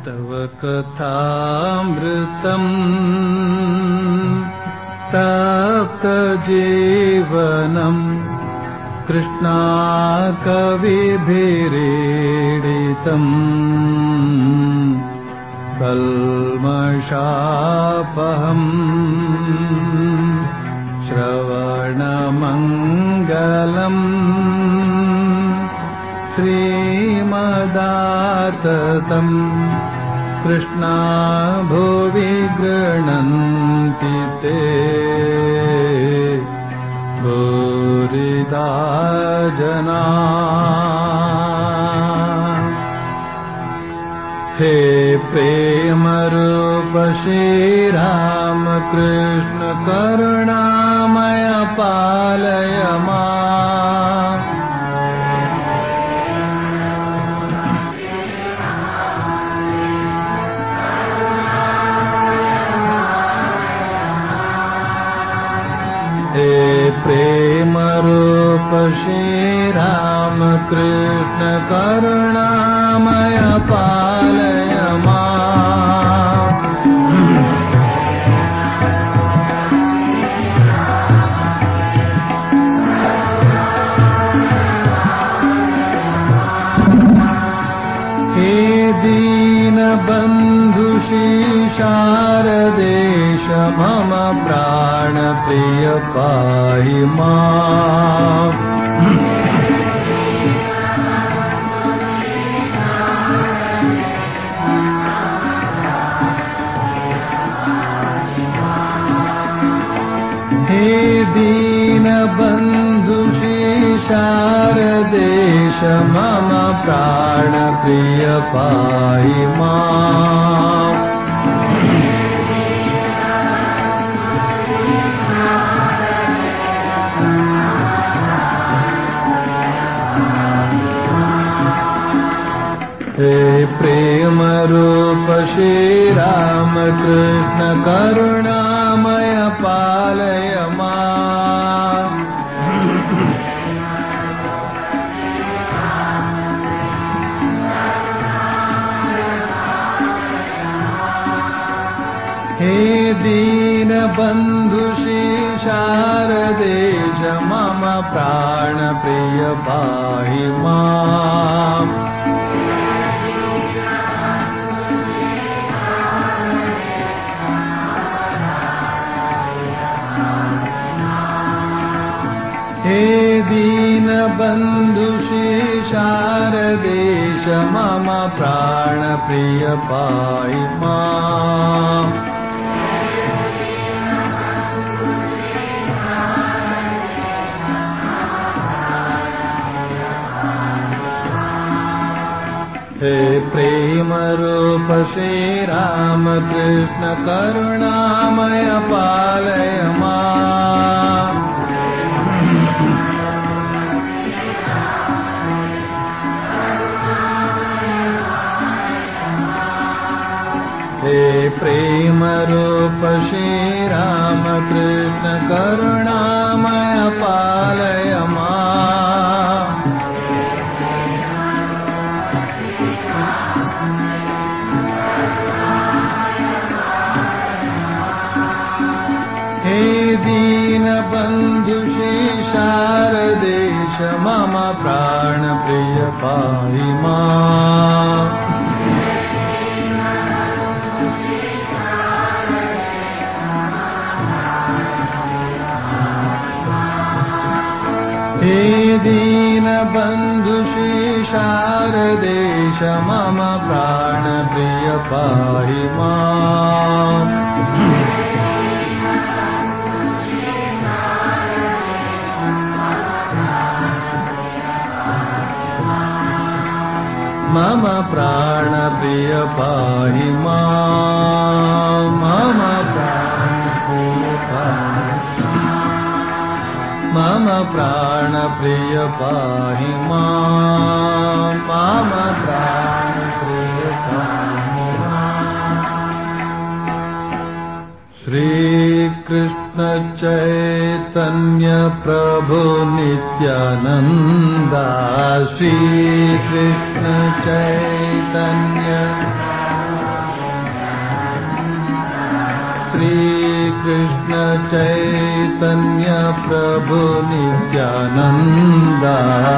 तव कथामृतम् तप्तजीवनम् कृष्णाकविभिरीडितम् कल्मषापहम् श्रवणमङ्गलम् श्रीमदाततम् कृष्णा भुवि गृह्णन्ति ते भूरिदा जना हे प्रेमरूप श्रीरामकृष्ण करुणामय पालय माम् हे प्रेमरूप श्रीरामकृष्ण करुणामय पालय माम् हे दीनबन्धु शारदेश मम प्राणप्रिय पाहि माम् हे दीनबन्धु शारदेश मम प्राणप्रिय पाहि माम् हे प्रेमरूप श्रीरामकृष्ण करुणामय पालय माम् हे दीनबन्धु शारदेश मम प्राणप्रिय पाहि माम् हे दीनबन्धु शारदेश मम प्राणप्रिय पाहि माम् हे प्रेमरूप श्रीरामकृष्ण करुणामय पालय माम् हे प्रेमरूप श्रीरामकृष्ण करुणामय पालय माम् हे दीनबन्धु शारदेश मम प्राणप्रिय पाहि माम् हे दीनबन्धु शारदेश मम प्राणप्रिय पाहि माम् मम प्राणप्रिय पाहि माम् मम प्राणप्रिय पाहि मम प्राणप्रिय पाहि माम् मम प्राणप्रिय पाहि माम् श्रीकृष्ण चैतन्य प्रभु नित्यानन्दा श्रीकृष्ण चैतन्य श्रीकृष्ण चैतन्य प्रभु नित्यानन्दा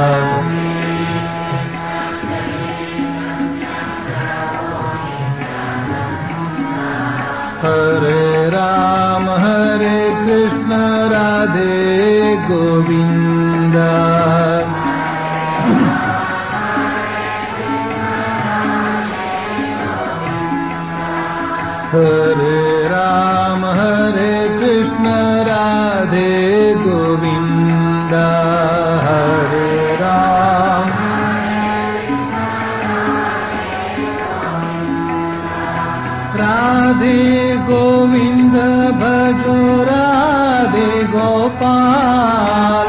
हरे राम हरे कृष्ण राधे गोविन्द हरे राम हरे कृष्ण राधे गोविन्द हरे राम राधे गोविन्द भजो राधे गोपाल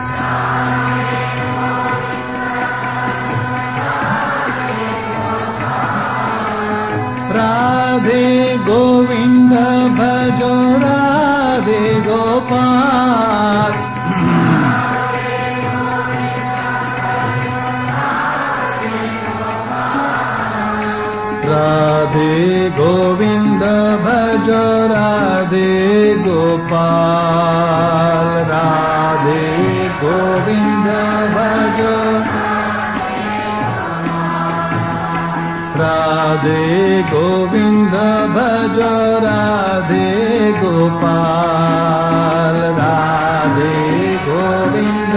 राधे गोविन्द भजो राधे गोपाल राधे गोविन्द भज राधे गोपाल राधे गोविन्द भज राधे गोविन्द भज राधे गोपाल राधे गोविन्द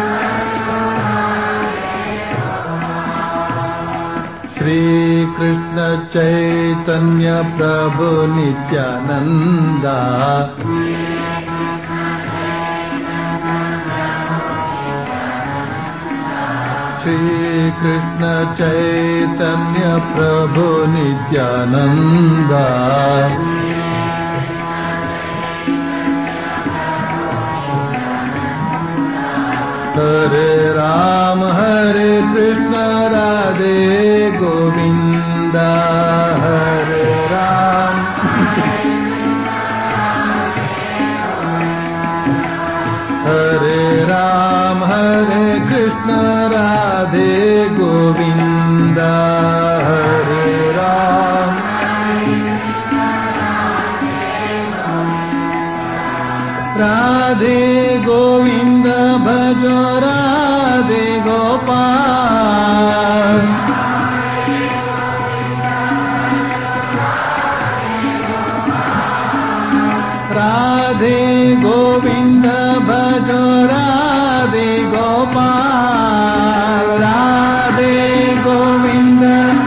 श्रीकृष्ण चैतन्य प्रभु नित्यानन्दा श्रीकृष्ण चैतन्य प्रभु नित्यानन्दा हरे राम हरे कृष्ण राधे गोविन्द हरे राम हरे राम हरे कृष्ण राधे गोविन्द हरे राम राधे गोविन्द भजो राधे गोपाल राधे गोविन्द भजो राधे गोपाल राधे गोविन्द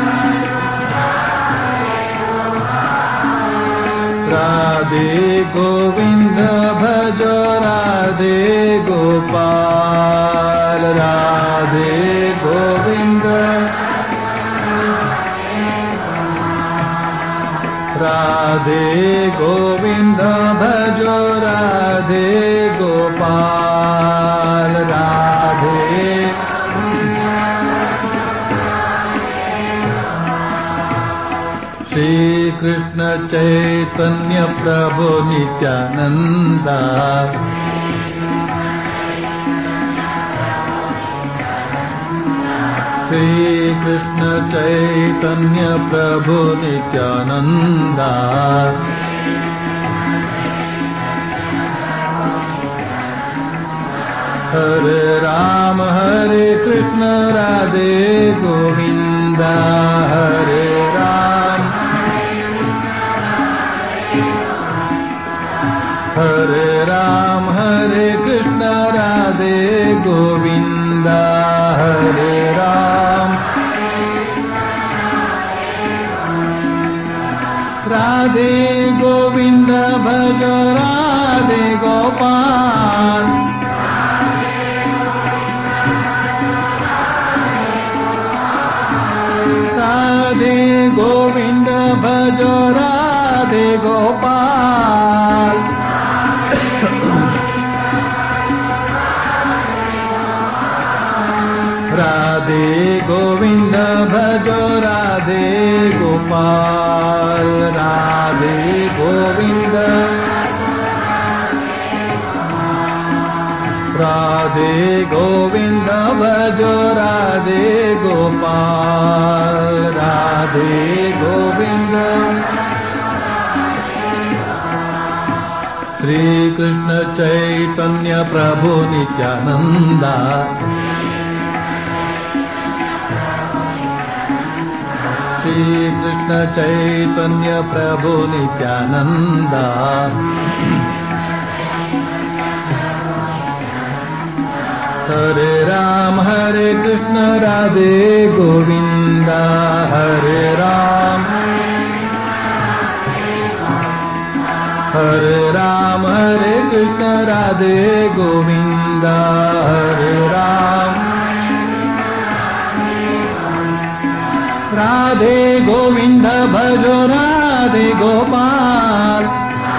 राधे गोविन्द भजो राधे गोपाल राधे गोविन्द राधे गोविन्द भजो राधे गोपाल राधे श्रीकृष्ण चैतन्य प्रभु नित्यानन्दा श्रीकृष्ण चैतन्य प्रभु नित्यानन्दा हरे राम हरे कृष्ण राधे गोविन्द हरे राम हरे राम हरे कृष्ण राधे गोविन्द हरे राम राधे गोविन्द भज राधे गोपाल राधे गोविन्द भज राधे गोपाल राधे गोविन्द भज राधे गोपाल राधे गोविन्द राधे गोविन्द भज राधे गोपाल राधे गोविन्द श्रीकृष्ण चैतन्य प्रभु नित्यानन्द श्रीकृष्ण चैतन्य प्रभु नित्यानन्द हरे राम हरे कृष्ण राधे गोविन्द हरे राम हरे राम हरे कृष्ण राधे गोविन्द हरे राम राधे गोविन्द भजो राधे गोपाल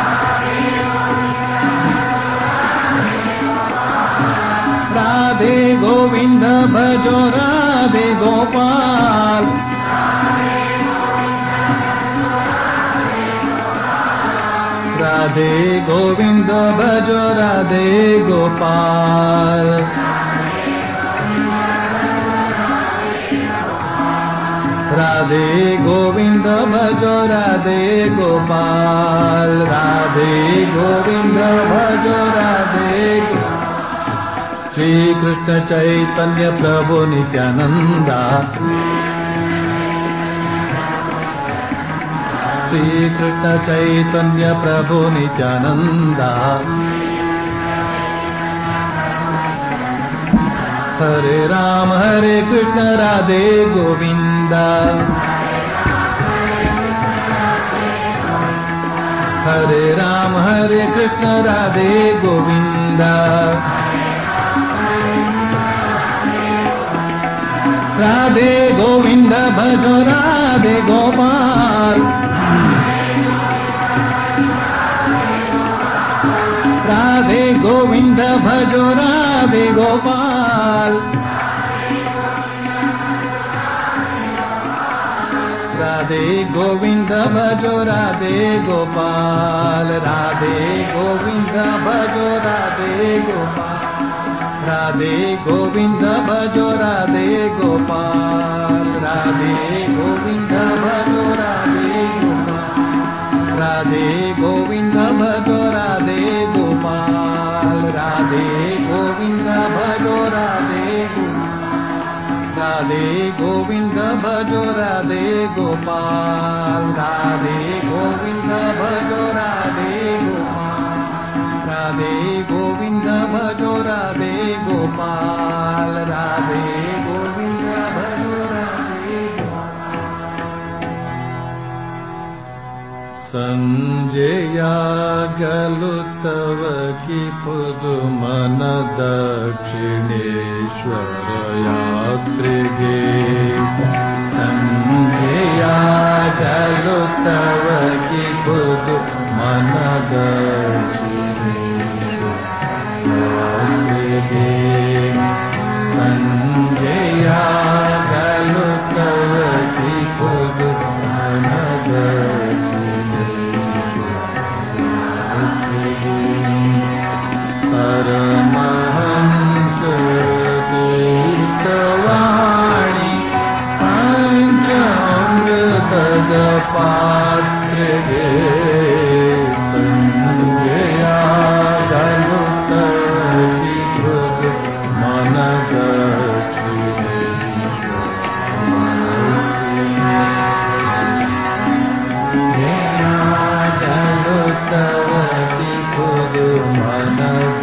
राधे गोविन्द भजो राधे गोपाल राधे गोविन्द भजो राधे गोपाल राधे गोविन्द भजो राधे गोपाल राधे गोविन्द भजो राधे गोपाल श्रीकृष्ण चैतन्य प्रभु नित्यानन्द श्रीकृष्ण चैतन्य प्रभु नित्यानन्द हरे राम हरे कृष्ण राधे गोविन्द हरे राम हरे कृष्ण राधे गोविन्द राधे गोविन्द भजो राधे गोपाल राधे गोविन्द भजो राधे गोपाल राधे गोविन्द भजो राधे गोपाल राधे गोविन्द भजो राधे गोपाल राधे गोविन्द भजो राधे गोपाल राधे गोविन्द भजो राधे गोपाल राधे गोविन्द भजो राधे गोपाल राधे गोविन्द भजो राधे गोपाल राधे गोविन्द भजो राधे गोपाल राधे गोविन्द भजो राधे गोपाल राधे गोविन्द भजो राधे गोपाल राधे गोविन्द भजो राधे ಸಂಜೆಯಾಗಲು ತವ ಕಿಪುದು ಮನ ದಕ್ಷಿಣೇಶ್ವರ ಯಾತ್ರೆಗೆ ಸಂಜೆಯಾಗಲು ತವ ಕಿಪುದು ಮನ ದಕ್ಷಿಣೇಶ್ವರ ಸಂಜೆಯಾಗಲು ತವ ಕಿಪುದು ಮನ परमहंस तीर्थवाणी पञ्चामृतद पात्रे सञ्जया गलुतृत मनद ಗಲುತವತಿ ಕುದು ಮನದ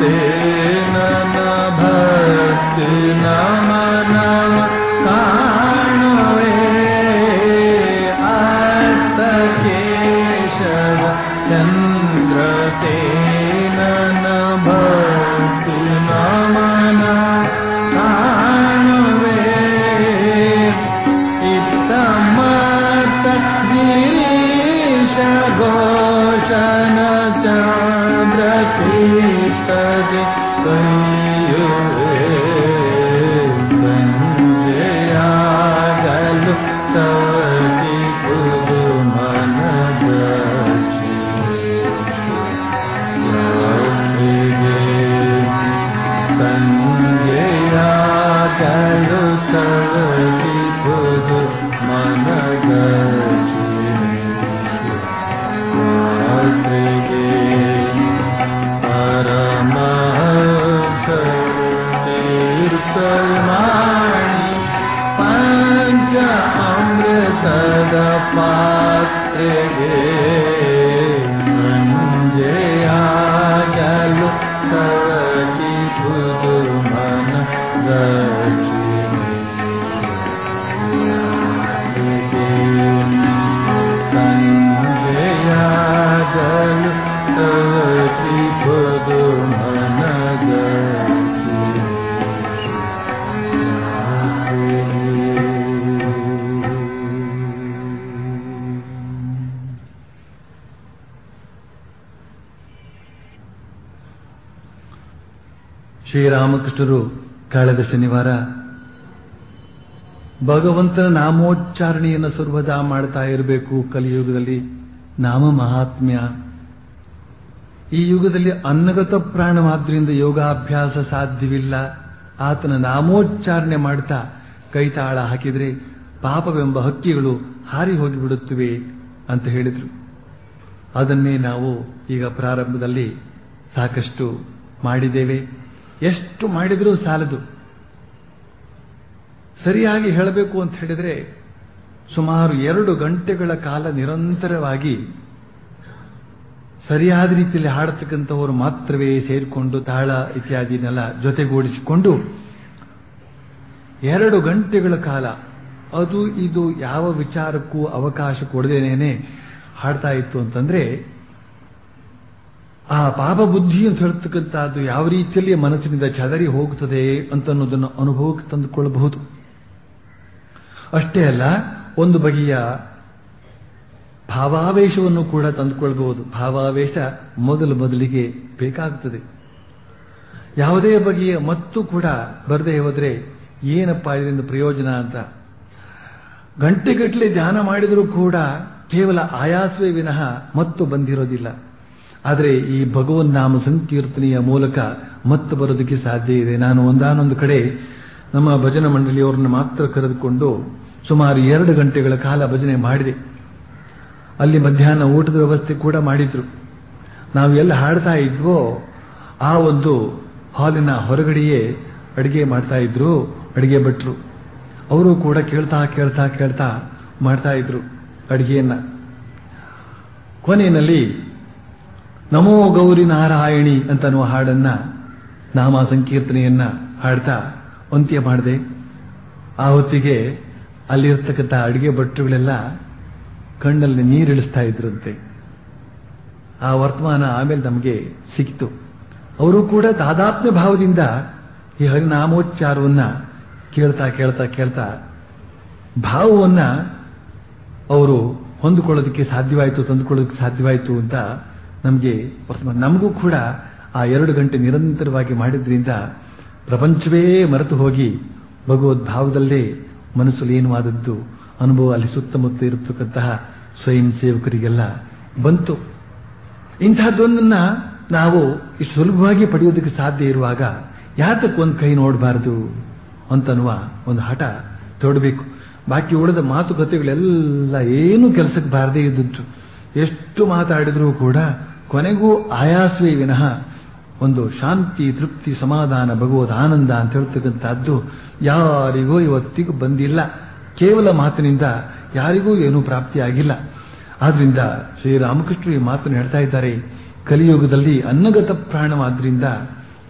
ನನ ಭಕ್ತಿ ನಮನವ ಕಾಣುವೆ ಆತ ಕೇಶವ ಚಂದ್ರ ನನ ಭಕ್ತಿ ನಮನ ಕಾಣುವೆ ಇತ್ತಮತ ಗಿರೀಶ ಘೋಷಣ ಚಂದ್ರ ಸೀತದೆ ಕೈಯುವೆ ಸಂಜೆಯಾಗಲು ತವತಿ ಕುದು ಮನದ ರಾತ್ರಿಗೆ ಸಂಜೆಯಾಗಲು ತವತಿ ಕುದು ಮನದ ರಾತ್ರಿಗೆ ಪರಮಹಂಸ ತೀರ್ಥಮಾಣಿ ಪಂಚ ಅಮೃತದ ಪಾತ್ರೆಗೆ ಸಂಜೆಯಾಗಲು ತವತಿ ಕುದು ಮನ ಸಂಜೆಯಾಗಲು ತವತಿ ಕುದು ಮನದ ಶ್ರೀರಾಮಕೃಷ್ಣರು ಕಳೆದ ಶನಿವಾರ ಭಗವಂತನ ನಾಮೋಚ್ಚಾರಣೆಯನ್ನು ಸರ್ವದಾ ಮಾಡ್ತಾ ಇರಬೇಕು ಕಲಿಯುಗದಲ್ಲಿ ನಾಮ ಮಹಾತ್ಮ್ಯ ಈ ಯುಗದಲ್ಲಿ ಅನ್ನಗತ ಪ್ರಾಣವಾದ್ರಿಂದ ಯೋಗಾಭ್ಯಾಸ ಸಾಧ್ಯವಿಲ್ಲ ಆತನ ನಾಮೋಚ್ಚಾರಣೆ ಮಾಡ್ತಾ ಕೈತಾಳ ಹಾಕಿದ್ರೆ ಪಾಪವೆಂಬ ಹಕ್ಕಿಗಳು ಹಾರಿ ಹೋಗಿಬಿಡುತ್ತವೆ ಅಂತ ಹೇಳಿದ್ರು ಅದನ್ನೇ ನಾವು ಈಗ ಪ್ರಾರಂಭದಲ್ಲಿ ಸಾಕಷ್ಟು ಮಾಡಿದ್ದೇವೆ ಎಷ್ಟು ಮಾಡಿದರೂ ಸಾಲದು ಸರಿಯಾಗಿ ಹೇಳಬೇಕು ಅಂತ ಹೇಳಿದ್ರೆ ಸುಮಾರು ಎರಡು ಗಂಟೆಗಳ ಕಾಲ ನಿರಂತರವಾಗಿ ಸರಿಯಾದ ರೀತಿಯಲ್ಲಿ ಹಾಡತಕ್ಕಂಥವರು ಮಾತ್ರವೇ ಸೇರಿಕೊಂಡು ತಾಳ ಇತ್ಯಾದಿನೆಲ್ಲ ಜೊತೆಗೂಡಿಸಿಕೊಂಡು ಎರಡು ಗಂಟೆಗಳ ಕಾಲ ಅದು ಇದು ಯಾವ ವಿಚಾರಕ್ಕೂ ಅವಕಾಶ ಕೊಡದೇನೆ ಹಾಡ್ತಾ ಇತ್ತು ಅಂತಂದ್ರೆ ಆ ಪಾಪ ಬುದ್ಧಿ ಅಂತ ಹೇಳ್ತಕ್ಕಂಥದ್ದು ಯಾವ ರೀತಿಯಲ್ಲಿ ಮನಸ್ಸಿನಿಂದ ಚದರಿ ಹೋಗುತ್ತದೆ ಅಂತ ಅನ್ನೋದನ್ನು ಅನುಭವಕ್ಕೆ ತಂದುಕೊಳ್ಳಬಹುದು ಅಷ್ಟೇ ಅಲ್ಲ ಒಂದು ಬಗೆಯ ಭಾವಾವೇಶವನ್ನು ಕೂಡ ತಂದುಕೊಳ್ಬಹುದು ಭಾವಾವೇಶ ಮೊದಲು ಮೊದಲಿಗೆ ಬೇಕಾಗುತ್ತದೆ ಯಾವುದೇ ಬಗೆಯ ಮತ್ತು ಕೂಡ ಬರದೇ ಹೋದ್ರೆ ಏನಪ್ಪ ಇದರಿಂದ ಪ್ರಯೋಜನ ಅಂತ ಗಂಟೆಗಟ್ಟಲೆ ಧ್ಯಾನ ಮಾಡಿದರೂ ಕೂಡ ಕೇವಲ ಆಯಾಸವೇ ವಿನಃ ಮತ್ತು ಬಂದಿರೋದಿಲ್ಲ ಆದರೆ ಈ ಭಗವನ್ ನಾಮ ಸಂಕೀರ್ತನೆಯ ಮೂಲಕ ಮತ್ತು ಬರೋದಕ್ಕೆ ಸಾಧ್ಯ ಇದೆ ನಾನು ಒಂದಾನೊಂದು ಕಡೆ ನಮ್ಮ ಭಜನ ಮಂಡಳಿಯವರನ್ನು ಮಾತ್ರ ಕರೆದುಕೊಂಡು ಸುಮಾರು ಎರಡು ಗಂಟೆಗಳ ಕಾಲ ಭಜನೆ ಮಾಡಿದೆ ಅಲ್ಲಿ ಮಧ್ಯಾಹ್ನ ಊಟದ ವ್ಯವಸ್ಥೆ ಕೂಡ ಮಾಡಿದ್ರು ನಾವು ಎಲ್ಲ ಹಾಡ್ತಾ ಇದ್ವೋ ಆ ಒಂದು ಹಾಲಿನ ಹೊರಗಡೆಯೇ ಅಡಿಗೆ ಮಾಡ್ತಾ ಇದ್ರು ಅಡಿಗೆ ಭಟ್ರು ಅವರು ಕೂಡ ಕೇಳ್ತಾ ಕೇಳ್ತಾ ಕೇಳ್ತಾ ಮಾಡ್ತಾ ಇದ್ರು ಅಡಿಗೆಯನ್ನ ಕೊನೆಯಲ್ಲಿ ನಮೋ ಗೌರಿ ನಾರಾಯಣಿ ಅಂತ ಅನ್ನುವ ಹಾಡನ್ನ ನಾಮ ಸಂಕೀರ್ತನೆಯನ್ನ ಹಾಡ್ತಾ ಅಂತ್ಯ ಮಾಡಿದೆ ಆ ಹೊತ್ತಿಗೆ ಅಲ್ಲಿರ್ತಕ್ಕಂಥ ಅಡಿಗೆ ಭಟ್ರುಗಳೆಲ್ಲ ಕಣ್ಣಲ್ಲಿ ನೀರಿಳಿಸ್ತಾ ಇದ್ರಂತೆ ಆ ವರ್ತಮಾನ ಆಮೇಲೆ ನಮಗೆ ಸಿಕ್ತು ಅವರು ಕೂಡ ತಾದಾತ್ಮ್ಯ ಭಾವದಿಂದ ಈ ಹರಿನಾಮೋಚ್ಚಾರವನ್ನ ಕೇಳ್ತಾ ಕೇಳ್ತಾ ಕೇಳ್ತಾ ಭಾವವನ್ನ ಅವರು ಹೊಂದಿಕೊಳ್ಳೋದಕ್ಕೆ ಸಾಧ್ಯವಾಯಿತು ತಂದುಕೊಳ್ಳೋದಕ್ಕೆ ಸಾಧ್ಯವಾಯಿತು ಅಂತ ನಮಗೆ ನಮಗೂ ಕೂಡ ಆ ಎರಡು ಗಂಟೆ ನಿರಂತರವಾಗಿ ಮಾಡಿದ್ರಿಂದ ಪ್ರಪಂಚವೇ ಮರೆತು ಹೋಗಿ ಭಗವದ್ಭಾವದಲ್ಲೇ ಮನಸ್ಸು ಲೀನವಾದದ್ದು ಅನುಭವ ಅಲ್ಲಿ ಸುತ್ತಮುತ್ತ ಇರತಕ್ಕಂತಹ ಸ್ವಯಂ ಸೇವಕರಿಗೆಲ್ಲ ಬಂತು ಇಂತಹದ್ದೊಂದನ್ನ ನಾವು ಇಷ್ಟು ಸುಲಭವಾಗಿ ಪಡೆಯೋದಕ್ಕೆ ಸಾಧ್ಯ ಇರುವಾಗ ಯಾತಕ್ಕೆ ಒಂದು ಕೈ ನೋಡಬಾರದು ಅಂತನ್ನುವ ಒಂದು ಹಠ ತೊಡಬೇಕು ಬಾಕಿ ಉಳಿದ ಮಾತುಕತೆಗಳೆಲ್ಲ ಏನು ಕೆಲಸಕ್ಕೆ ಬಾರದೇ ಇದ್ದುಂಟು ಎಷ್ಟು ಮಾತಾಡಿದ್ರೂ ಕೂಡ ಕೊನೆಗೂ ಆಯಾಸವೇ ವಿನಃ ಒಂದು ಶಾಂತಿ ತೃಪ್ತಿ ಸಮಾಧಾನ ಭಗವದ್ ಆನಂದ ಅಂತ ಹೇಳ್ತಕ್ಕಂಥದ್ದು ಯಾರಿಗೂ ಇವತ್ತಿಗೂ ಬಂದಿಲ್ಲ ಕೇವಲ ಮಾತಿನಿಂದ ಯಾರಿಗೂ ಏನೂ ಪ್ರಾಪ್ತಿಯಾಗಿಲ್ಲ ಆದ್ರಿಂದ ಶ್ರೀರಾಮಕೃಷ್ಣರು ಈ ಮಾತನ್ನು ಹೇಳ್ತಾ ಇದ್ದಾರೆ ಕಲಿಯುಗದಲ್ಲಿ ಅನ್ನಗತ ಪ್ರಾಣವಾದ್ರಿಂದ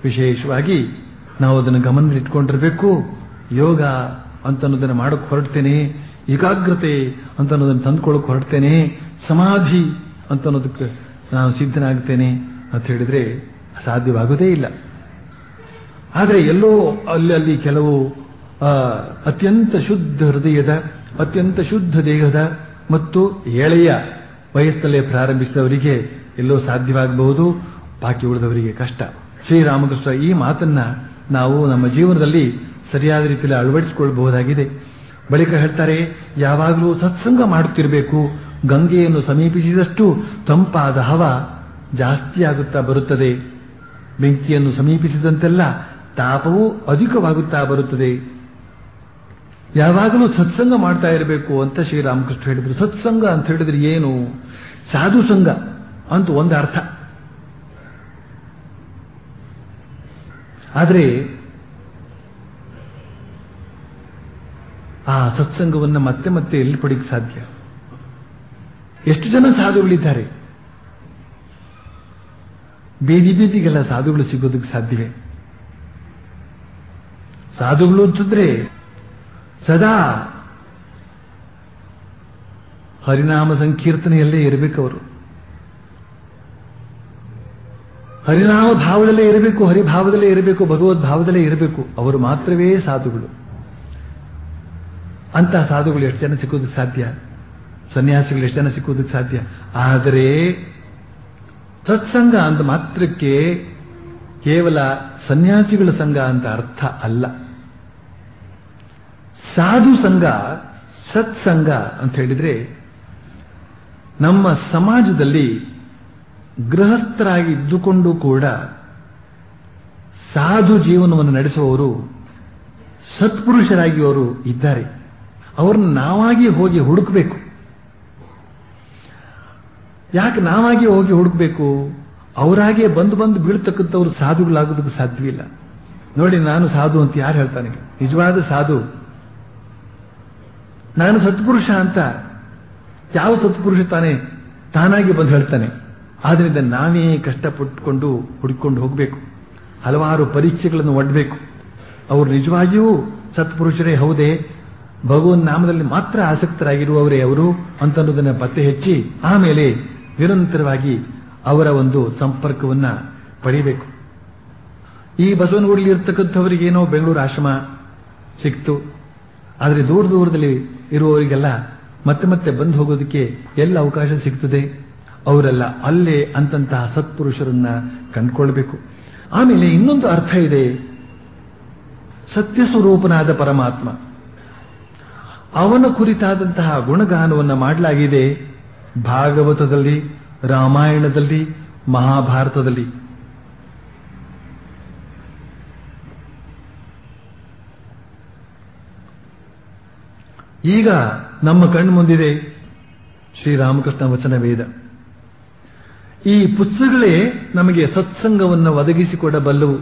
ವಿಶೇಷವಾಗಿ ನಾವು ಅದನ್ನು ಗಮನದಲ್ಲಿಟ್ಕೊಂಡಿರಬೇಕು ಯೋಗ ಅಂತ ಅನ್ನೋದನ್ನು ಮಾಡೋಕೆ ಹೊರಡ್ತೇನೆ ಏಕಾಗ್ರತೆ ಅಂತ ಅನ್ನೋದನ್ನು ತಂದ್ಕೊಳ್ಳೋಕೆ ಹೊರಡ್ತೇನೆ ಸಮಾಧಿ ಅಂತ ಅನ್ನೋದಕ್ಕೆ ನಾನು ಸಿದ್ಧನಾಗ್ತೇನೆ ಅಂತ ಹೇಳಿದ್ರೆ ಸಾಧ್ಯವಾಗೋದೇ ಇಲ್ಲ ಆದರೆ ಎಲ್ಲೋ ಅಲ್ಲಿ ಅಲ್ಲಿ ಕೆಲವು ಆ, ಅತ್ಯಂತ ಶುದ್ಧ ಹೃದಯದ ಅತ್ಯಂತ ಶುದ್ಧ ದೇಹದ ಮತ್ತು ಎಳೆಯ ವಯಸ್ಸಲ್ಲೇ ಪ್ರಾರಂಭಿಸಿದವರಿಗೆ ಎಲ್ಲೋ ಸಾಧ್ಯವಾಗಬಹುದು ಬಾಕಿ ಉಳಿದವರಿಗೆ ಕಷ್ಟ ಶ್ರೀರಾಮಕೃಷ್ಣ ಈ ಮಾತನ್ನ ನಾವು ನಮ್ಮ ಜೀವನದಲ್ಲಿ ಸರಿಯಾದ ರೀತಿಯಲ್ಲಿ ಅಳವಡಿಸಿಕೊಳ್ಳಬಹುದಾಗಿದೆ ಬಳಿಕ ಹೇಳ್ತಾರೆ ಯಾವಾಗಲೂ ಸತ್ಸಂಗ ಮಾಡುತ್ತಿರಬೇಕು ಗಂಗೆಯನ್ನು ಸಮೀಪಿಸಿದಷ್ಟು ತಂಪಾದ ಹವ ಜಾಸ್ತಿ ಆಗುತ್ತಾ ಬರುತ್ತದೆ ಬೆಂಕಿಯನ್ನು ಸಮೀಪಿಸಿದಂತೆಲ್ಲ ತಾಪವೂ ಅಧಿಕವಾಗುತ್ತಾ ಬರುತ್ತದೆ ಯಾವಾಗಲೂ ಸತ್ಸಂಗ ಮಾಡ್ತಾ ಇರಬೇಕು ಅಂತ ಶ್ರೀರಾಮಕೃಷ್ಣ ಹೇಳಿದ್ರು ಸತ್ಸಂಗ ಅಂತ ಹೇಳಿದ್ರೆ ಏನು ಸಾಧು ಸಂಘ ಅಂತ ಒಂದು ಅರ್ಥ ಆದರೆ ಆ ಸತ್ಸಂಗವನ್ನು ಮತ್ತೆ ಮತ್ತೆ ಎಲ್ಲಿ ಪಡೆಯಕ್ಕೆ ಸಾಧ್ಯ ಎಷ್ಟು ಜನ ಸಾಧುಗಳಿದ್ದಾರೆ ಬೀದಿ ಬೀದಿಗೆಲ್ಲ ಸಾಧುಗಳು ಸಿಗೋದಕ್ಕೆ ಸಾಧ್ಯವೇ ಸಾಧುಗಳು ಅಂತಂದ್ರೆ ಸದಾ ಹರಿನಾಮ ಸಂಕೀರ್ತನೆಯಲ್ಲೇ ಇರಬೇಕು ಅವರು ಹರಿನಾಮ ಭಾವದಲ್ಲೇ ಇರಬೇಕು ಹರಿಭಾವದಲ್ಲೇ ಇರಬೇಕು ಭಗವದ್ ಭಾವದಲ್ಲೇ ಇರಬೇಕು ಅವರು ಮಾತ್ರವೇ ಸಾಧುಗಳು ಅಂತಹ ಸಾಧುಗಳು ಎಷ್ಟು ಜನ ಸಿಕ್ಕೋದಕ್ಕೆ ಸಾಧ್ಯ ಸನ್ಯಾಸಿಗಳು ಎಷ್ಟು ಜನ ಸಿಕ್ಕೋದಕ್ಕೆ ಸಾಧ್ಯ ಆದರೆ ಸತ್ಸಂಗ ಅಂತ ಮಾತ್ರಕ್ಕೆ ಕೇವಲ ಸನ್ಯಾಸಿಗಳ ಸಂಘ ಅಂತ ಅರ್ಥ ಅಲ್ಲ ಸಾಧು ಸಂಘ ಸತ್ಸಂಗ ಅಂತ ಹೇಳಿದ್ರೆ ನಮ್ಮ ಸಮಾಜದಲ್ಲಿ ಗೃಹಸ್ಥರಾಗಿ ಇದ್ದುಕೊಂಡು ಕೂಡ ಸಾಧು ಜೀವನವನ್ನು ನಡೆಸುವವರು ಸತ್ಪುರುಷರಾಗಿ ಅವರು ಇದ್ದಾರೆ ಅವ್ರನ್ನ ನಾವಾಗಿ ಹೋಗಿ ಹುಡುಕಬೇಕು ಯಾಕೆ ನಾವಾಗಿ ಹೋಗಿ ಹುಡುಕಬೇಕು ಅವರಾಗೆ ಬಂದು ಬಂದು ಬೀಳ್ತಕ್ಕಂಥವ್ರು ಸಾಧುಗಳಾಗೋದಕ್ಕೆ ಸಾಧ್ಯವಿಲ್ಲ ನೋಡಿ ನಾನು ಸಾಧು ಅಂತ ಯಾರು ಹೇಳ್ತಾನೆ ನಿಜವಾದ ಸಾಧು ನಾನು ಸತ್ಪುರುಷ ಅಂತ ಯಾವ ಸತ್ಪುರುಷ ತಾನೇ ತಾನಾಗಿ ಬಂದು ಹೇಳ್ತಾನೆ ಆದ್ರಿಂದ ನಾವೇ ಕಷ್ಟಪಟ್ಟುಕೊಂಡು ಹುಡುಕೊಂಡು ಹೋಗಬೇಕು ಹಲವಾರು ಪರೀಕ್ಷೆಗಳನ್ನು ಒಡ್ಬೇಕು ಅವರು ನಿಜವಾಗಿಯೂ ಸತ್ಪುರುಷರೇ ಹೌದೇ ಭಗವನ್ ನಾಮದಲ್ಲಿ ಮಾತ್ರ ಆಸಕ್ತರಾಗಿರುವವರೇ ಅವರು ಅಂತ ಅನ್ನೋದನ್ನ ಪತ್ತೆ ಹೆಚ್ಚಿ ಆಮೇಲೆ ನಿರಂತರವಾಗಿ ಅವರ ಒಂದು ಸಂಪರ್ಕವನ್ನ ಪಡಿಬೇಕು ಈ ಬಸವನಗುಡಿಲಿ ಇರ್ತಕ್ಕಂಥವರಿಗೇನೋ ಬೆಂಗಳೂರು ಆಶ್ರಮ ಸಿಕ್ತು ಆದರೆ ದೂರ ದೂರದಲ್ಲಿ ಇರುವವರಿಗೆಲ್ಲ ಮತ್ತೆ ಮತ್ತೆ ಬಂದು ಹೋಗೋದಕ್ಕೆ ಎಲ್ಲ ಅವಕಾಶ ಸಿಗ್ತದೆ ಅವರೆಲ್ಲ ಅಲ್ಲೇ ಅಂತಂತಹ ಸತ್ಪುರುಷರನ್ನ ಕಂಡುಕೊಳ್ಬೇಕು ಆಮೇಲೆ ಇನ್ನೊಂದು ಅರ್ಥ ಇದೆ ಸತ್ಯ ಸ್ವರೂಪನಾದ ಪರಮಾತ್ಮ ಅವನ ಕುರಿತಾದಂತಹ ಗುಣಗಾನವನ್ನು ಮಾಡಲಾಗಿದೆ ಭಾಗವತದಲ್ಲಿ ರಾಮಾಯಣದಲ್ಲಿ ಮಹಾಭಾರತದಲ್ಲಿ ಈಗ ನಮ್ಮ ಕಣ್ಣು ಮುಂದಿದೆ ಶ್ರೀರಾಮಕೃಷ್ಣ ವಚನ ವೇದ ಈ ಪುಸ್ತಕಗಳೇ ನಮಗೆ ಸತ್ಸಂಗವನ್ನು ಒದಗಿಸಿಕೊಡಬಲ್ಲವು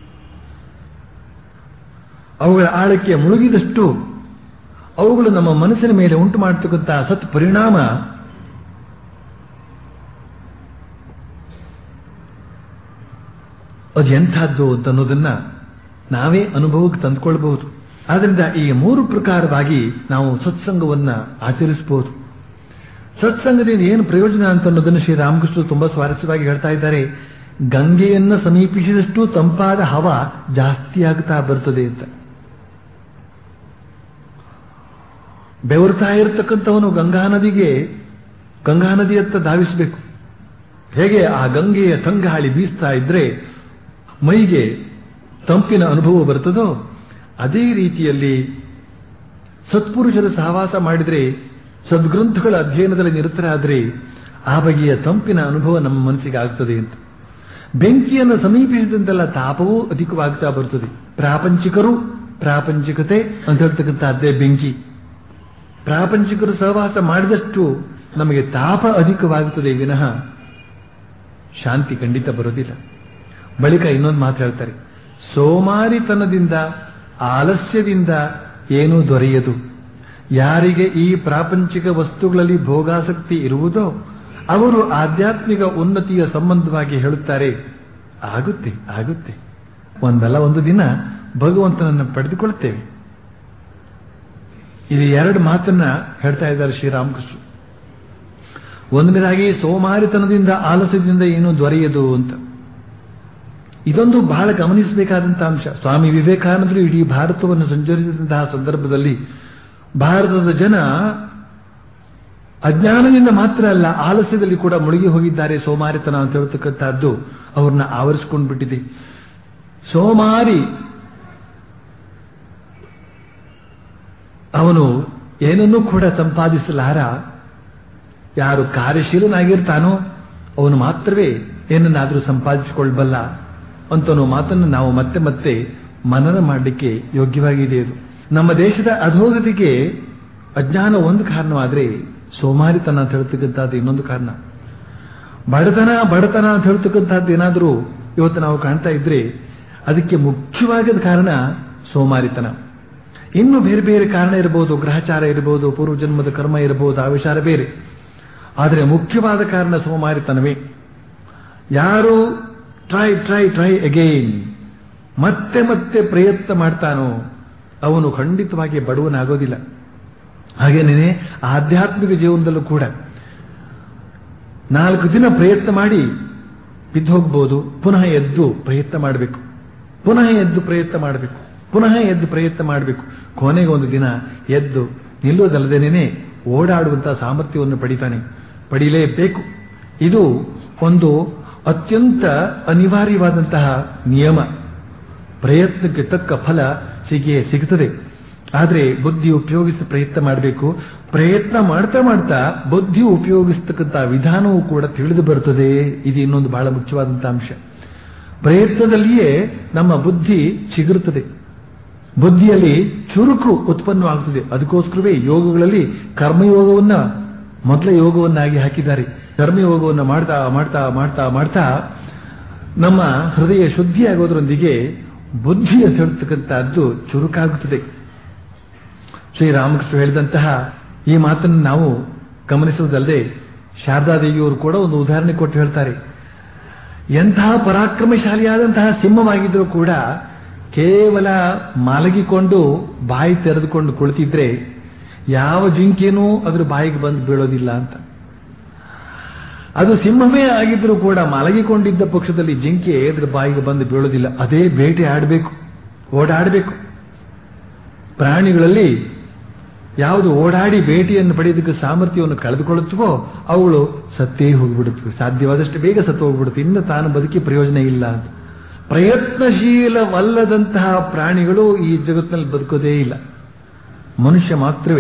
ಅವುಗಳ ಆಳಕ್ಕೆ ಮುಳುಗಿದಷ್ಟು ಅವುಗಳು ನಮ್ಮ ಮನಸ್ಸಿನ ಮೇಲೆ ಉಂಟು ಮಾಡತಕ್ಕಂತಹ ಸತ್ ಪರಿಣಾಮ ಅದು ಎಂಥದ್ದು ಅಂತ ಅನ್ನೋದನ್ನ ನಾವೇ ಅನುಭವಕ್ಕೆ ತಂದುಕೊಳ್ಬಹುದು ಆದ್ರಿಂದ ಈ ಮೂರು ಪ್ರಕಾರವಾಗಿ ನಾವು ಸತ್ಸಂಗವನ್ನ ಆಚರಿಸಬಹುದು ಸತ್ಸಂಗದಿಂದ ಏನು ಪ್ರಯೋಜನ ಅಂತ ಅನ್ನೋದನ್ನು ಶ್ರೀರಾಮಕೃಷ್ಣ ತುಂಬಾ ಸ್ವಾರಸ್ಯವಾಗಿ ಹೇಳ್ತಾ ಇದ್ದಾರೆ ಗಂಗೆಯನ್ನ ಸಮೀಪಿಸಿದಷ್ಟು ತಂಪಾದ ಹವ ಜಾಸ್ತಿ ಆಗ್ತಾ ಬರ್ತದೆ ಅಂತ ಬೆವರ್ತಾ ಇರತಕ್ಕಂಥವನು ಗಂಗಾ ನದಿಗೆ ಗಂಗಾ ನದಿಯತ್ತ ಧಾವಿಸಬೇಕು ಹೇಗೆ ಆ ಗಂಗೆಯ ತಂಗಾಳಿ ಬೀಸ್ತಾ ಇದ್ರೆ ಮೈಗೆ ತಂಪಿನ ಅನುಭವ ಬರ್ತದೋ ಅದೇ ರೀತಿಯಲ್ಲಿ ಸತ್ಪುರುಷರ ಸಹವಾಸ ಮಾಡಿದ್ರೆ ಸದ್ಗ್ರಂಥಗಳ ಅಧ್ಯಯನದಲ್ಲಿ ನಿರತರಾದರೆ ಆ ಬಗೆಯ ತಂಪಿನ ಅನುಭವ ನಮ್ಮ ಮನಸ್ಸಿಗೆ ಆಗ್ತದೆ ಅಂತ ಬೆಂಕಿಯನ್ನು ಸಮೀಪಿಸಿದಂತೆಲ್ಲ ತಾಪವೂ ಅಧಿಕವಾಗ್ತಾ ಬರ್ತದೆ ಪ್ರಾಪಂಚಿಕರು ಪ್ರಾಪಂಚಿಕತೆ ಅಂತ ಹೇಳ್ತಕ್ಕಂಥ ಅದೇ ಬೆಂಕಿ ಪ್ರಾಪಂಚಿಕರು ಸಹವಾಸ ಮಾಡಿದಷ್ಟು ನಮಗೆ ತಾಪ ಅಧಿಕವಾಗುತ್ತದೆ ವಿನಃ ಶಾಂತಿ ಖಂಡಿತ ಬರೋದಿಲ್ಲ ಬಳಿಕ ಇನ್ನೊಂದು ಮಾತು ಹೇಳ್ತಾರೆ ಸೋಮಾರಿತನದಿಂದ ಆಲಸ್ಯದಿಂದ ಏನೂ ದೊರೆಯದು ಯಾರಿಗೆ ಈ ಪ್ರಾಪಂಚಿಕ ವಸ್ತುಗಳಲ್ಲಿ ಭೋಗಾಸಕ್ತಿ ಇರುವುದೋ ಅವರು ಆಧ್ಯಾತ್ಮಿಕ ಉನ್ನತಿಯ ಸಂಬಂಧವಾಗಿ ಹೇಳುತ್ತಾರೆ ಆಗುತ್ತೆ ಆಗುತ್ತೆ ಒಂದಲ್ಲ ಒಂದು ದಿನ ಭಗವಂತನನ್ನು ಪಡೆದುಕೊಳ್ಳುತ್ತೇವೆ ಇದು ಎರಡು ಮಾತನ್ನ ಹೇಳ್ತಾ ಇದ್ದಾರೆ ಶ್ರೀರಾಮಕೃಷ್ಣ ಒಂದನೇದಾಗಿ ಸೋಮಾರಿತನದಿಂದ ಆಲಸ್ಯದಿಂದ ಏನು ದೊರೆಯದು ಅಂತ ಇದೊಂದು ಬಹಳ ಗಮನಿಸಬೇಕಾದಂತಹ ಅಂಶ ಸ್ವಾಮಿ ವಿವೇಕಾನಂದರು ಇಡೀ ಭಾರತವನ್ನು ಸಂಚರಿಸಿದಂತಹ ಸಂದರ್ಭದಲ್ಲಿ ಭಾರತದ ಜನ ಅಜ್ಞಾನದಿಂದ ಮಾತ್ರ ಅಲ್ಲ ಆಲಸ್ಯದಲ್ಲಿ ಕೂಡ ಮುಳುಗಿ ಹೋಗಿದ್ದಾರೆ ಸೋಮಾರಿತನ ಅಂತ ಹೇಳ್ತಕ್ಕಂಥದ್ದು ಅವ್ರನ್ನ ಆವರಿಸಿಕೊಂಡು ಬಿಟ್ಟಿದೆ ಸೋಮಾರಿ ಅವನು ಏನನ್ನೂ ಕೂಡ ಸಂಪಾದಿಸಲಾರ ಯಾರು ಕಾರ್ಯಶೀಲನಾಗಿರ್ತಾನೋ ಅವನು ಮಾತ್ರವೇ ಏನನ್ನಾದರೂ ಸಂಪಾದಿಸಿಕೊಳ್ಳಬಲ್ಲ ಅಂತ ಮಾತನ್ನು ನಾವು ಮತ್ತೆ ಮತ್ತೆ ಮನನ ಮಾಡಲಿಕ್ಕೆ ಯೋಗ್ಯವಾಗಿದೆ ಇದು ನಮ್ಮ ದೇಶದ ಅಧೋಗತಿಗೆ ಅಜ್ಞಾನ ಒಂದು ಕಾರಣವಾದರೆ ಸೋಮಾರಿತನ ಅಂತ ಹೇಳ್ತಕ್ಕಂಥದ್ದು ಇನ್ನೊಂದು ಕಾರಣ ಬಡತನ ಬಡತನ ಅಂತ ಹೇಳ್ತಕ್ಕಂಥದ್ದು ಏನಾದರೂ ಇವತ್ತು ನಾವು ಕಾಣ್ತಾ ಇದ್ರೆ ಅದಕ್ಕೆ ಮುಖ್ಯವಾದ ಕಾರಣ ಸೋಮಾರಿತನ ಇನ್ನು ಬೇರೆ ಬೇರೆ ಕಾರಣ ಇರಬಹುದು ಗ್ರಹಚಾರ ಇರಬಹುದು ಪೂರ್ವಜನ್ಮದ ಕರ್ಮ ಇರಬಹುದು ಆ ವಿಚಾರ ಬೇರೆ ಆದರೆ ಮುಖ್ಯವಾದ ಕಾರಣ ಸೋಮಾರಿತನವೇ ಯಾರು ಟ್ರೈ ಟ್ರೈ ಟ್ರೈ ಅಗೈನ್ ಮತ್ತೆ ಮತ್ತೆ ಪ್ರಯತ್ನ ಮಾಡ್ತಾನೋ ಅವನು ಖಂಡಿತವಾಗಿ ಬಡವನಾಗೋದಿಲ್ಲ ಹಾಗೇನೇ ಆಧ್ಯಾತ್ಮಿಕ ಜೀವನದಲ್ಲೂ ಕೂಡ ನಾಲ್ಕು ದಿನ ಪ್ರಯತ್ನ ಮಾಡಿ ಬಿದ್ದು ಹೋಗ್ಬೋದು ಪುನಃ ಎದ್ದು ಪ್ರಯತ್ನ ಮಾಡಬೇಕು ಪುನಃ ಎದ್ದು ಪ್ರಯತ್ನ ಮಾಡಬೇಕು ಪುನಃ ಎದ್ದು ಪ್ರಯತ್ನ ಮಾಡಬೇಕು ಕೊನೆಗೆ ಒಂದು ದಿನ ಎದ್ದು ನಿಲ್ಲೋದಲ್ಲದೇನೆ ಓಡಾಡುವಂತಹ ಸಾಮರ್ಥ್ಯವನ್ನು ಪಡಿತಾನೆ ಪಡೀಲೇಬೇಕು ಇದು ಒಂದು ಅತ್ಯಂತ ಅನಿವಾರ್ಯವಾದಂತಹ ನಿಯಮ ಪ್ರಯತ್ನಕ್ಕೆ ತಕ್ಕ ಫಲ ಸಿಗೇ ಸಿಗುತ್ತದೆ ಆದರೆ ಬುದ್ಧಿ ಉಪಯೋಗಿಸಿ ಪ್ರಯತ್ನ ಮಾಡಬೇಕು ಪ್ರಯತ್ನ ಮಾಡ್ತಾ ಮಾಡ್ತಾ ಬುದ್ಧಿ ಉಪಯೋಗಿಸ್ತಕ್ಕಂಥ ವಿಧಾನವೂ ಕೂಡ ತಿಳಿದು ಬರುತ್ತದೆ ಇದು ಇನ್ನೊಂದು ಬಹಳ ಮುಖ್ಯವಾದಂತಹ ಅಂಶ ಪ್ರಯತ್ನದಲ್ಲಿಯೇ ನಮ್ಮ ಬುದ್ಧಿ ಚಿಗುರುತ್ತದೆ ಬುದ್ಧಿಯಲ್ಲಿ ಚುರುಕು ಉತ್ಪನ್ನವಾಗುತ್ತದೆ ಅದಕ್ಕೋಸ್ಕರವೇ ಯೋಗಗಳಲ್ಲಿ ಕರ್ಮಯೋಗವನ್ನ ಮೊದಲ ಯೋಗವನ್ನಾಗಿ ಹಾಕಿದ್ದಾರೆ ಕರ್ಮಯೋಗವನ್ನು ಮಾಡ್ತಾ ಮಾಡ್ತಾ ಮಾಡ್ತಾ ಮಾಡ್ತಾ ನಮ್ಮ ಹೃದಯ ಶುದ್ಧಿಯಾಗೋದ್ರೊಂದಿಗೆ ಬುದ್ಧಿ ಅಂತ ಹೇಳ್ತಕ್ಕಂಥದ್ದು ಚುರುಕಾಗುತ್ತದೆ ಶ್ರೀರಾಮಕೃಷ್ಣ ಹೇಳಿದಂತಹ ಈ ಮಾತನ್ನು ನಾವು ಗಮನಿಸುವುದಲ್ಲದೆ ಶಾರದಾದೇವಿಯವರು ಕೂಡ ಒಂದು ಉದಾಹರಣೆ ಕೊಟ್ಟು ಹೇಳ್ತಾರೆ ಎಂತಹ ಪರಾಕ್ರಮಶಾಲಿಯಾದಂತಹ ಸಿಂಹವಾಗಿದ್ರೂ ಕೂಡ ಕೇವಲ ಮಲಗಿಕೊಂಡು ಬಾಯಿ ತೆರೆದುಕೊಂಡು ಕುಳಿತಿದ್ರೆ ಯಾವ ಜಿಂಕೆನೂ ಅದ್ರ ಬಾಯಿಗೆ ಬಂದು ಬೀಳೋದಿಲ್ಲ ಅಂತ ಅದು ಸಿಂಹವೇ ಆಗಿದ್ರೂ ಕೂಡ ಮಲಗಿಕೊಂಡಿದ್ದ ಪಕ್ಷದಲ್ಲಿ ಜಿಂಕೆ ಅದ್ರ ಬಾಯಿಗೆ ಬಂದು ಬೀಳೋದಿಲ್ಲ ಅದೇ ಬೇಟೆ ಆಡಬೇಕು ಓಡಾಡಬೇಕು ಪ್ರಾಣಿಗಳಲ್ಲಿ ಯಾವುದು ಓಡಾಡಿ ಬೇಟೆಯನ್ನು ಪಡೆಯೋದಕ್ಕೆ ಸಾಮರ್ಥ್ಯವನ್ನು ಕಳೆದುಕೊಳ್ಳುತ್ತವೋ ಅವುಗಳು ಸತ್ತೇ ಹೋಗಿಬಿಡುತ್ತವೆ ಸಾಧ್ಯವಾದಷ್ಟು ಬೇಗ ಸತ್ತು ಹೋಗ್ಬಿಡುತ್ತೆ ಇನ್ನು ತಾನು ಬದುಕಿ ಪ್ರಯೋಜನ ಇಲ್ಲ ಅಂತ ಪ್ರಯತ್ನಶೀಲವಲ್ಲದಂತಹ ಪ್ರಾಣಿಗಳು ಈ ಜಗತ್ತಿನಲ್ಲಿ ಬದುಕೋದೇ ಇಲ್ಲ ಮನುಷ್ಯ ಮಾತ್ರವೇ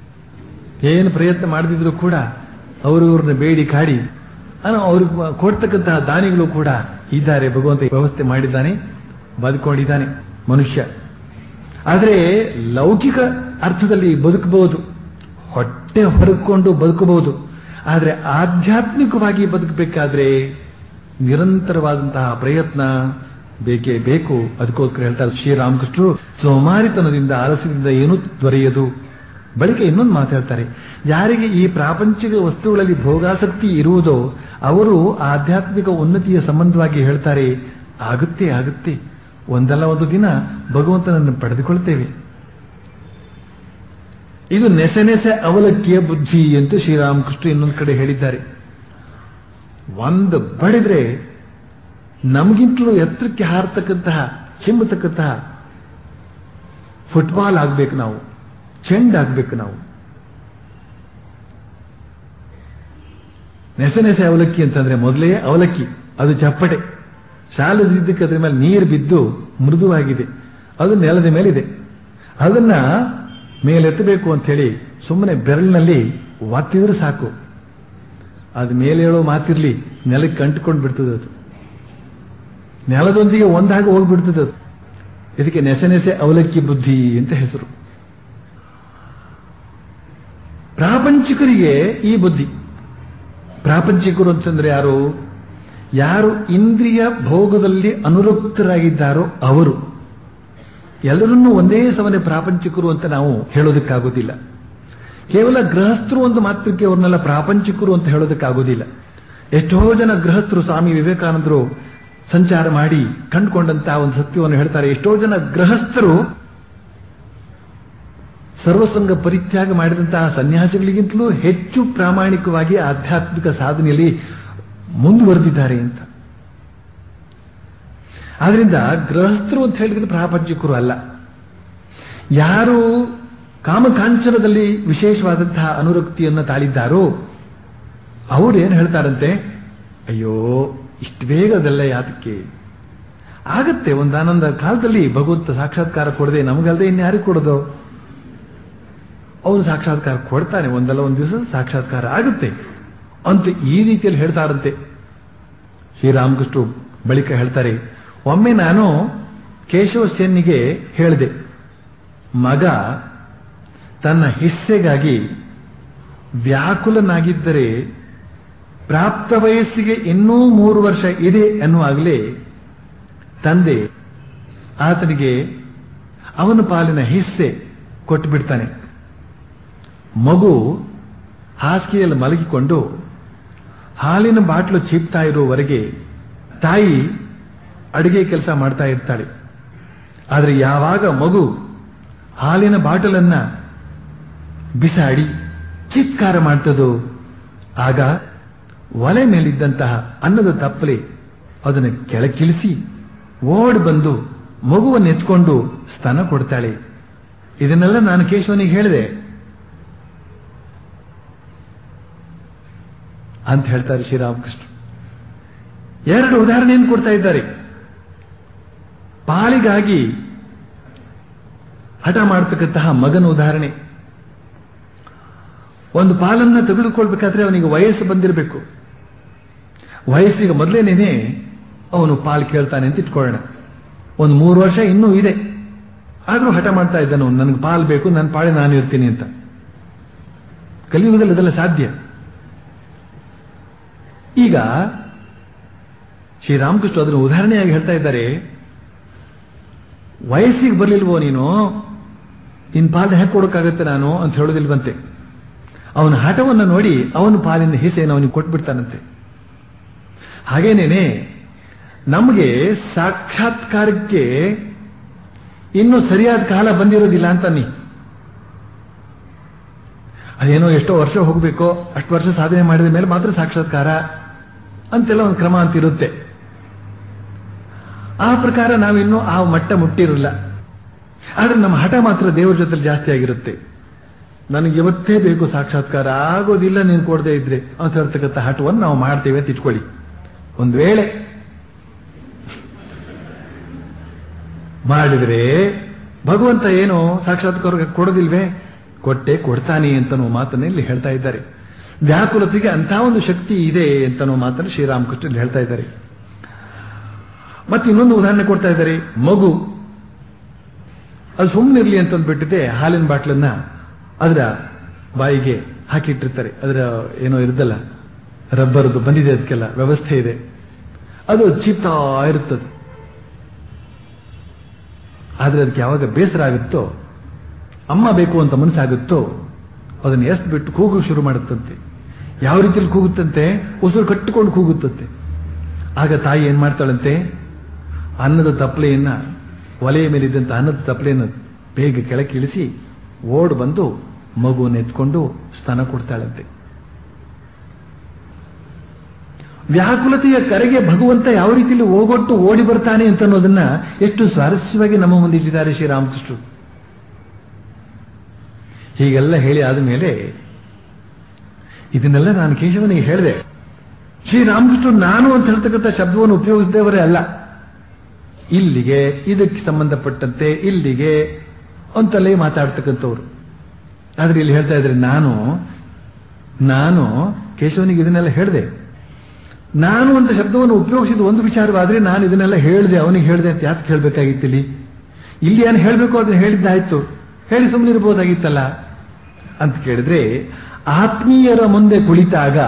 ಏನು ಪ್ರಯತ್ನ ಮಾಡದಿದ್ರು ಕೂಡ ಅವರು ಇವ್ರನ್ನ ಬೇಡಿ ಕಾಡಿ ಅವ್ರಿಗೆ ಕೊಡ್ತಕ್ಕಂತಹ ದಾನಿಗಳು ಕೂಡ ಇದ್ದಾರೆ ಭಗವಂತ ವ್ಯವಸ್ಥೆ ಮಾಡಿದ್ದಾನೆ ಬದುಕೊಂಡಿದ್ದಾನೆ ಮನುಷ್ಯ ಆದರೆ ಲೌಕಿಕ ಅರ್ಥದಲ್ಲಿ ಬದುಕಬಹುದು ಹೊಟ್ಟೆ ಹೊರಕೊಂಡು ಬದುಕಬಹುದು ಆದರೆ ಆಧ್ಯಾತ್ಮಿಕವಾಗಿ ಬದುಕಬೇಕಾದ್ರೆ ನಿರಂತರವಾದಂತಹ ಪ್ರಯತ್ನ ಬೇಕೇ ಬೇಕು ಅದಕ್ಕೋಸ್ಕರ ಹೇಳ್ತಾರೆ ಶ್ರೀರಾಮಕೃಷ್ಣರು ಸೋಮಾರಿತನದಿಂದ ಆಲಸ್ಯದಿಂದ ಏನೂ ದೊರೆಯದು ಬಳಿಕ ಇನ್ನೊಂದು ಮಾತಾಡ್ತಾರೆ ಯಾರಿಗೆ ಈ ಪ್ರಾಪಂಚಿಕ ವಸ್ತುಗಳಲ್ಲಿ ಭೋಗಾಸಕ್ತಿ ಇರುವುದೋ ಅವರು ಆಧ್ಯಾತ್ಮಿಕ ಉನ್ನತಿಯ ಸಂಬಂಧವಾಗಿ ಹೇಳ್ತಾರೆ ಆಗುತ್ತೆ ಆಗುತ್ತೆ ಒಂದಲ್ಲ ಒಂದು ದಿನ ಭಗವಂತನನ್ನು ಪಡೆದುಕೊಳ್ತೇವೆ ಇದು ನೆಸೆ ನೆಸೆ ಅವಲಕ್ಕಿಯ ಬುದ್ಧಿ ಎಂದು ಶ್ರೀರಾಮಕೃಷ್ಣ ಇನ್ನೊಂದು ಕಡೆ ಹೇಳಿದ್ದಾರೆ ಒಂದು ಬಡಿದ್ರೆ ನಮಗಿಂತಲೂ ಎತ್ತರಕ್ಕೆ ಹಾರತಕ್ಕಂತಹ ಚಿಮ್ಮತಕ್ಕಂತಹ ಫುಟ್ಬಾಲ್ ಆಗ್ಬೇಕು ನಾವು ಚೆಂಡ್ ಆಗ್ಬೇಕು ನಾವು ನೆಸೆ ನೆಸೆ ಅವಲಕ್ಕಿ ಅಂತಂದ್ರೆ ಮೊದಲೇ ಅವಲಕ್ಕಿ ಅದು ಚಪ್ಪಟೆ ಶಾಲದಿದ್ದಕ್ಕೆ ಅದ್ರ ಮೇಲೆ ನೀರು ಬಿದ್ದು ಮೃದುವಾಗಿದೆ ಅದು ನೆಲದ ಮೇಲಿದೆ ಅದನ್ನ ಮೇಲೆತ್ತಬೇಕು ಅಂತ ಹೇಳಿ ಸುಮ್ಮನೆ ಬೆರಳಿನಲ್ಲಿ ಒತ್ತಿದ್ರೆ ಸಾಕು ಅದು ಮೇಲೆ ಹೇಳೋ ಮಾತಿರ್ಲಿ ನೆಲಕ್ಕೆ ಅಂಟಿಕೊಂಡು ಬಿಡ್ತದೆ ಅದು ನೆಲದೊಂದಿಗೆ ಒಂದಾಗಿ ಹೋಗ್ಬಿಡ್ತದೆ ಅದು ಇದಕ್ಕೆ ನೆಸೆ ನೆಸೆ ಅವಲಕ್ಕಿ ಬುದ್ಧಿ ಅಂತ ಹೆಸರು ಪ್ರಾಪಂಚಿಕರಿಗೆ ಈ ಬುದ್ಧಿ ಪ್ರಾಪಂಚಿಕರು ಅಂತಂದ್ರೆ ಯಾರು ಯಾರು ಇಂದ್ರಿಯ ಭೋಗದಲ್ಲಿ ಅನುರಕ್ತರಾಗಿದ್ದಾರೋ ಅವರು ಎಲ್ಲರನ್ನೂ ಒಂದೇ ಸಮನೆ ಪ್ರಾಪಂಚಿಕರು ಅಂತ ನಾವು ಹೇಳೋದಕ್ಕಾಗೋದಿಲ್ಲ ಕೇವಲ ಗೃಹಸ್ಥರು ಒಂದು ಮಾತ್ರಕ್ಕೆ ಅವ್ರನ್ನೆಲ್ಲ ಪ್ರಾಪಂಚಿಕರು ಅಂತ ಹೇಳೋದಕ್ಕಾಗೋದಿಲ್ಲ ಎಷ್ಟೋ ಜನ ಗೃಹಸ್ಥರು ಸ್ವಾಮಿ ವಿವೇಕಾನಂದರು ಸಂಚಾರ ಮಾಡಿ ಕಂಡುಕೊಂಡಂತಹ ಒಂದು ಸತ್ಯವನ್ನು ಹೇಳ್ತಾರೆ ಎಷ್ಟೋ ಜನ ಗೃಹಸ್ಥರು ಸರ್ವಸಂಗ ಪರಿತ್ಯಾಗ ಮಾಡಿದಂತಹ ಸನ್ಯಾಸಿಗಳಿಗಿಂತಲೂ ಹೆಚ್ಚು ಪ್ರಾಮಾಣಿಕವಾಗಿ ಆಧ್ಯಾತ್ಮಿಕ ಸಾಧನೆಯಲ್ಲಿ ಮುಂದುವರೆದಿದ್ದಾರೆ ಅಂತ ಆದ್ರಿಂದ ಗೃಹಸ್ಥರು ಅಂತ ಹೇಳಿದ್ರೆ ಪ್ರಾಪಂಚಿಕರು ಅಲ್ಲ ಯಾರು ಕಾಮಕಾಂಚನದಲ್ಲಿ ವಿಶೇಷವಾದಂತಹ ಅನುರಕ್ತಿಯನ್ನು ತಾಳಿದ್ದಾರೋ ಅವರು ಏನು ಹೇಳ್ತಾರಂತೆ ಅಯ್ಯೋ ಇಷ್ಟು ಬೇಗ ಅದೆಲ್ಲ ಯಾತಕ್ಕೆ ಆಗತ್ತೆ ಒಂದಾನೊಂದ ಕಾಲದಲ್ಲಿ ಭಗವಂತ ಸಾಕ್ಷಾತ್ಕಾರ ಕೊಡದೆ ನಮಗಲ್ದೆ ಇನ್ಯಾರಿಗೆ ಕೊಡೋದು ಅವನು ಸಾಕ್ಷಾತ್ಕಾರ ಕೊಡ್ತಾನೆ ಒಂದಲ್ಲ ಒಂದು ದಿವಸ ಸಾಕ್ಷಾತ್ಕಾರ ಆಗುತ್ತೆ ಅಂತ ಈ ರೀತಿಯಲ್ಲಿ ಹೇಳ್ತಾರಂತೆ ಶ್ರೀರಾಮಕೃಷ್ಣ ಬಳಿಕ ಹೇಳ್ತಾರೆ ಒಮ್ಮೆ ನಾನು ಕೇಶವ ಸೇನಿಗೆ ಹೇಳಿದೆ ಮಗ ತನ್ನ ಹಿಸ್ಸೆಗಾಗಿ ವ್ಯಾಕುಲನಾಗಿದ್ದರೆ ಪ್ರಾಪ್ತ ವಯಸ್ಸಿಗೆ ಇನ್ನೂ ಮೂರು ವರ್ಷ ಇದೆ ಎನ್ನುವಾಗಲೇ ತಂದೆ ಆತನಿಗೆ ಅವನ ಪಾಲಿನ ಹಿಸ್ಸೆ ಕೊಟ್ಟು ಬಿಡ್ತಾನೆ ಮಗು ಹಾಸಿಗೆಯಲ್ಲಿ ಮಲಗಿಕೊಂಡು ಹಾಲಿನ ಬಾಟ್ಲು ಚೀಪ್ತಾ ಇರುವವರೆಗೆ ತಾಯಿ ಅಡುಗೆ ಕೆಲಸ ಮಾಡ್ತಾ ಇರ್ತಾಳೆ ಆದರೆ ಯಾವಾಗ ಮಗು ಹಾಲಿನ ಬಾಟಲನ್ನ ಬಿಸಾಡಿ ಚಿತ್ಕಾರ ಮಾಡ್ತದೋ ಆಗ ಒಲೆ ಮೇಲಿದ್ದಂತಹ ಅನ್ನದ ತಪ್ಪಲೆ ಅದನ್ನು ಕೆಳಕಿಳಿಸಿ ಓಡಿ ಬಂದು ಮಗುವನ್ನು ಎತ್ಕೊಂಡು ಸ್ತನ ಕೊಡ್ತಾಳೆ ಇದನ್ನೆಲ್ಲ ನಾನು ಕೇಶವನಿಗೆ ಹೇಳಿದೆ ಅಂತ ಹೇಳ್ತಾರೆ ಶ್ರೀರಾಮಕೃಷ್ಣ ಎರಡು ಉದಾಹರಣೆಯನ್ನು ಕೊಡ್ತಾ ಇದ್ದಾರೆ ಪಾಲಿಗಾಗಿ ಹಠ ಮಾಡತಕ್ಕಂತಹ ಮಗನ ಉದಾಹರಣೆ ಒಂದು ಪಾಲನ್ನ ತೆಗೆದುಕೊಳ್ಬೇಕಾದ್ರೆ ಅವನಿಗೆ ವಯಸ್ಸು ಬಂದಿರಬೇಕು ವಯಸ್ಸಿಗೆ ಮೊದಲೇನೇನೆ ಅವನು ಪಾಲು ಕೇಳ್ತಾನೆ ಅಂತ ಇಟ್ಕೊಳ್ಳೋಣ ಒಂದು ಮೂರು ವರ್ಷ ಇನ್ನೂ ಇದೆ ಆದರೂ ಹಠ ಮಾಡ್ತಾ ಇದ್ದಾನೆ ಅವನು ನನಗೆ ಪಾಲು ಬೇಕು ನನ್ನ ಪಾಳೆ ನಾನು ಇರ್ತೀನಿ ಅಂತ ಕಲಿಯುಗದಲ್ಲಿ ಅದೆಲ್ಲ ಸಾಧ್ಯ ಈಗ ಶ್ರೀರಾಮಕೃಷ್ಣ ಅದನ್ನು ಉದಾಹರಣೆಯಾಗಿ ಹೇಳ್ತಾ ಇದ್ದಾರೆ ವಯಸ್ಸಿಗೆ ಬರಲಿಲ್ವೋ ನೀನು ನಿನ್ ಪಾಲನೆ ಹೇಗೆ ಕೊಡೋಕ್ಕಾಗತ್ತೆ ನಾನು ಅಂತ ಹೇಳೋದಿಲ್ವಂತೆ ಅವನ ಹಠವನ್ನು ನೋಡಿ ಅವನ ಪಾಲಿನ ಹಿಸೆಯನ್ನು ಅವನಿಗೆ ಕೊಟ್ಬಿಡ್ತಾನಂತೆ ಹಾಗೇನೇನೆ ನಮಗೆ ಸಾಕ್ಷಾತ್ಕಾರಕ್ಕೆ ಇನ್ನೂ ಸರಿಯಾದ ಕಾಲ ಬಂದಿರೋದಿಲ್ಲ ಅಂತ ನೀ ಅದೇನೋ ಎಷ್ಟೋ ವರ್ಷ ಹೋಗಬೇಕೋ ಅಷ್ಟು ವರ್ಷ ಸಾಧನೆ ಮಾಡಿದ ಮೇಲೆ ಮಾತ್ರ ಸಾಕ್ಷಾತ್ಕಾರ ಅಂತೆಲ್ಲ ಒಂದು ಕ್ರಮ ಅಂತಿರುತ್ತೆ ಆ ಪ್ರಕಾರ ನಾವಿನ್ನೂ ಆ ಮಟ್ಟ ಮುಟ್ಟಿರಲ್ಲ ಆದ್ರೆ ನಮ್ಮ ಹಠ ಮಾತ್ರ ದೇವರ ಜೊತೆ ಜಾಸ್ತಿ ಆಗಿರುತ್ತೆ ನನಗೆ ಇವತ್ತೇ ಬೇಕು ಸಾಕ್ಷಾತ್ಕಾರ ಆಗೋದಿಲ್ಲ ನೀನು ಕೊಡದೇ ಇದ್ರೆ ಅಂತ ಹೇಳ್ತಕ್ಕಂಥ ಹಠವನ್ನು ನಾವು ಮಾಡ್ತೇವೆ ಅಂತ ಇಟ್ಕೊಳ್ಳಿ ಒಂದು ವೇಳೆ ಮಾಡಿದ್ರೆ ಭಗವಂತ ಏನು ಸಾಕ್ಷಾತ್ಕಾರ ಕೊಡೋದಿಲ್ವೇ ಕೊಟ್ಟೆ ಕೊಡ್ತಾನೆ ಅಂತನೋ ಮಾತನ್ನ ಇಲ್ಲಿ ಹೇಳ್ತಾ ಇದ್ದಾರೆ ವ್ಯಾಕುಲತೆಗೆ ಅಂತ ಒಂದು ಶಕ್ತಿ ಇದೆ ಅಂತನೋ ಮಾತನ್ನು ಶ್ರೀರಾಮಕೃಷ್ಣ ಇಲ್ಲಿ ಹೇಳ್ತಾ ಇದ್ದಾರೆ ಮತ್ತೆ ಇನ್ನೊಂದು ಉದಾಹರಣೆ ಕೊಡ್ತಾ ಇದ್ದಾರೆ ಮಗು ಅದು ಸುಮ್ಮನಿರ್ಲಿ ಅಂತಂದ್ಬಿಟ್ಟಿದೆ ಹಾಲಿನ ಬಾಟ್ಲನ್ನ ಅದರ ಬಾಯಿಗೆ ಹಾಕಿಟ್ಟಿರ್ತಾರೆ ಅದರ ಏನೋ ಇರುದಲ್ಲ ರಬ್ಬರ್ದು ಬಂದಿದೆ ಅದಕ್ಕೆಲ್ಲ ವ್ಯವಸ್ಥೆ ಇದೆ ಅದು ಚೀಪ್ತಾ ಇರುತ್ತದೆ ಆದ್ರೆ ಅದಕ್ಕೆ ಯಾವಾಗ ಬೇಸರ ಆಗುತ್ತೋ ಅಮ್ಮ ಬೇಕು ಅಂತ ಮನಸ್ಸಾಗುತ್ತೋ ಅದನ್ನು ಎಸ್ಟ್ ಬಿಟ್ಟು ಕೂಗು ಶುರು ಮಾಡುತ್ತಂತೆ ಯಾವ ರೀತಿಯಲ್ಲಿ ಕೂಗುತ್ತಂತೆ ಉಸಿರು ಕಟ್ಟಿಕೊಂಡು ಕೂಗುತ್ತಂತೆ ಆಗ ತಾಯಿ ಏನ್ ಮಾಡ್ತಾಳಂತೆ ಅನ್ನದ ತಪ್ಪಲೆಯನ್ನ ಒಲೆಯ ಮೇಲಿದ್ದಂತ ಅನ್ನದ ತಪ್ಪಲೆಯನ್ನು ಬೇಗ ಕೆಳಕ್ಕೆ ಇಳಿಸಿ ಓಡ್ ಬಂದು ಮಗುವನ್ನು ಎತ್ಕೊಂಡು ಸ್ತನ ಕೊಡ್ತಾಳಂತೆ ವ್ಯಾಕುಲತೆಯ ಕರೆಗೆ ಭಗವಂತ ಯಾವ ರೀತಿಯಲ್ಲಿ ಓಗೊಟ್ಟು ಓಡಿ ಬರ್ತಾನೆ ಅಂತ ಅನ್ನೋದನ್ನ ಎಷ್ಟು ಸ್ವಾರಸ್ಯವಾಗಿ ನಮ್ಮ ಮುಂದೆ ಇಟ್ಟಿದ್ದಾರೆ ಶ್ರೀರಾಮಕೃಷ್ಣರು ಹೀಗೆಲ್ಲ ಹೇಳಿ ಆದ ಮೇಲೆ ಇದನ್ನೆಲ್ಲ ನಾನು ಕೇಶವನಿಗೆ ಹೇಳಿದೆ ಶ್ರೀರಾಮಕೃಷ್ಣರು ನಾನು ಅಂತ ಹೇಳ್ತಕ್ಕಂಥ ಶಬ್ದವನ್ನು ಉಪಯೋಗಿಸಿದವರೇ ಅಲ್ಲ ಇಲ್ಲಿಗೆ ಇದಕ್ಕೆ ಸಂಬಂಧಪಟ್ಟಂತೆ ಇಲ್ಲಿಗೆ ಅಂತಲೇ ಮಾತಾಡ್ತಕ್ಕಂಥವ್ರು ಆದ್ರೆ ಇಲ್ಲಿ ಹೇಳ್ತಾ ಇದ್ರೆ ನಾನು ನಾನು ಕೇಶವನಿಗೆ ಇದನ್ನೆಲ್ಲ ಹೇಳಿದೆ ನಾನು ಅಂತ ಶಬ್ದವನ್ನು ಉಪಯೋಗಿಸಿದ ಒಂದು ವಿಚಾರವಾದ್ರೆ ನಾನು ಇದನ್ನೆಲ್ಲ ಹೇಳಿದೆ ಅವನಿಗೆ ಹೇಳಿದೆ ಅಂತ ಯಾಕೆ ಹೇಳಬೇಕಾಗಿತ್ತು ಇಲ್ಲಿ ಇಲ್ಲಿ ಏನು ಹೇಳಬೇಕು ಅದನ್ನ ಹೇಳಿದ್ದಾಯ್ತು ಹೇಳಿ ಸುಮ್ಮನೆ ಇರ್ಬೋದಾಗಿತ್ತಲ್ಲ ಅಂತ ಕೇಳಿದ್ರೆ ಆತ್ಮೀಯರ ಮುಂದೆ ಕುಳಿತಾಗ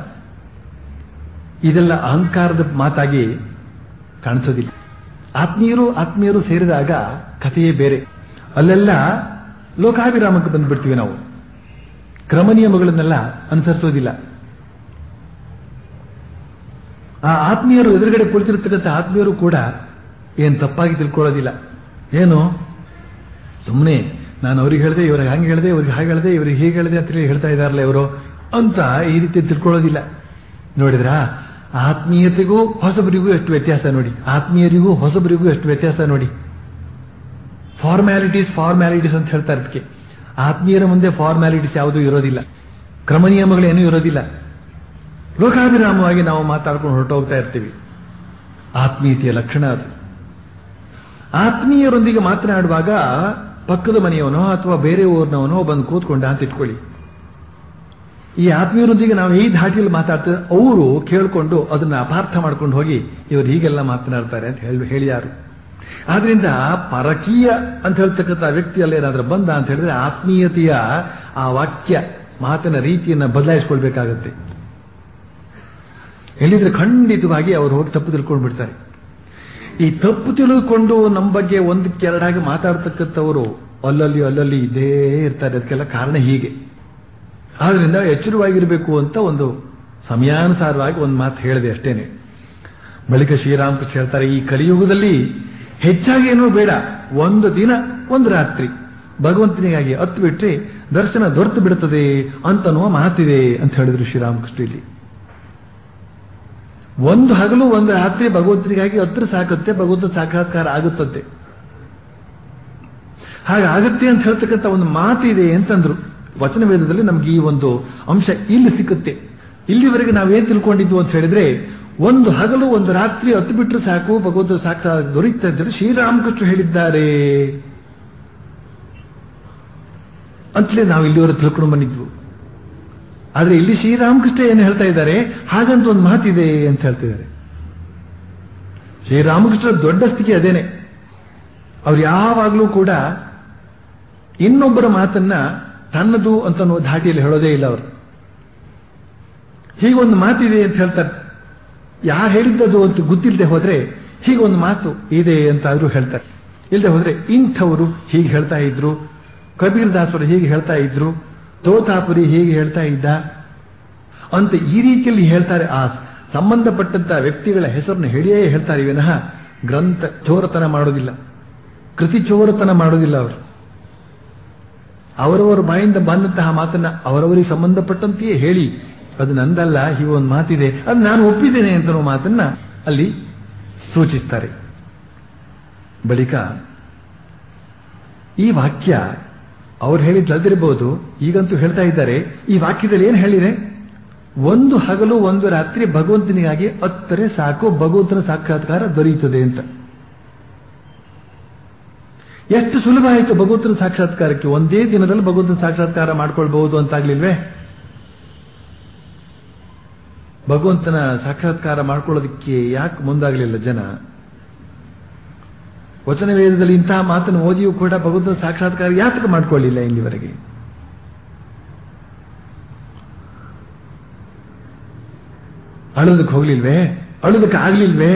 ಇದೆಲ್ಲ ಅಹಂಕಾರದ ಮಾತಾಗಿ ಕಾಣಿಸೋದಿಲ್ಲ ಆತ್ಮೀಯರು ಆತ್ಮೀಯರು ಸೇರಿದಾಗ ಕಥೆಯೇ ಬೇರೆ ಅಲ್ಲೆಲ್ಲ ಲೋಕಾಭಿರಾಮಕ್ಕೆ ಬಂದ್ಬಿಡ್ತೀವಿ ನಾವು ಕ್ರಮ ನಿಯಮಗಳನ್ನೆಲ್ಲ ಅನುಸರಿಸೋದಿಲ್ಲ ಆ ಆತ್ಮೀಯರು ಎದುರುಗಡೆ ಕುಳಿತಿರ್ತಕ್ಕಂಥ ಆತ್ಮೀಯರು ಕೂಡ ಏನು ತಪ್ಪಾಗಿ ತಿಳ್ಕೊಳ್ಳೋದಿಲ್ಲ ಏನು ಸುಮ್ಮನೆ ನಾನು ಅವ್ರಿಗೆ ಹೇಳಿದೆ ಇವ್ರಿಗೆ ಹಂಗೆ ಹೇಳಿದೆ ಇವ್ರಿಗೆ ಹಾಗೆ ಹೇಳಿದೆ ಇವ್ರಿಗೆ ಹೀಗೆ ಹೇಳಿದೆ ಅಂತ ಹೇಳಿ ಹೇಳ್ತಾ ಇದ್ದಾರಲ್ಲ ಇವರು ಅಂತ ಈ ರೀತಿ ತಿಳ್ಕೊಳ್ಳೋದಿಲ್ಲ ನೋಡಿದ್ರಾ ಆತ್ಮೀಯತೆಗೂ ಹೊಸಬರಿಗೂ ಎಷ್ಟು ವ್ಯತ್ಯಾಸ ನೋಡಿ ಆತ್ಮೀಯರಿಗೂ ಹೊಸಬರಿಗೂ ಎಷ್ಟು ವ್ಯತ್ಯಾಸ ನೋಡಿ ಫಾರ್ಮ್ಯಾಲಿಟೀಸ್ ಫಾರ್ಮ್ಯಾಲಿಟೀಸ್ ಅಂತ ಹೇಳ್ತಾರೆ ಅದಕ್ಕೆ ಆತ್ಮೀಯರ ಮುಂದೆ ಫಾರ್ಮ್ಯಾಲಿಟೀಸ್ ಯಾವುದೂ ಇರೋದಿಲ್ಲ ಕ್ರಮ ನಿಯಮಗಳೇನೂ ಇರೋದಿಲ್ಲ ಲೋಕಾಭಿರಾಮವಾಗಿ ನಾವು ಮಾತಾಡ್ಕೊಂಡು ಹೊರಟೋಗ್ತಾ ಇರ್ತೀವಿ ಆತ್ಮೀಯತೆಯ ಲಕ್ಷಣ ಅದು ಆತ್ಮೀಯರೊಂದಿಗೆ ಮಾತನಾಡುವಾಗ ಪಕ್ಕದ ಮನೆಯವನೋ ಅಥವಾ ಬೇರೆ ಊರಿನವನೋ ಬಂದು ಕೂತ್ಕೊಂಡ ಅಂತ ಇಟ್ಕೊಳ್ಳಿ ಈ ಆತ್ಮೀಯರೊಂದಿಗೆ ನಾವು ಈ ಧಾಟಿಯಲ್ಲಿ ಮಾತಾಡ್ತೇವೆ ಅವರು ಕೇಳಿಕೊಂಡು ಅದನ್ನ ಅಪಾರ್ಥ ಮಾಡ್ಕೊಂಡು ಹೋಗಿ ಇವರು ಹೀಗೆಲ್ಲ ಮಾತನಾಡ್ತಾರೆ ಅಂತ ಹೇಳಿ ಹೇಳಿ ಯಾರು ಆದ್ರಿಂದ ಪರಕೀಯ ಅಂತ ಹೇಳ್ತಕ್ಕಂಥ ವ್ಯಕ್ತಿಯಲ್ಲಿ ಏನಾದ್ರೂ ಬಂದ ಅಂತ ಹೇಳಿದ್ರೆ ಆತ್ಮೀಯತೆಯ ಆ ವಾಕ್ಯ ಮಾತಿನ ರೀತಿಯನ್ನ ಬದಲಾಯಿಸ್ಕೊಳ್ಬೇಕಾಗತ್ತೆ ಎಲ್ಲಿದ್ರೆ ಖಂಡಿತವಾಗಿ ಅವರು ಹೋಗಿ ತಪ್ಪು ತಿಳ್ಕೊಂಡು ಬಿಡ್ತಾರೆ ಈ ತಪ್ಪು ತಿಳಿದುಕೊಂಡು ನಮ್ಮ ಬಗ್ಗೆ ಒಂದಕ್ಕೆರಡಾಗಿ ಮಾತಾಡ್ತಕ್ಕಂಥವರು ಅಲ್ಲಲ್ಲಿ ಅಲ್ಲಲ್ಲಿ ಇದ್ದೇ ಇರ್ತಾರೆ ಅದಕ್ಕೆಲ್ಲ ಕಾರಣ ಹೀಗೆ ಆದ್ರಿಂದ ಎಚ್ಚರವಾಗಿರಬೇಕು ಅಂತ ಒಂದು ಸಮಯಾನುಸಾರವಾಗಿ ಒಂದು ಮಾತು ಹೇಳಿದೆ ಅಷ್ಟೇನೆ ಬಳಿಕ ಶ್ರೀರಾಮಕೃಷ್ಣ ಹೇಳ್ತಾರೆ ಈ ಕಲಿಯುಗದಲ್ಲಿ ಹೆಚ್ಚಾಗಿ ಏನೂ ಬೇಡ ಒಂದು ದಿನ ಒಂದು ರಾತ್ರಿ ಭಗವಂತನಿಗಾಗಿ ಹತ್ತು ಬಿಟ್ರೆ ದರ್ಶನ ದೊರೆತು ಬಿಡುತ್ತದೆ ಅಂತನ್ನುವ ಮಾತಿದೆ ಅಂತ ಹೇಳಿದ್ರು ಶ್ರೀರಾಮಕೃಷ್ಣ ಇಲ್ಲಿ ಒಂದು ಹಗಲು ಒಂದು ರಾತ್ರಿ ಭಗವಂತನಿಗಾಗಿ ಹತ್ರ ಸಾಕುತ್ತೆ ಭಗವಂತ ಸಾಕ್ಷಾತ್ಕಾರ ಆಗುತ್ತದೆ ಹಾಗಾಗತ್ತೆ ಅಂತ ಹೇಳ್ತಕ್ಕಂಥ ಒಂದು ಮಾತಿದೆ ಅಂತಂದ್ರು ವಚನ ವೇದದಲ್ಲಿ ನಮ್ಗೆ ಈ ಒಂದು ಅಂಶ ಇಲ್ಲಿ ಸಿಕ್ಕುತ್ತೆ ಇಲ್ಲಿವರೆಗೆ ನಾವೇನ್ ತಿಳ್ಕೊಂಡಿದ್ವು ಅಂತ ಹೇಳಿದ್ರೆ ಒಂದು ಹಗಲು ಒಂದು ರಾತ್ರಿ ಹತ್ತು ಬಿಟ್ಟರೆ ಸಾಕು ಭಗವಂತ ಸಾಕ್ಷಾತ್ ದೊರೀತಾ ಇದ್ದರೆ ಶ್ರೀರಾಮಕೃಷ್ಣ ಹೇಳಿದ್ದಾರೆ ಅಂತಲೇ ನಾವು ಇಲ್ಲಿವರೆಗೆ ತಿಳ್ಕೊಂಡು ಬಂದಿದ್ವು ಆದ್ರೆ ಇಲ್ಲಿ ಶ್ರೀರಾಮಕೃಷ್ಣ ಏನು ಹೇಳ್ತಾ ಇದ್ದಾರೆ ಹಾಗಂತ ಒಂದು ಮಾತಿದೆ ಅಂತ ಹೇಳ್ತಿದ್ದಾರೆ ಶ್ರೀರಾಮಕೃಷ್ಣ ದೊಡ್ಡ ಸ್ಥಿತಿ ಅದೇನೆ ಅವ್ರು ಯಾವಾಗಲೂ ಕೂಡ ಇನ್ನೊಬ್ಬರ ಮಾತನ್ನ ತನ್ನದು ಅಂತ ಅನ್ನೋ ಧಾಟಿಯಲ್ಲಿ ಹೇಳೋದೇ ಇಲ್ಲ ಅವರು ಹೀಗೊಂದು ಮಾತಿದೆ ಅಂತ ಹೇಳ್ತಾರೆ ಯಾರು ಹೇಳಿದ್ದದು ಅಂತ ಗೊತ್ತಿಲ್ಲದೆ ಹೋದ್ರೆ ಹೀಗೊಂದು ಮಾತು ಇದೆ ಅಂತ ಆದ್ರೂ ಹೇಳ್ತಾರೆ ಇಲ್ಲದೆ ಹೋದ್ರೆ ಇಂಥವರು ಹೀಗೆ ಹೇಳ್ತಾ ಇದ್ರು ಕಬೀರ್ ದಾಸರು ಹೀಗೆ ಹೇಳ್ತಾ ಇದ್ರು ತೋತಾಪುರಿ ಹೀಗೆ ಹೇಳ್ತಾ ಇದ್ದ ಅಂತ ಈ ರೀತಿಯಲ್ಲಿ ಹೇಳ್ತಾರೆ ಆ ಸಂಬಂಧಪಟ್ಟಂತ ವ್ಯಕ್ತಿಗಳ ಹೆಸರನ್ನು ಹೇಳಿಯೇ ಹೇಳ್ತಾರೆ ವಿನಃ ಗ್ರಂಥ ಚೋರತನ ಮಾಡೋದಿಲ್ಲ ಕೃತಿ ಚೋರತನ ಮಾಡೋದಿಲ್ಲ ಅವರು ಅವರವರ ಬಾಯಿಂದ ಬಂದಂತಹ ಮಾತನ್ನ ಅವರವರಿಗೆ ಸಂಬಂಧಪಟ್ಟಂತೆಯೇ ಹೇಳಿ ಅದು ನಂದಲ್ಲ ಹೀಗೆ ಒಂದು ಮಾತಿದೆ ಅದು ನಾನು ಒಪ್ಪಿದ್ದೇನೆ ಅಂತ ಮಾತನ್ನ ಅಲ್ಲಿ ಸೂಚಿಸ್ತಾರೆ ಬಳಿಕ ಈ ವಾಕ್ಯ ಅವ್ರು ಹೇಳಿದ್ ಅದಿರಬಹುದು ಈಗಂತೂ ಹೇಳ್ತಾ ಇದ್ದಾರೆ ಈ ವಾಕ್ಯದಲ್ಲಿ ಏನು ಹೇಳಿದೆ ಒಂದು ಹಗಲು ಒಂದು ರಾತ್ರಿ ಭಗವಂತನಿಗಾಗಿ ಹತ್ತರೆ ಸಾಕು ಭಗವಂತನ ಸಾಕ್ಷಾತ್ಕಾರ ದೊರೆಯುತ್ತದೆ ಅಂತ ಎಷ್ಟು ಸುಲಭ ಆಯಿತು ಭಗವಂತನ ಸಾಕ್ಷಾತ್ಕಾರಕ್ಕೆ ಒಂದೇ ದಿನದಲ್ಲಿ ಭಗವಂತನ ಸಾಕ್ಷಾತ್ಕಾರ ಮಾಡ್ಕೊಳ್ಬಹುದು ಅಂತಾಗ್ಲಿಲ್ವೇ ಭಗವಂತನ ಸಾಕ್ಷಾತ್ಕಾರ ಮಾಡ್ಕೊಳ್ಳೋದಕ್ಕೆ ಯಾಕೆ ಮುಂದಾಗಲಿಲ್ಲ ಜನ ವಚನ ವೇದದಲ್ಲಿ ಇಂತಹ ಮಾತನ್ನು ಓದಿಯೂ ಕೂಡ ಭಗವಂತನ ಸಾಕ್ಷಾತ್ಕಾರ ಯಾತಕ್ಕೆ ಮಾಡ್ಕೊಳ್ಳಿಲ್ಲ ಇಲ್ಲಿವರೆಗೆ ಅಳೋದಕ್ಕೆ ಹೋಗ್ಲಿಲ್ವೇ ಅಳೋದಕ್ಕೆ ಆಗ್ಲಿಲ್ವೇ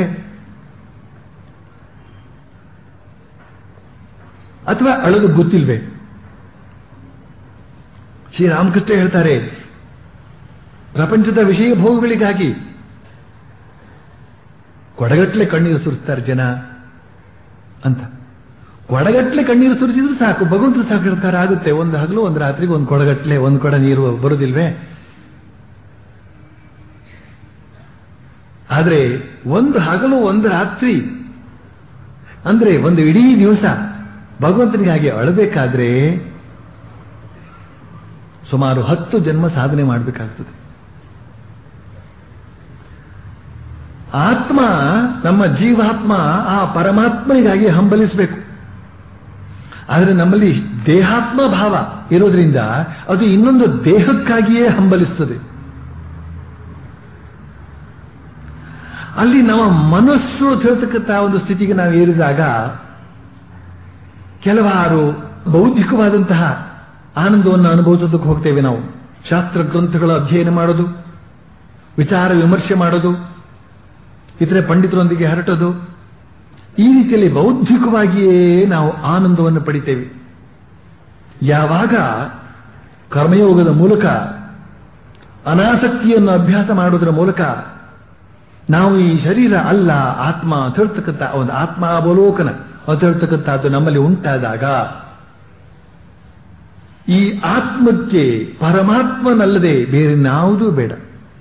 ಅಥವಾ ಅಳೋದಕ್ಕೆ ಗೊತ್ತಿಲ್ವೇ ಶ್ರೀರಾಮಕೃಷ್ಣ ಹೇಳ್ತಾರೆ ಪ್ರಪಂಚದ ವಿಷಯ ಭೋಗಗಳಿಗಾಗಿ ಕೊಡಗಟ್ಲೆ ಕಣ್ಣೀರು ಸುರಿಸ್ತಾರೆ ಜನ ಅಂತ ಕೊಡಗಟ್ಲೆ ಕಣ್ಣೀರು ಸುರಿಸಿದ್ರೆ ಸಾಕು ಭಗವಂತ ಸಾಕ್ಷಾತ್ಕಾರ ಆಗುತ್ತೆ ಒಂದು ಹಗಲು ಒಂದು ರಾತ್ರಿಗೆ ಒಂದು ಕೊಡಗಟ್ಲೆ ಒಂದು ಕೊಡ ನೀರು ಬರುದಿಲ್ವೇ ಆದ್ರೆ ಒಂದು ಹಗಲು ಒಂದು ರಾತ್ರಿ ಅಂದ್ರೆ ಒಂದು ಇಡೀ ದಿವಸ ಭಗವಂತನಿಗಾಗಿ ಅಳಬೇಕಾದ್ರೆ ಸುಮಾರು ಹತ್ತು ಜನ್ಮ ಸಾಧನೆ ಮಾಡಬೇಕಾಗ್ತದೆ ಆತ್ಮ ನಮ್ಮ ಜೀವಾತ್ಮ ಆ ಪರಮಾತ್ಮನಿಗಾಗಿ ಹಂಬಲಿಸಬೇಕು ಆದರೆ ನಮ್ಮಲ್ಲಿ ದೇಹಾತ್ಮ ಭಾವ ಇರೋದ್ರಿಂದ ಅದು ಇನ್ನೊಂದು ದೇಹಕ್ಕಾಗಿಯೇ ಹಂಬಲಿಸ್ತದೆ ಅಲ್ಲಿ ನಮ್ಮ ಮನಸ್ಸು ಅಂತ ಹೇಳ್ತಕ್ಕಂಥ ಒಂದು ಸ್ಥಿತಿಗೆ ನಾವು ಏರಿದಾಗ ಕೆಲವಾರು ಬೌದ್ಧಿಕವಾದಂತಹ ಆನಂದವನ್ನು ಅನುಭವಿಸೋದಕ್ಕೆ ಹೋಗ್ತೇವೆ ನಾವು ಶಾಸ್ತ್ರ ಗ್ರಂಥಗಳ ಅಧ್ಯಯನ ಮಾಡೋದು ವಿಚಾರ ವಿಮರ್ಶೆ ಮಾಡೋದು ಇತರೆ ಪಂಡಿತರೊಂದಿಗೆ ಹರಟೋದು ಈ ರೀತಿಯಲ್ಲಿ ಬೌದ್ಧಿಕವಾಗಿಯೇ ನಾವು ಆನಂದವನ್ನು ಪಡಿತೇವೆ ಯಾವಾಗ ಕರ್ಮಯೋಗದ ಮೂಲಕ ಅನಾಸಕ್ತಿಯನ್ನು ಅಭ್ಯಾಸ ಮಾಡುವುದರ ಮೂಲಕ ನಾವು ಈ ಶರೀರ ಅಲ್ಲ ಆತ್ಮ ಅಂತ ಹೇಳ್ತಕ್ಕಂಥ ಒಂದು ಆತ್ಮ ಅವಲೋಕನ ಅಂತ ಹೇಳ್ತಕ್ಕಂಥದ್ದು ನಮ್ಮಲ್ಲಿ ಉಂಟಾದಾಗ ಈ ಆತ್ಮಕ್ಕೆ ಪರಮಾತ್ಮನಲ್ಲದೆ ಬೇರೆ ಯಾವುದೂ ಬೇಡ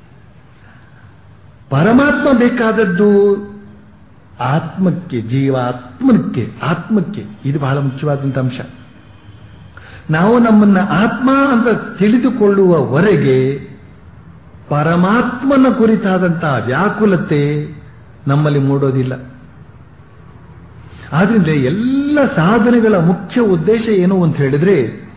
ಪರಮಾತ್ಮ ಬೇಕಾದದ್ದು ಆತ್ಮಕ್ಕೆ ಜೀವಾತ್ಮನಕ್ಕೆ ಆತ್ಮಕ್ಕೆ ಇದು ಬಹಳ ಮುಖ್ಯವಾದಂಥ ಅಂಶ ನಾವು ನಮ್ಮನ್ನ ಆತ್ಮ ಅಂತ ತಿಳಿದುಕೊಳ್ಳುವವರೆಗೆ ಪರಮಾತ್ಮನ ಕುರಿತಾದಂತಹ ವ್ಯಾಕುಲತೆ ನಮ್ಮಲ್ಲಿ ಮೂಡೋದಿಲ್ಲ ಆದ್ರಿಂದ ಎಲ್ಲ ಸಾಧನೆಗಳ ಮುಖ್ಯ ಉದ್ದೇಶ ಏನು ಅಂತ ಹೇಳಿದ್ರೆ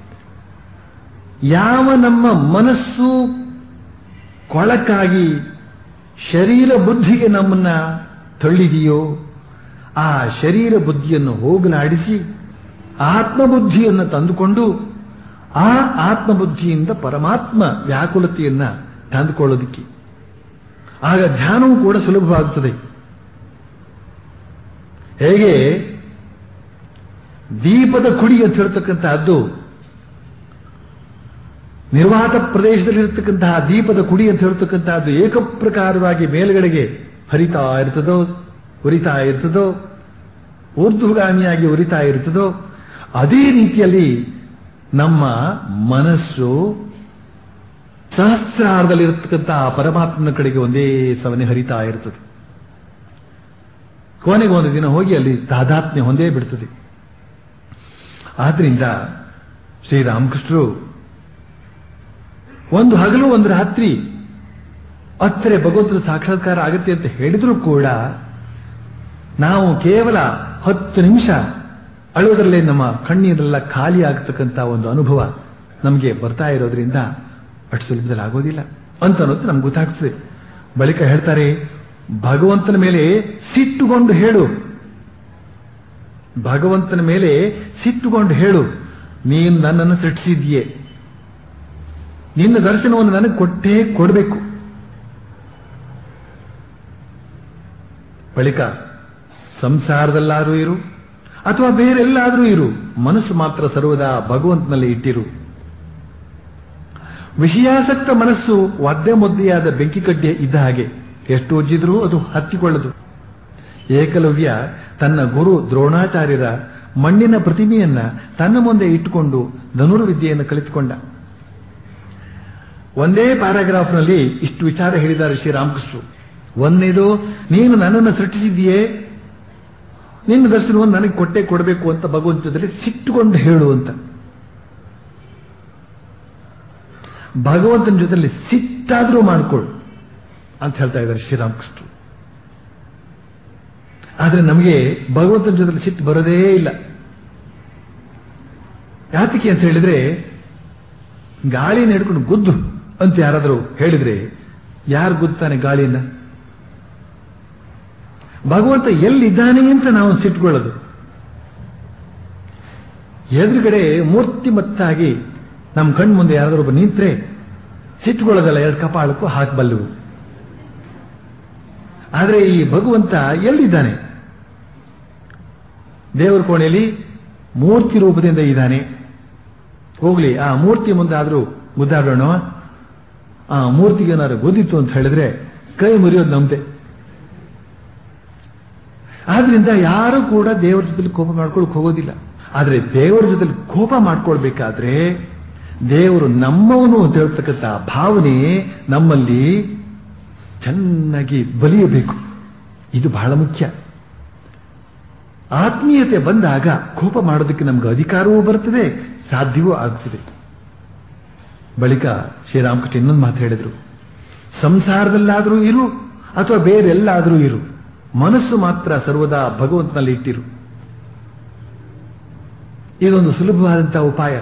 ಯಾವ ನಮ್ಮ ಮನಸ್ಸು ಕೊಳಕಾಗಿ ಶರೀರ ಬುದ್ಧಿಗೆ ನಮ್ಮನ್ನ ತಳ್ಳಿದೆಯೋ ಆ ಶರೀರ ಬುದ್ಧಿಯನ್ನು ಹೋಗಲಾಡಿಸಿ ಆತ್ಮಬುದ್ಧಿಯನ್ನು ತಂದುಕೊಂಡು ಆ ಆತ್ಮಬುದ್ಧಿಯಿಂದ ಪರಮಾತ್ಮ ವ್ಯಾಕುಲತೆಯನ್ನ ತಂದುಕೊಳ್ಳೋದಿಕ್ಕೆ ಆಗ ಧ್ಯಾನವೂ ಕೂಡ ಸುಲಭವಾಗುತ್ತದೆ ಹೇಗೆ ದೀಪದ ಕುಡಿ ಅಂತ ಹೇಳ್ತಕ್ಕಂತಹದ್ದು ನಿರ್ವಾತ ಪ್ರದೇಶದಲ್ಲಿರತಕ್ಕಂತಹ ದೀಪದ ಕುಡಿ ಅಂತ ಹೇಳ್ತಕ್ಕಂತಹದ್ದು ಏಕಪ್ರಕಾರವಾಗಿ ಮೇಲ್ಗಡೆಗೆ ಹರಿತಾ ಇರ್ತದೋ ಉರಿತಾ ಇರ್ತದೋ ಊರ್ಧ್ವಗಾಮಿಯಾಗಿ ಉರಿತಾ ಇರ್ತದೋ ಅದೇ ರೀತಿಯಲ್ಲಿ ನಮ್ಮ ಮನಸ್ಸು ಸಹಸ್ರಾರದಲ್ಲಿರತಕ್ಕಂತಹ ಪರಮಾತ್ಮನ ಕಡೆಗೆ ಒಂದೇ ಸವನೆ ಹರಿತಾ ಇರ್ತದೆ ಕೊನೆಗೆ ಒಂದು ದಿನ ಹೋಗಿ ಅಲ್ಲಿ ತಾದಾತ್ಮ್ಯ ಹೊಂದೇ ಬಿಡ್ತದೆ ಆದ್ರಿಂದ ಶ್ರೀರಾಮಕೃಷ್ಣರು ಒಂದು ಹಗಲು ಒಂದು ರಾತ್ರಿ ಹತ್ತರೆ ಭಗವಂತನ ಸಾಕ್ಷಾತ್ಕಾರ ಆಗುತ್ತೆ ಅಂತ ಹೇಳಿದ್ರು ಕೂಡ ನಾವು ಕೇವಲ ಹತ್ತು ನಿಮಿಷ ಅಳುವುದರಲ್ಲೇ ನಮ್ಮ ಕಣ್ಣೀರೆಲ್ಲ ಖಾಲಿ ಆಗತಕ್ಕಂಥ ಒಂದು ಅನುಭವ ನಮಗೆ ಬರ್ತಾ ಇರೋದ್ರಿಂದ ಅಷ್ಟು ಸುಲಭದಲ್ಲಿ ಆಗೋದಿಲ್ಲ ಅಂತ ಅನ್ನೋದು ನಮ್ಗೆ ಗೊತ್ತಾಗ್ತದೆ ಬಳಿಕ ಹೇಳ್ತಾರೆ ಭಗವಂತನ ಮೇಲೆ ಸಿಟ್ಟುಕೊಂಡು ಹೇಳು ಭಗವಂತನ ಮೇಲೆ ಸಿಟ್ಟುಕೊಂಡು ಹೇಳು ನೀನು ನನ್ನನ್ನು ಸೃಷ್ಟಿಸಿದ್ಯೆ ನಿನ್ನ ದರ್ಶನವನ್ನು ನನಗೆ ಕೊಟ್ಟೇ ಕೊಡಬೇಕು ಬಳಿಕ ಸಂಸಾರದಲ್ಲಾದರೂ ಇರು ಅಥವಾ ಬೇರೆಲ್ಲಾದರೂ ಇರು ಮನಸ್ಸು ಮಾತ್ರ ಸರ್ವದಾ ಭಗವಂತನಲ್ಲಿ ಇಟ್ಟಿರು ವಿಷಯಾಸಕ್ತ ಮನಸ್ಸು ಒದ್ದೆ ಮುದ್ದೆಯಾದ ಬೆಂಕಿ ಕಡ್ಡೆ ಇದ್ದ ಹಾಗೆ ಎಷ್ಟು ಉಜ್ಜಿದ್ರೂ ಅದು ಹತ್ತಿಕೊಳ್ಳದು ಏಕಲವ್ಯ ತನ್ನ ಗುರು ದ್ರೋಣಾಚಾರ್ಯರ ಮಣ್ಣಿನ ಪ್ರತಿಮೆಯನ್ನ ತನ್ನ ಮುಂದೆ ಇಟ್ಟುಕೊಂಡು ಧನುರ್ವಿದ್ಯೆಯನ್ನು ಕಲಿತುಕೊಂಡ ಒಂದೇ ಪ್ಯಾರಾಗ್ರಾಫ್ನಲ್ಲಿ ಇಷ್ಟು ವಿಚಾರ ಹೇಳಿದ್ದಾರೆ ಶ್ರೀರಾಮಕೃಷ್ಣರು ಒಂದನೇದು ನೀನು ನನ್ನನ್ನು ಸೃಷ್ಟಿಸಿದೆಯೇ ನಿನ್ನ ದರ್ಶನವನ್ನು ನನಗೆ ಕೊಟ್ಟೆ ಕೊಡಬೇಕು ಅಂತ ಭಗವಂತದಲ್ಲಿ ಸಿಟ್ಟುಕೊಂಡು ಹೇಳು ಅಂತ ಭಗವಂತನ ಜೊತೆಲಿ ಸಿಟ್ಟಾದ್ರೂ ಮಾಡಿಕೊಳ್ಳು ಅಂತ ಹೇಳ್ತಾ ಇದ್ದಾರೆ ಶ್ರೀರಾಮಕೃಷ್ಣರು ಆದ್ರೆ ನಮಗೆ ಭಗವಂತನ ಜೊತೆಲಿ ಸಿಟ್ಟು ಬರೋದೇ ಇಲ್ಲ ಯಾತಕ್ಕೆ ಅಂತ ಹೇಳಿದ್ರೆ ಗಾಳಿನ ಹಿಡ್ಕೊಂಡು ಗುದ್ದು ಅಂತ ಯಾರಾದರೂ ಹೇಳಿದ್ರೆ ಯಾರು ಗುದ್ದಾನೆ ಗಾಳಿಯನ್ನ ಭಗವಂತ ಎಲ್ಲಿದ್ದಾನೆ ಅಂತ ನಾವು ಸಿಟ್ಕೊಳ್ಳೋದು ಎದುರುಗಡೆ ಮೂರ್ತಿಮತ್ತಾಗಿ ನಮ್ಮ ಕಣ್ಣು ಮುಂದೆ ಯಾರಾದರೂ ಒಬ್ಬ ನಿಂತ್ರೆ ಸಿಟ್ಕೊಳ್ಳೋದಲ್ಲ ಎರಡು ಕಪಾಳಕ್ಕೂ ಹಾಕಬಲ್ಲವು ಆದರೆ ಈ ಭಗವಂತ ಎಲ್ಲಿದ್ದಾನೆ ದೇವರ ಕೋಣೆಯಲ್ಲಿ ಮೂರ್ತಿ ರೂಪದಿಂದ ಇದ್ದಾನೆ ಹೋಗ್ಲಿ ಆ ಮೂರ್ತಿ ಮುಂದೆ ಆದರೂ ಗುದ್ದಾಡೋಣ ಆ ಮೂರ್ತಿಗೆ ಏನಾದ್ರು ಗೊತ್ತಿತ್ತು ಅಂತ ಹೇಳಿದ್ರೆ ಕೈ ಮುರಿಯೋದು ನಮ್ದೆ ಆದ್ರಿಂದ ಯಾರು ಕೂಡ ದೇವರ ಜೊತೆಲಿ ಕೋಪ ಮಾಡ್ಕೊಳಕ್ ಹೋಗೋದಿಲ್ಲ ಆದ್ರೆ ದೇವರ ಜೊತೆಲಿ ಕೋಪ ಮಾಡ್ಕೊಳ್ಬೇಕಾದ್ರೆ ದೇವರು ನಮ್ಮವನು ಅಂತ ಹೇಳ್ತಕ್ಕಂಥ ಭಾವನೆ ನಮ್ಮಲ್ಲಿ ಚೆನ್ನಾಗಿ ಬಲಿಯಬೇಕು ಇದು ಬಹಳ ಮುಖ್ಯ ಆತ್ಮೀಯತೆ ಬಂದಾಗ ಕೋಪ ಮಾಡೋದಕ್ಕೆ ನಮ್ಗೆ ಅಧಿಕಾರವೂ ಬರ್ತದೆ ಸಾಧ್ಯವೂ ಆಗ್ತದೆ ಬಳಿಕ ಶ್ರೀರಾಮಕೃಷ್ಣ ಇನ್ನೊಂದು ಮಾತು ಹೇಳಿದ್ರು ಸಂಸಾರದಲ್ಲಾದರೂ ಇರು ಅಥವಾ ಬೇರೆಲ್ಲಾದರೂ ಇರು ಮನಸ್ಸು ಮಾತ್ರ ಸರ್ವದಾ ಭಗವಂತನಲ್ಲಿ ಇಟ್ಟಿರು ಇದೊಂದು ಸುಲಭವಾದಂತಹ ಉಪಾಯ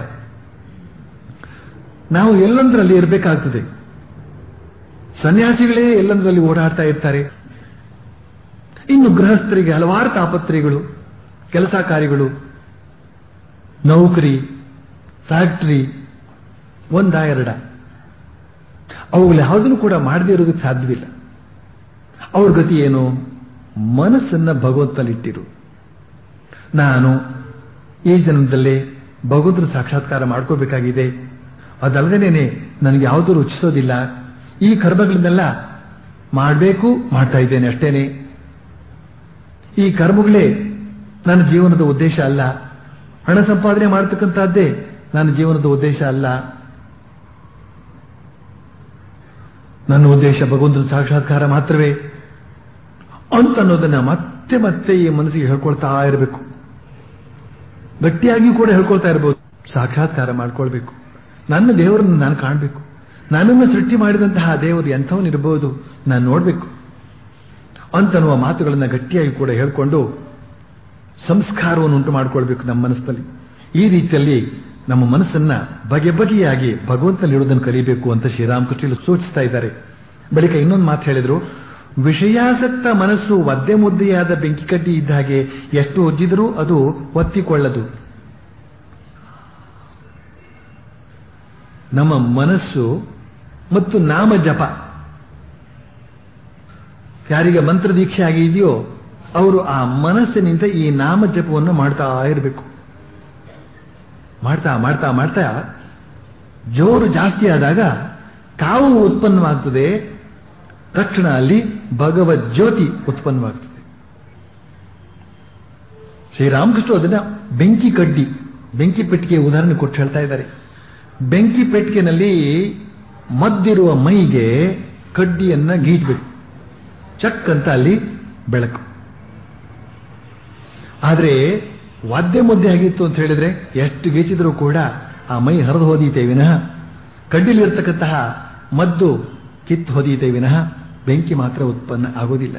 ನಾವು ಎಲ್ಲಂದ್ರಲ್ಲಿ ಇರಬೇಕಾಗ್ತದೆ ಸನ್ಯಾಸಿಗಳೇ ಎಲ್ಲಂದ್ರಲ್ಲಿ ಓಡಾಡ್ತಾ ಇರ್ತಾರೆ ಇನ್ನು ಗೃಹಸ್ಥರಿಗೆ ಹಲವಾರು ತಾಪತ್ರೆಗಳು ಕೆಲಸ ಕಾರ್ಯಗಳು ನೌಕರಿ ಫ್ಯಾಕ್ಟರಿ ಒಂದ ಎರಡ ಅವುಗಳು ಯಾವುದನ್ನು ಕೂಡ ಮಾಡದೇ ಇರೋದಕ್ಕೆ ಸಾಧ್ಯವಿಲ್ಲ ಅವ್ರ ಗತಿ ಏನು ಮನಸ್ಸನ್ನ ಭಗವಂತನಲ್ಲಿಟ್ಟಿರು ನಾನು ಈ ಜನ್ಮದಲ್ಲೇ ಭಗವಂತನ ಸಾಕ್ಷಾತ್ಕಾರ ಮಾಡ್ಕೋಬೇಕಾಗಿದೆ ಅದಲ್ಲದೇನೆ ನನಗೆ ಯಾವುದೂ ರುಚಿಸೋದಿಲ್ಲ ಈ ಕರ್ಮಗಳನ್ನೆಲ್ಲ ಮಾಡಬೇಕು ಮಾಡ್ತಾ ಇದ್ದೇನೆ ಅಷ್ಟೇನೆ ಈ ಕರ್ಮಗಳೇ ನನ್ನ ಜೀವನದ ಉದ್ದೇಶ ಅಲ್ಲ ಹಣ ಸಂಪಾದನೆ ಮಾಡತಕ್ಕಂಥದ್ದೇ ನನ್ನ ಜೀವನದ ಉದ್ದೇಶ ಅಲ್ಲ ನನ್ನ ಉದ್ದೇಶ ಭಗವಂತನ ಸಾಕ್ಷಾತ್ಕಾರ ಮಾತ್ರವೇ ಅಂತ ಅನ್ನೋದನ್ನ ಮತ್ತೆ ಮತ್ತೆ ಈ ಮನಸ್ಸಿಗೆ ಹೇಳ್ಕೊಳ್ತಾ ಇರಬೇಕು ಗಟ್ಟಿಯಾಗಿ ಕೂಡ ಹೇಳ್ಕೊಳ್ತಾ ಇರಬಹುದು ಸಾಕ್ಷಾತ್ಕಾರ ಮಾಡ್ಕೊಳ್ಬೇಕು ನನ್ನ ದೇವರನ್ನು ನಾನು ಕಾಣಬೇಕು ನನ್ನನ್ನು ಸೃಷ್ಟಿ ಮಾಡಿದಂತಹ ದೇವರು ಎಂಥವನಿರಬಹುದು ನಾನು ನೋಡಬೇಕು ಅಂತನ್ನುವ ಮಾತುಗಳನ್ನು ಗಟ್ಟಿಯಾಗಿ ಕೂಡ ಹೇಳ್ಕೊಂಡು ಸಂಸ್ಕಾರವನ್ನು ಉಂಟು ಮಾಡಿಕೊಳ್ಬೇಕು ನಮ್ಮ ಮನಸ್ಸಲ್ಲಿ ಈ ರೀತಿಯಲ್ಲಿ ನಮ್ಮ ಮನಸ್ಸನ್ನ ಬಗೆ ಬಗೆಯಾಗಿ ಭಗವಂತನಲ್ಲಿರುವುದನ್ನು ಕಲಿಬೇಕು ಅಂತ ಶ್ರೀರಾಮಕೃಷ್ಣ ಸೂಚಿಸ್ತಾ ಇದ್ದಾರೆ ಬಳಿಕ ಇನ್ನೊಂದು ಮಾತು ಹೇಳಿದ್ರು ವಿಷಯಾಸಕ್ತ ಮನಸ್ಸು ಒದ್ದೆ ಮುದ್ದೆಯಾದ ಬೆಂಕಿ ಕಡ್ಡಿ ಇದ್ದ ಹಾಗೆ ಎಷ್ಟು ಉಜ್ಜಿದರೂ ಅದು ಒತ್ತಿಕೊಳ್ಳದು ನಮ್ಮ ಮನಸ್ಸು ಮತ್ತು ನಾಮ ಜಪ ಯಾರಿಗೆ ಮಂತ್ರ ದೀಕ್ಷೆ ಆಗಿದೆಯೋ ಅವರು ಆ ಮನಸ್ಸಿನಿಂದ ಈ ನಾಮ ಜಪವನ್ನು ಮಾಡ್ತಾ ಇರಬೇಕು ಮಾಡ್ತಾ ಮಾಡ್ತಾ ಮಾಡ್ತಾ ಜೋರು ಜಾಸ್ತಿ ಆದಾಗ ಕಾವು ಉತ್ಪನ್ನವಾಗ್ತದೆ ತಕ್ಷಣ ಅಲ್ಲಿ ಭಗವದ್ ಜ್ಯೋತಿ ಉತ್ಪನ್ನವಾಗ್ತದೆ ಶ್ರೀರಾಮಕೃಷ್ಣ ಅದನ್ನ ಬೆಂಕಿ ಕಡ್ಡಿ ಬೆಂಕಿ ಪೆಟ್ಟಿಗೆ ಉದಾಹರಣೆ ಕೊಟ್ಟು ಹೇಳ್ತಾ ಇದ್ದಾರೆ ಬೆಂಕಿ ಪೆಟ್ಟಿಗೆನಲ್ಲಿ ಮದ್ದಿರುವ ಮೈಗೆ ಕಡ್ಡಿಯನ್ನ ಗೀಚ್ಬೇಕು ಚಕ್ ಅಂತ ಅಲ್ಲಿ ಬೆಳಕು ಆದ್ರೆ ವಾದ್ಯ ಮುದ್ದೆ ಆಗಿತ್ತು ಅಂತ ಹೇಳಿದ್ರೆ ಎಷ್ಟು ಗೀಚಿದ್ರೂ ಕೂಡ ಆ ಮೈ ಹರಿದು ಹೋದೀತೆ ವಿನಃ ಕಡ್ಡಿಲಿರ್ತಕ್ಕಂತಹ ಮದ್ದು ಕಿತ್ತು ಹೋದೀತೆ ವಿನಃ ಬೆಂಕಿ ಮಾತ್ರ ಉತ್ಪನ್ನ ಆಗೋದಿಲ್ಲ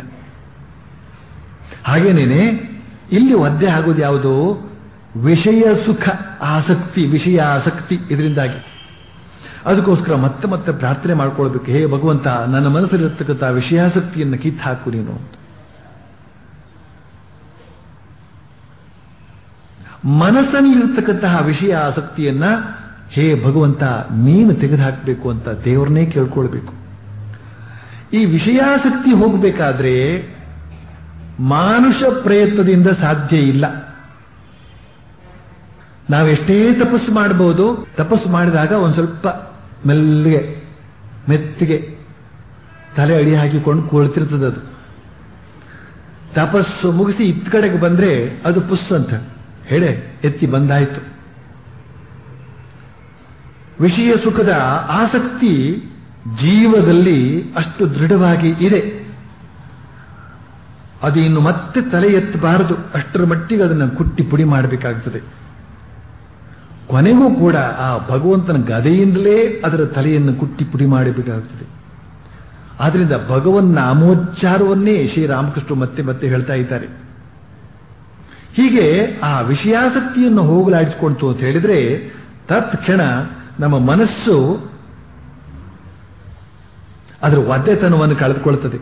ಹಾಗೇನೇನೆ ಇಲ್ಲಿ ಒದ್ದೆ ಆಗೋದು ಯಾವುದು ವಿಷಯ ಸುಖ ಆಸಕ್ತಿ ವಿಷಯ ಆಸಕ್ತಿ ಇದರಿಂದಾಗಿ ಅದಕ್ಕೋಸ್ಕರ ಮತ್ತೆ ಮತ್ತೆ ಪ್ರಾರ್ಥನೆ ಮಾಡ್ಕೊಳ್ಬೇಕು ಹೇ ಭಗವಂತ ನನ್ನ ಮನಸ್ಸಲ್ಲಿರ್ತಕ್ಕಂಥ ವಿಷಯಾಸಕ್ತಿಯನ್ನು ಕಿತ್ತು ಹಾಕು ನೀನು ಮನಸ್ಸಲ್ಲಿರ್ತಕ್ಕಂತಹ ವಿಷಯ ಆಸಕ್ತಿಯನ್ನ ಹೇ ಭಗವಂತ ನೀನು ತೆಗೆದುಹಾಕಬೇಕು ಅಂತ ದೇವ್ರನ್ನೇ ಕೇಳ್ಕೊಳ್ಬೇಕು ಈ ವಿಷಯಾಸಕ್ತಿ ಹೋಗಬೇಕಾದ್ರೆ ಮಾನುಷ ಪ್ರಯತ್ನದಿಂದ ಸಾಧ್ಯ ಇಲ್ಲ ನಾವೆಷ್ಟೇ ತಪಸ್ಸು ಮಾಡಬಹುದು ತಪಸ್ಸು ಮಾಡಿದಾಗ ಒಂದು ಸ್ವಲ್ಪ ಮೆಲ್ಲಿಗೆ ಮೆತ್ತಿಗೆ ತಲೆ ಅಡಿ ಹಾಕಿಕೊಂಡು ಕುಳಿತಿರ್ತದೆ ಅದು ತಪಸ್ಸು ಮುಗಿಸಿ ಇತ್ ಕಡೆಗೆ ಬಂದ್ರೆ ಅದು ಪುಸ್ ಅಂತ ಹೇಳೆ ಎತ್ತಿ ಬಂದಾಯ್ತು ವಿಷಯ ಸುಖದ ಆಸಕ್ತಿ ಜೀವದಲ್ಲಿ ಅಷ್ಟು ದೃಢವಾಗಿ ಇದೆ ಅದು ಇನ್ನು ಮತ್ತೆ ತಲೆ ಎತ್ತಬಾರದು ಅಷ್ಟರ ಮಟ್ಟಿಗೆ ಅದನ್ನು ಕುಟ್ಟಿ ಪುಡಿ ಮಾಡಬೇಕಾಗ್ತದೆ ಕೊನೆಗೂ ಕೂಡ ಆ ಭಗವಂತನ ಗದೆಯಿಂದಲೇ ಅದರ ತಲೆಯನ್ನು ಕುಟ್ಟಿ ಪುಡಿ ಮಾಡಬೇಕಾಗ್ತದೆ ಆದ್ರಿಂದ ಭಗವನ್ ನಾಮೋಚ್ಚಾರವನ್ನೇ ಶ್ರೀರಾಮಕೃಷ್ಣ ಮತ್ತೆ ಮತ್ತೆ ಹೇಳ್ತಾ ಇದ್ದಾರೆ ಹೀಗೆ ಆ ವಿಷಯಾಸಕ್ತಿಯನ್ನು ಹೋಗಲಾಡಿಸಿಕೊಳ್ತು ಅಂತ ಹೇಳಿದ್ರೆ ತತ್ಕ್ಷಣ ನಮ್ಮ ಮನಸ್ಸು ಅದರ ಒದ್ದೆತನವನ್ನು ಕಳೆದುಕೊಳ್ತದೆ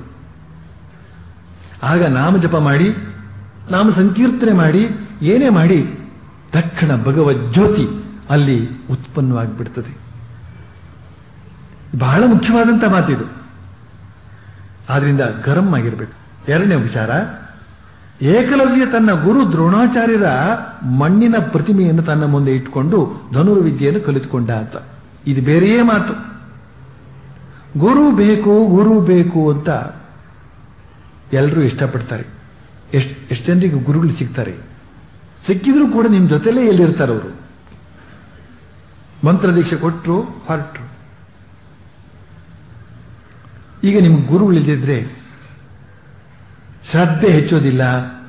ಆಗ ನಾಮ ಜಪ ಮಾಡಿ ನಾಮ ಸಂಕೀರ್ತನೆ ಮಾಡಿ ಏನೇ ಮಾಡಿ ತಕ್ಷಣ ಭಗವದ್ ಜ್ಯೋತಿ ಅಲ್ಲಿ ಉತ್ಪನ್ನವಾಗಿಬಿಡ್ತದೆ ಬಹಳ ಮುಖ್ಯವಾದಂಥ ಮಾತಿದು ಆದ್ರಿಂದ ಗರಂ ಆಗಿರ್ಬೇಕು ಎರಡನೇ ವಿಚಾರ ಏಕಲವ್ಯ ತನ್ನ ಗುರು ದ್ರೋಣಾಚಾರ್ಯರ ಮಣ್ಣಿನ ಪ್ರತಿಮೆಯನ್ನು ತನ್ನ ಮುಂದೆ ಇಟ್ಕೊಂಡು ಧನುರ್ವಿದ್ಯೆಯನ್ನು ಕಲಿತುಕೊಂಡ ಅಂತ ಇದು ಬೇರೆಯೇ ಮಾತು ಗುರು ಬೇಕು ಗುರು ಬೇಕು ಅಂತ ಎಲ್ಲರೂ ಇಷ್ಟಪಡ್ತಾರೆ ಎಷ್ಟು ಎಷ್ಟು ಜನರಿಗೆ ಗುರುಗಳು ಸಿಗ್ತಾರೆ ಸಿಕ್ಕಿದ್ರು ಕೂಡ ನಿಮ್ಮ ಜೊತೆಲೇ ಎಲ್ಲಿರ್ತಾರೆ ಅವರು ಮಂತ್ರ ದೀಕ್ಷೆ ಕೊಟ್ಟರು ಹೊರಟರು ಈಗ ನಿಮ್ಗೆ ಗುರುಗಳಿದ್ದಿದ್ರೆ ಶ್ರದ್ಧೆ ಹೆಚ್ಚೋದಿಲ್ಲ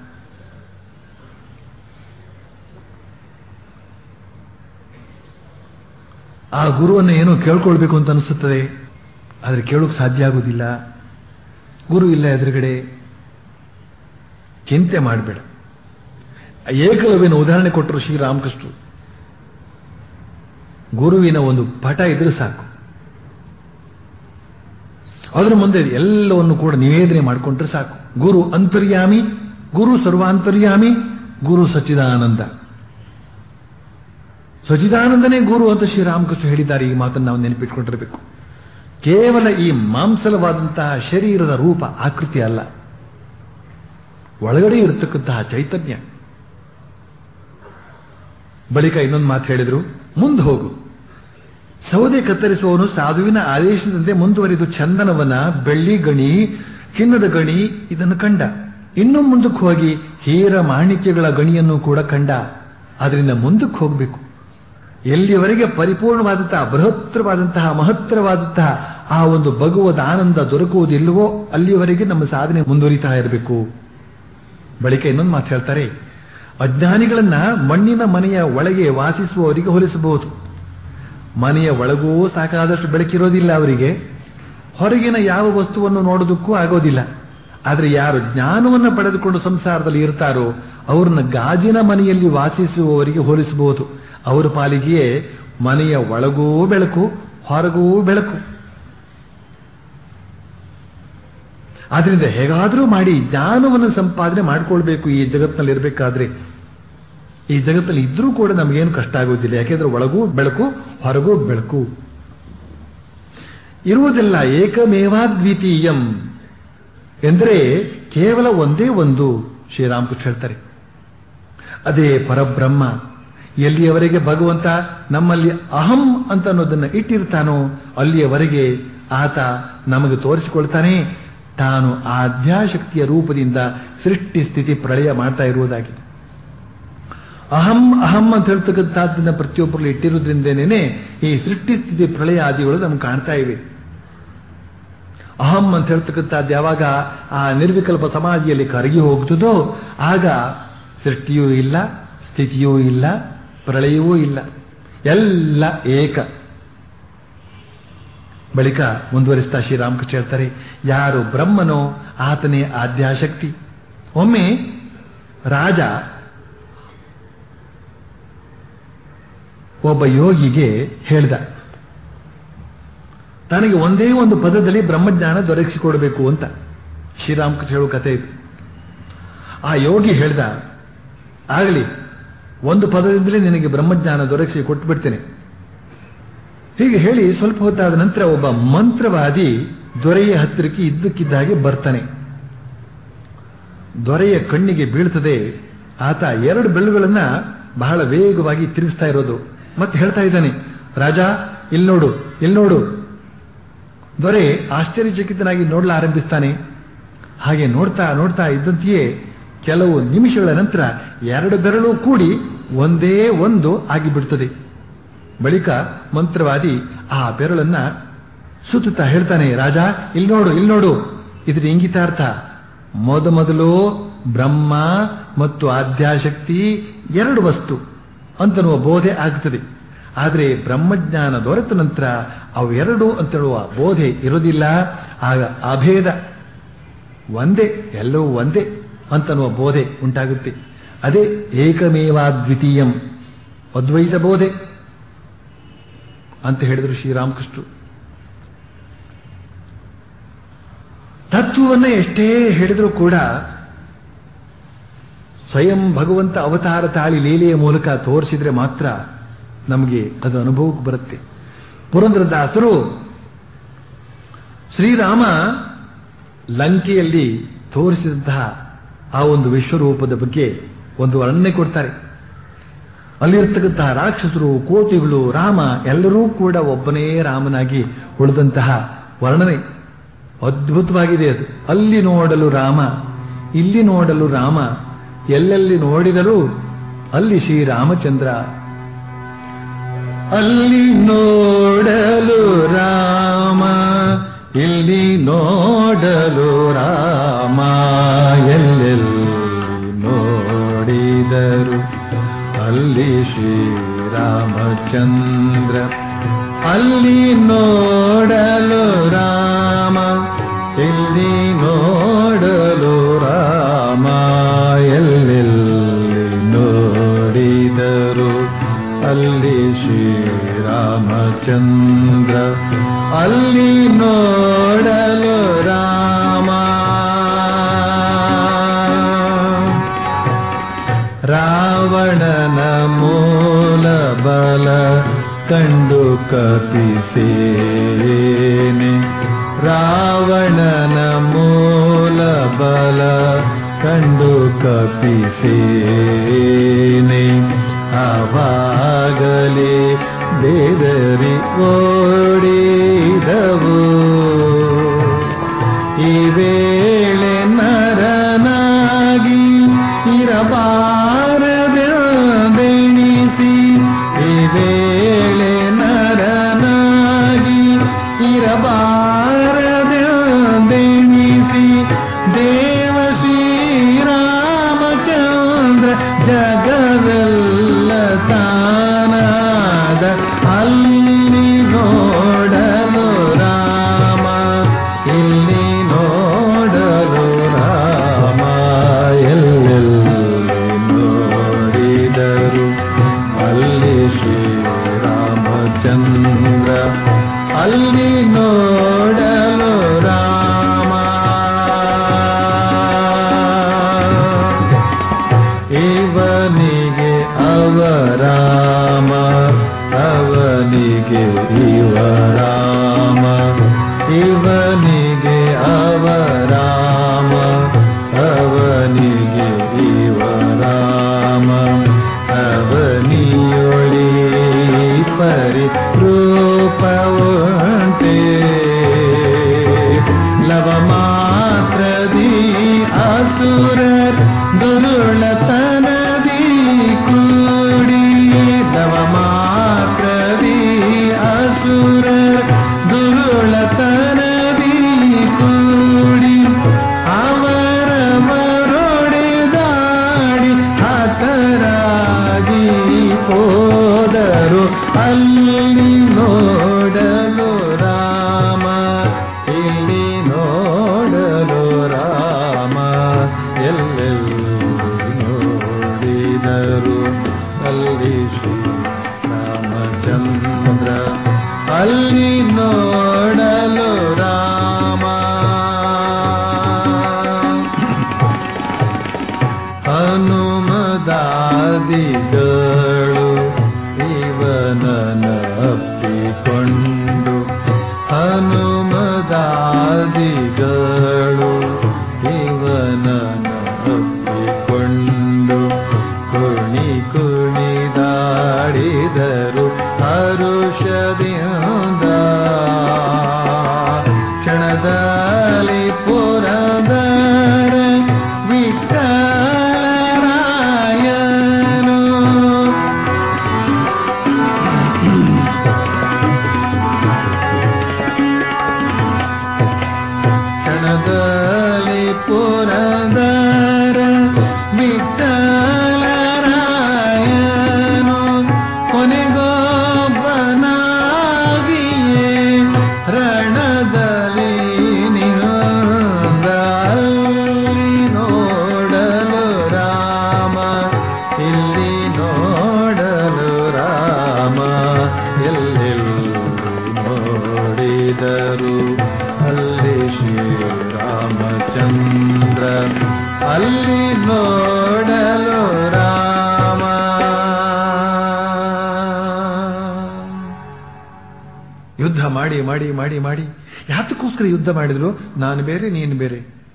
ಆ ಗುರುವನ್ನು ಏನೋ ಕೇಳ್ಕೊಳ್ಬೇಕು ಅಂತ ಅನಿಸುತ್ತದೆ ಆದರೆ ಕೇಳೋಕೆ ಸಾಧ್ಯ ಆಗೋದಿಲ್ಲ ಗುರು ಇಲ್ಲ ಎದುರುಗಡೆ ಚಿಂತೆ ಮಾಡಬೇಡ ಏಕಲವ್ಯನ ಉದಾಹರಣೆ ಕೊಟ್ಟರು ಶ್ರೀರಾಮಕೃಷ್ಣ ಗುರುವಿನ ಒಂದು ಪಟ ಇದ್ರೆ ಸಾಕು ಅದರ ಮುಂದೆ ಎಲ್ಲವನ್ನು ಕೂಡ ನಿವೇದನೆ ಮಾಡಿಕೊಂಡ್ರೆ ಸಾಕು ಗುರು ಅಂತರ್ಯಾಮಿ ಗುರು ಸರ್ವಾಂತರ್ಯಾಮಿ ಗುರು ಸಚ್ಚಿದಾನಂದ ಸಚಿದಾನಂದನೇ ಗುರು ಅಂತ ಶ್ರೀರಾಮಕೃಷ್ಣ ಹೇಳಿದ್ದಾರೆ ಈ ಮಾತನ್ನು ನಾವು ನೆನಪಿಟ್ಕೊಂಡಿರಬೇಕು ಕೇವಲ ಈ ಮಾಂಸಲವಾದಂತಹ ಶರೀರದ ರೂಪ ಆಕೃತಿ ಅಲ್ಲ ಒಳಗಡೆ ಇರತಕ್ಕಂತಹ ಚೈತನ್ಯ ಬಳಿಕ ಇನ್ನೊಂದು ಮಾತು ಹೇಳಿದ್ರು ಮುಂದೆ ಹೋಗು ಸೌದೆ ಕತ್ತರಿಸುವವನು ಸಾಧುವಿನ ಆದೇಶದಂತೆ ಮುಂದುವರಿದು ಚಂದನವನ ಬೆಳ್ಳಿ ಗಣಿ ಚಿನ್ನದ ಗಣಿ ಇದನ್ನು ಕಂಡ ಇನ್ನು ಮುಂದಕ್ಕೆ ಹೋಗಿ ಹೀರ ಮಾಣಿಕ್ಯಗಳ ಗಣಿಯನ್ನು ಕೂಡ ಕಂಡ ಅದರಿಂದ ಮುಂದಕ್ಕೆ ಹೋಗಬೇಕು ಎಲ್ಲಿಯವರೆಗೆ ಪರಿಪೂರ್ಣವಾದಂತಹ ಬೃಹತ್ತರವಾದಂತಹ ಮಹತ್ತರವಾದಂತಹ ಆ ಒಂದು ಭಗವದ್ ಆನಂದ ದೊರಕುವುದಿಲ್ಲವೋ ಅಲ್ಲಿಯವರೆಗೆ ನಮ್ಮ ಸಾಧನೆ ಮುಂದುವರಿತಾ ಇರಬೇಕು ಬಳಿಕ ಇನ್ನೊಂದು ಮಾತು ಹೇಳ್ತಾರೆ ಅಜ್ಞಾನಿಗಳನ್ನ ಮಣ್ಣಿನ ಮನೆಯ ಒಳಗೆ ವಾಸಿಸುವವರಿಗೆ ಹೋಲಿಸಬಹುದು ಮನೆಯ ಒಳಗೂ ಸಾಕಾದಷ್ಟು ಬೆಳಕಿರೋದಿಲ್ಲ ಅವರಿಗೆ ಹೊರಗಿನ ಯಾವ ವಸ್ತುವನ್ನು ನೋಡೋದಕ್ಕೂ ಆಗೋದಿಲ್ಲ ಆದರೆ ಯಾರು ಜ್ಞಾನವನ್ನು ಪಡೆದುಕೊಂಡು ಸಂಸಾರದಲ್ಲಿ ಇರ್ತಾರೋ ಅವ್ರನ್ನ ಗಾಜಿನ ಮನೆಯಲ್ಲಿ ವಾಸಿಸುವವರಿಗೆ ಹೋಲಿಸಬಹುದು ಅವರ ಪಾಲಿಗೆಯೇ ಮನೆಯ ಒಳಗೂ ಬೆಳಕು ಹೊರಗೂ ಬೆಳಕು ಆದ್ರಿಂದ ಹೇಗಾದರೂ ಮಾಡಿ ಜ್ಞಾನವನ್ನು ಸಂಪಾದನೆ ಮಾಡಿಕೊಳ್ಬೇಕು ಈ ಜಗತ್ತಿನಲ್ಲಿ ಇರಬೇಕಾದ್ರೆ ಈ ಜಗತ್ತಲ್ಲಿ ಇದ್ರೂ ಕೂಡ ನಮಗೇನು ಕಷ್ಟ ಆಗೋದಿಲ್ಲ ಯಾಕೆಂದ್ರೆ ಒಳಗೂ ಬೆಳಕು ಹೊರಗೂ ಬೆಳಕು ಇರುವುದೆಲ್ಲ ಏಕಮೇವಾದ್ವಿತೀಯಂ ಎಂದರೆ ಕೇವಲ ಒಂದೇ ಒಂದು ಶ್ರೀರಾಮಕೃಷ್ಣ ಹೇಳ್ತಾರೆ ಅದೇ ಪರಬ್ರಹ್ಮ ಎಲ್ಲಿಯವರೆಗೆ ಭಗವಂತ ನಮ್ಮಲ್ಲಿ ಅಹಂ ಅಂತ ಅನ್ನೋದನ್ನ ಇಟ್ಟಿರ್ತಾನೋ ಅಲ್ಲಿಯವರೆಗೆ ಆತ ನಮಗೆ ತೋರಿಸಿಕೊಳ್ತಾನೆ ತಾನು ಆದ್ಯಾಶಕ್ತಿಯ ರೂಪದಿಂದ ಸೃಷ್ಟಿ ಸ್ಥಿತಿ ಪ್ರಳಯ ಮಾಡ್ತಾ ಇರುವುದಾಗಿ ಅಹಂ ಅಹಂ ಅಂತ ಹೇಳ್ತಕ್ಕಂಥದ್ದನ್ನ ಪ್ರತಿಯೊಬ್ಬರಲ್ಲಿ ಇಟ್ಟಿರೋದ್ರಿಂದೇನೆ ಈ ಸೃಷ್ಟಿ ಸ್ಥಿತಿ ಪ್ರಳಯ ಆದಿಗಳು ನಮ್ಗೆ ಕಾಣ್ತಾ ಇವೆ ಅಹಂ ಅಂತ ಹೇಳ್ತಕ್ಕಂಥದ್ದು ಯಾವಾಗ ಆ ನಿರ್ವಿಕಲ್ಪ ಸಮಾಧಿಯಲ್ಲಿ ಕರಗಿ ಹೋಗ್ತದೋ ಆಗ ಸೃಷ್ಟಿಯೂ ಇಲ್ಲ ಸ್ಥಿತಿಯೂ ಇಲ್ಲ ಪ್ರಳಯವೂ ಇಲ್ಲ ಎಲ್ಲ ಏಕ ಬಳಿಕ ಮುಂದುವರಿಸ್ತಾ ಶ್ರೀರಾಮಕೃಷ್ಣ ಹೇಳ್ತಾರೆ ಯಾರು ಬ್ರಹ್ಮನೋ ಆತನೇ ಆದ್ಯಾಶಕ್ತಿ ಒಮ್ಮೆ ರಾಜ ಒಬ್ಬ ಯೋಗಿಗೆ ಹೇಳ್ದ ತನಗೆ ಒಂದೇ ಒಂದು ಪದದಲ್ಲಿ ಬ್ರಹ್ಮಜ್ಞಾನ ದೊರಕಿಸಿಕೊಡಬೇಕು ಅಂತ ಶ್ರೀರಾಮಕೃಷ್ಣ ಹೇಳುವ ಕಥೆ ಇದು ಆ ಯೋಗಿ ಹೇಳ್ದ ಆಗಲಿ ಒಂದು ಪದದಿಂದಲೇ ನಿನಗೆ ಬ್ರಹ್ಮಜ್ಞಾನ ದೊರಕಿಸಿ ಕೊಟ್ಟು ಬಿಡ್ತೇನೆ ಹೀಗೆ ಹೇಳಿ ಸ್ವಲ್ಪ ಹೊತ್ತಾದ ನಂತರ ಒಬ್ಬ ಮಂತ್ರವಾದಿ ದೊರೆಯ ಹತ್ತಿರಕ್ಕೆ ಇದ್ದಕ್ಕಿದ್ದಾಗೆ ಬರ್ತಾನೆ ದೊರೆಯ ಕಣ್ಣಿಗೆ ಬೀಳ್ತದೆ ಆತ ಎರಡು ಬೆಳ್ಳುಗಳನ್ನ ಬಹಳ ವೇಗವಾಗಿ ತಿರುಗಿಸ್ತಾ ಇರೋದು ಮತ್ತೆ ಹೇಳ್ತಾ ಇದ್ದಾನೆ ರಾಜ ಇಲ್ಲಿ ನೋಡು ಇಲ್ಲಿ ನೋಡು ದೊರೆ ಆಶ್ಚರ್ಯಚಕಿತನಾಗಿ ನೋಡ್ಲ ಆರಂಭಿಸ್ತಾನೆ ಹಾಗೆ ನೋಡ್ತಾ ನೋಡ್ತಾ ಇದ್ದಂತೆಯೇ ಕೆಲವು ನಿಮಿಷಗಳ ನಂತರ ಎರಡು ಬೆರಳು ಕೂಡಿ ಒಂದೇ ಒಂದು ಆಗಿಬಿಡ್ತದೆ ಬಳಿಕ ಮಂತ್ರವಾದಿ ಆ ಬೆರಳನ್ನ ಸುತ್ತುತ್ತಾ ಹೇಳ್ತಾನೆ ರಾಜ ಇಲ್ಲಿ ನೋಡು ಇಲ್ಲಿ ನೋಡು ಇದ್ರ ಇಂಗಿತಾರ್ಥ ಮೊದಮೊದಲು ಬ್ರಹ್ಮ ಮತ್ತು ಆದ್ಯಾಶಕ್ತಿ ಎರಡು ವಸ್ತು ಅಂತನ್ನುವ ಬೋಧೆ ಆಗುತ್ತದೆ ಆದರೆ ಬ್ರಹ್ಮಜ್ಞಾನ ದೊರೆತ ನಂತರ ಅವೆರಡು ಅಂತೇಳುವ ಬೋಧೆ ಇರೋದಿಲ್ಲ ಆಗ ಅಭೇದ ಒಂದೇ ಎಲ್ಲವೂ ಒಂದೇ ಅಂತನ್ನುವ ಬೋಧೆ ಉಂಟಾಗುತ್ತೆ ಅದೇ ಏಕಮೇವಾದ್ವಿತೀಯಂ ಅದ್ವೈತ ಬೋಧೆ ಅಂತ ಹೇಳಿದರು ಶ್ರೀರಾಮಕೃಷ್ಣರು ತತ್ವವನ್ನ ಎಷ್ಟೇ ಹೇಳಿದರೂ ಕೂಡ ಸ್ವಯಂ ಭಗವಂತ ಅವತಾರ ತಾಳಿ ಲೀಲೆಯ ಮೂಲಕ ತೋರಿಸಿದ್ರೆ ಮಾತ್ರ ನಮಗೆ ಅದು ಅನುಭವಕ್ಕೆ ಬರುತ್ತೆ ಪುರಂದ್ರದಾಸರು ಶ್ರೀರಾಮ ಲಂಕೆಯಲ್ಲಿ ತೋರಿಸಿದಂತಹ ಆ ಒಂದು ವಿಶ್ವರೂಪದ ಬಗ್ಗೆ ಒಂದು ವರ್ಣನೆ ಕೊಡ್ತಾರೆ ಅಲ್ಲಿರ್ತಕ್ಕಂತಹ ರಾಕ್ಷಸರು ಕೋಟಿಗಳು ರಾಮ ಎಲ್ಲರೂ ಕೂಡ ಒಬ್ಬನೇ ರಾಮನಾಗಿ ಉಳಿದಂತಹ ವರ್ಣನೆ ಅದ್ಭುತವಾಗಿದೆ ಅದು ಅಲ್ಲಿ ನೋಡಲು ರಾಮ ಇಲ್ಲಿ ನೋಡಲು ರಾಮ ಎಲ್ಲೆಲ್ಲಿ ನೋಡಿದರೂ ಅಲ್ಲಿ ಶ್ರೀರಾಮಚಂದ್ರ ಅಲ್ಲಿ ನೋಡಲು ರಾಮ ಇಲ್ಲಿ ನೋಡಲು ರಾಮ ಎಲ್ಲೆಲ್ಲಿ ನೋಡಿದರು ಅಲ್ಲಿ ಶ್ರೀರಾಮಚಂದ್ರ ಅಲ್ಲಿ ನೋಡಲು ರಾಮ ಇಲ್ಲಿ ನೋಡಲು ರಾಮ ಎಲ್ಲೆಲ್ಲಿ ನೋಡಿದರು ಅಲ್ಲಿ ಶ್ರೀರಾಮಚಂದ್ರ ಅಲ್ಲಿ ನೋಡಲು ರಾಮ ರಾವಣನ ಮೂಲ ಬಲ ಕಂಡು ಕಪಿಸೇನೆ ರಾವಣನ ಮೂಲ ಬಲ ಕಂಡು ಕಪಿಸೇನೆ ಆವಾಗಲೇ ಬೇದರಿ ಓಡಿದವು ಈ ವೇಳೆ ನರನಾಗಿ ಇರಬಾರದೆಣಿಸಿ ಈ ವೇಳೆ ನರನಾಗಿ ಇರಬಾರದೆಣಿಸಿ ದೇವ ಶ್ರೀರಾಮಚಂದ್ರ ಜಗವೆಲ್ಲ ತಾನಾದ ಅಲ್ಲಿ ನೋಡಲು ರಾಮ ಇಲ್ಲಿ ನೋಡಲು ರಾಮ ಎಲ್ಲೆಲ್ಲಿ ನೋಡಿದರು ಅಲ್ಲಿ ಶ್ರೀರಾಮಚಂದ್ರ ಅಲ್ಲಿ ನೋಡಲು ರಾಮ ಇವನಿಗೆ ಅವರಾಮ ಅವನಿಗೆ ಇವರಾಮ ಇವನಿಗೆ ಅವರಾಮ ಅವನಿಗೆ ಇವರಾಮ ಅವನಿಯೊಳಿ ಪರಿ ರೂಪವುಂಟೆ ಲವ ಮಾತ್ರದಿ ಅಸುರರ್ ದುರುಳತನದಿ ಕೂಡಿ ಲವ ಮಾತ್ರದಿ ಅಸುರರ್ ದುರುಳತನದಿ ಕೂಡಿ ಅವರವರೊಡೆದಾಡಿ ಹತರಾಗಿ ಹೋದರು ಅಲ್ಲಿ ನೋಡಲು ರಾಮ ಇಲ್ಲಿ ನೋಡಲು ರಾಮ ಎಲ್ಲೆಲ್ಲಿ ನೋಡಿದರು ಅಲ್ಲಿ ಶ್ರೀ ರಾಮಚಂದ್ರ ಅಲ್ಲಿ ನೋಡಲು ರಾಮ ಹನುಮದಾದಿಗಳು ಇವನನ್ನಪ್ಪಿಕೊಂಡು ಹನುಮದಾದಿಗಳು ಇವನನ್ನಪ್ಪಿಕೊಂಡು ಕುಣಿ ಕುಣಿದಾಡಿದರು ಹರುಷದಿಂದ ಕ್ಷಣದಲ್ಲಿ ಪುರದರ ವಿಠಲರಾಯನು ಕ್ಷಣದಲ್ಲಿ ಪುರದರ ವಿಠಲರಾಯನು ಕೊನೆಗೊಬ್ಬನಾಗಿಯೇ ರಣದಲ್ಲಿ ನಿಂದ ಅಲ್ಲಿ ನೋಡಲು ರಾಮ ಇಲ್ಲಿ ನೋಡಲು ರಾಮ ಎಲ್ಲೆಲ್ಲಿ ನೋಡಿದರು ಅಲ್ಲಿ ಶ್ರೀರಾಮಚಂದ್ರ ಅಲ್ಲಿ ನೋಡಲು ರಾಮ ಯುದ್ಧ ಮಾಡಿ ಮಾಡಿ ಮಾಡಿ ಮಾಡಿ ಯಾತಕ್ಕೋಸ್ಕರ ಯುದ್ಧ ಮಾಡಿದ್ರು ನಾನು ಬೇರೆ ನೀನು ಬೇರೆ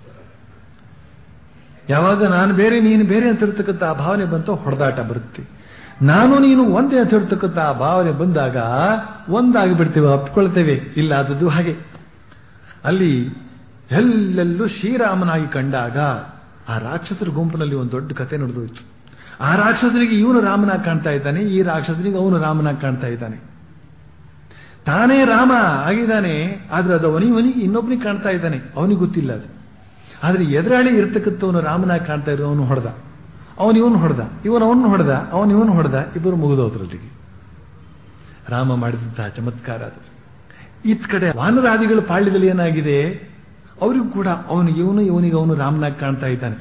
ಯಾವಾಗ ನಾನು ಬೇರೆ ನೀನು ಬೇರೆ ಅಂತ ಇರ್ತಕ್ಕಂಥ ಆ ಭಾವನೆ ಬಂತು ಹೊಡೆದಾಟ ಬರುತ್ತೆ ನಾನು ನೀನು ಒಂದೇ ಅಂತ ಹೇಳ್ತಕ್ಕಂಥ ಆ ಭಾವನೆ ಬಂದಾಗ ಒಂದಾಗಿ ಬಿಡ್ತೇವೆ ಅಪ್ಕೊಳ್ತೇವೆ ಇಲ್ಲ ಆದದ್ದು ಹಾಗೆ ಅಲ್ಲಿ ಎಲ್ಲೆಲ್ಲೂ ಶ್ರೀರಾಮನಾಗಿ ಕಂಡಾಗ ಆ ರಾಕ್ಷಸರ ಗುಂಪಿನಲ್ಲಿ ಒಂದು ದೊಡ್ಡ ಕತೆ ನಡೆದೋಯ್ತು ಆ ರಾಕ್ಷಸನಿಗೆ ಇವನು ರಾಮನಾಗಿ ಕಾಣ್ತಾ ಇದ್ದಾನೆ ಈ ರಾಕ್ಷಸನಿಗೆ ಅವನು ರಾಮನಾಗಿ ಕಾಣ್ತಾ ಇದ್ದಾನೆ ತಾನೇ ರಾಮ ಆಗಿದ್ದಾನೆ ಆದ್ರೆ ಅದು ಅವನಿವನಿಗೆ ಇನ್ನೊಬ್ಬನಿಗೆ ಕಾಣ್ತಾ ಇದ್ದಾನೆ ಅವನಿಗೆ ಗೊತ್ತಿಲ್ಲ ಅದು ಆದ್ರೆ ಎದುರಾಳಿ ಇರ್ತಕ್ಕಂಥವನು ರಾಮನಾಗಿ ಕಾಣ್ತಾ ಇರೋ ಅವನು ಹೊಡೆದ ಅವನು ಇವನು ಹೊಡೆದ ಇವನು ಅವನು ಹೊಡೆದ ಅವನು ಇವನು ಹೊಡೆದ ಇಬ್ಬರು ಮುಗಿದೋದ್ರಲ್ಲಿಗೆ ರಾಮ ಮಾಡಿದಂತಹ ಚಮತ್ಕಾರ ಅದು ಇತ್ ಕಡೆ ವಾನರಾದಿಗಳ ಪಾಳ್ಯದಲ್ಲಿ ಏನಾಗಿದೆ ಅವರಿಗೂ ಕೂಡ ಅವನು ಇವನು ಇವನಿಗೆ ಅವನು ರಾಮನಾಗಿ ಕಾಣ್ತಾ ಇದ್ದಾನೆ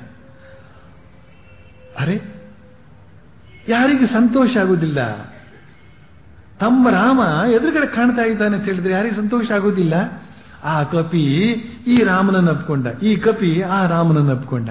ಅರೆ ಯಾರಿಗೆ ಸಂತೋಷ ಆಗುವುದಿಲ್ಲ ತಮ್ಮ ರಾಮ ಎದುರುಗಡೆ ಕಾಣ್ತಾ ಇದ್ದಾನೆ ಅಂತ ಹೇಳಿದ್ರೆ ಯಾರಿಗೆ ಸಂತೋಷ ಆಗೋದಿಲ್ಲ ಆ ಕಪಿ ಈ ರಾಮನನ್ನು ಅಪ್ಕೊಂಡ ಈ ಕಪಿ ಆ ರಾಮನನ್ನು ಅಪ್ಕೊಂಡ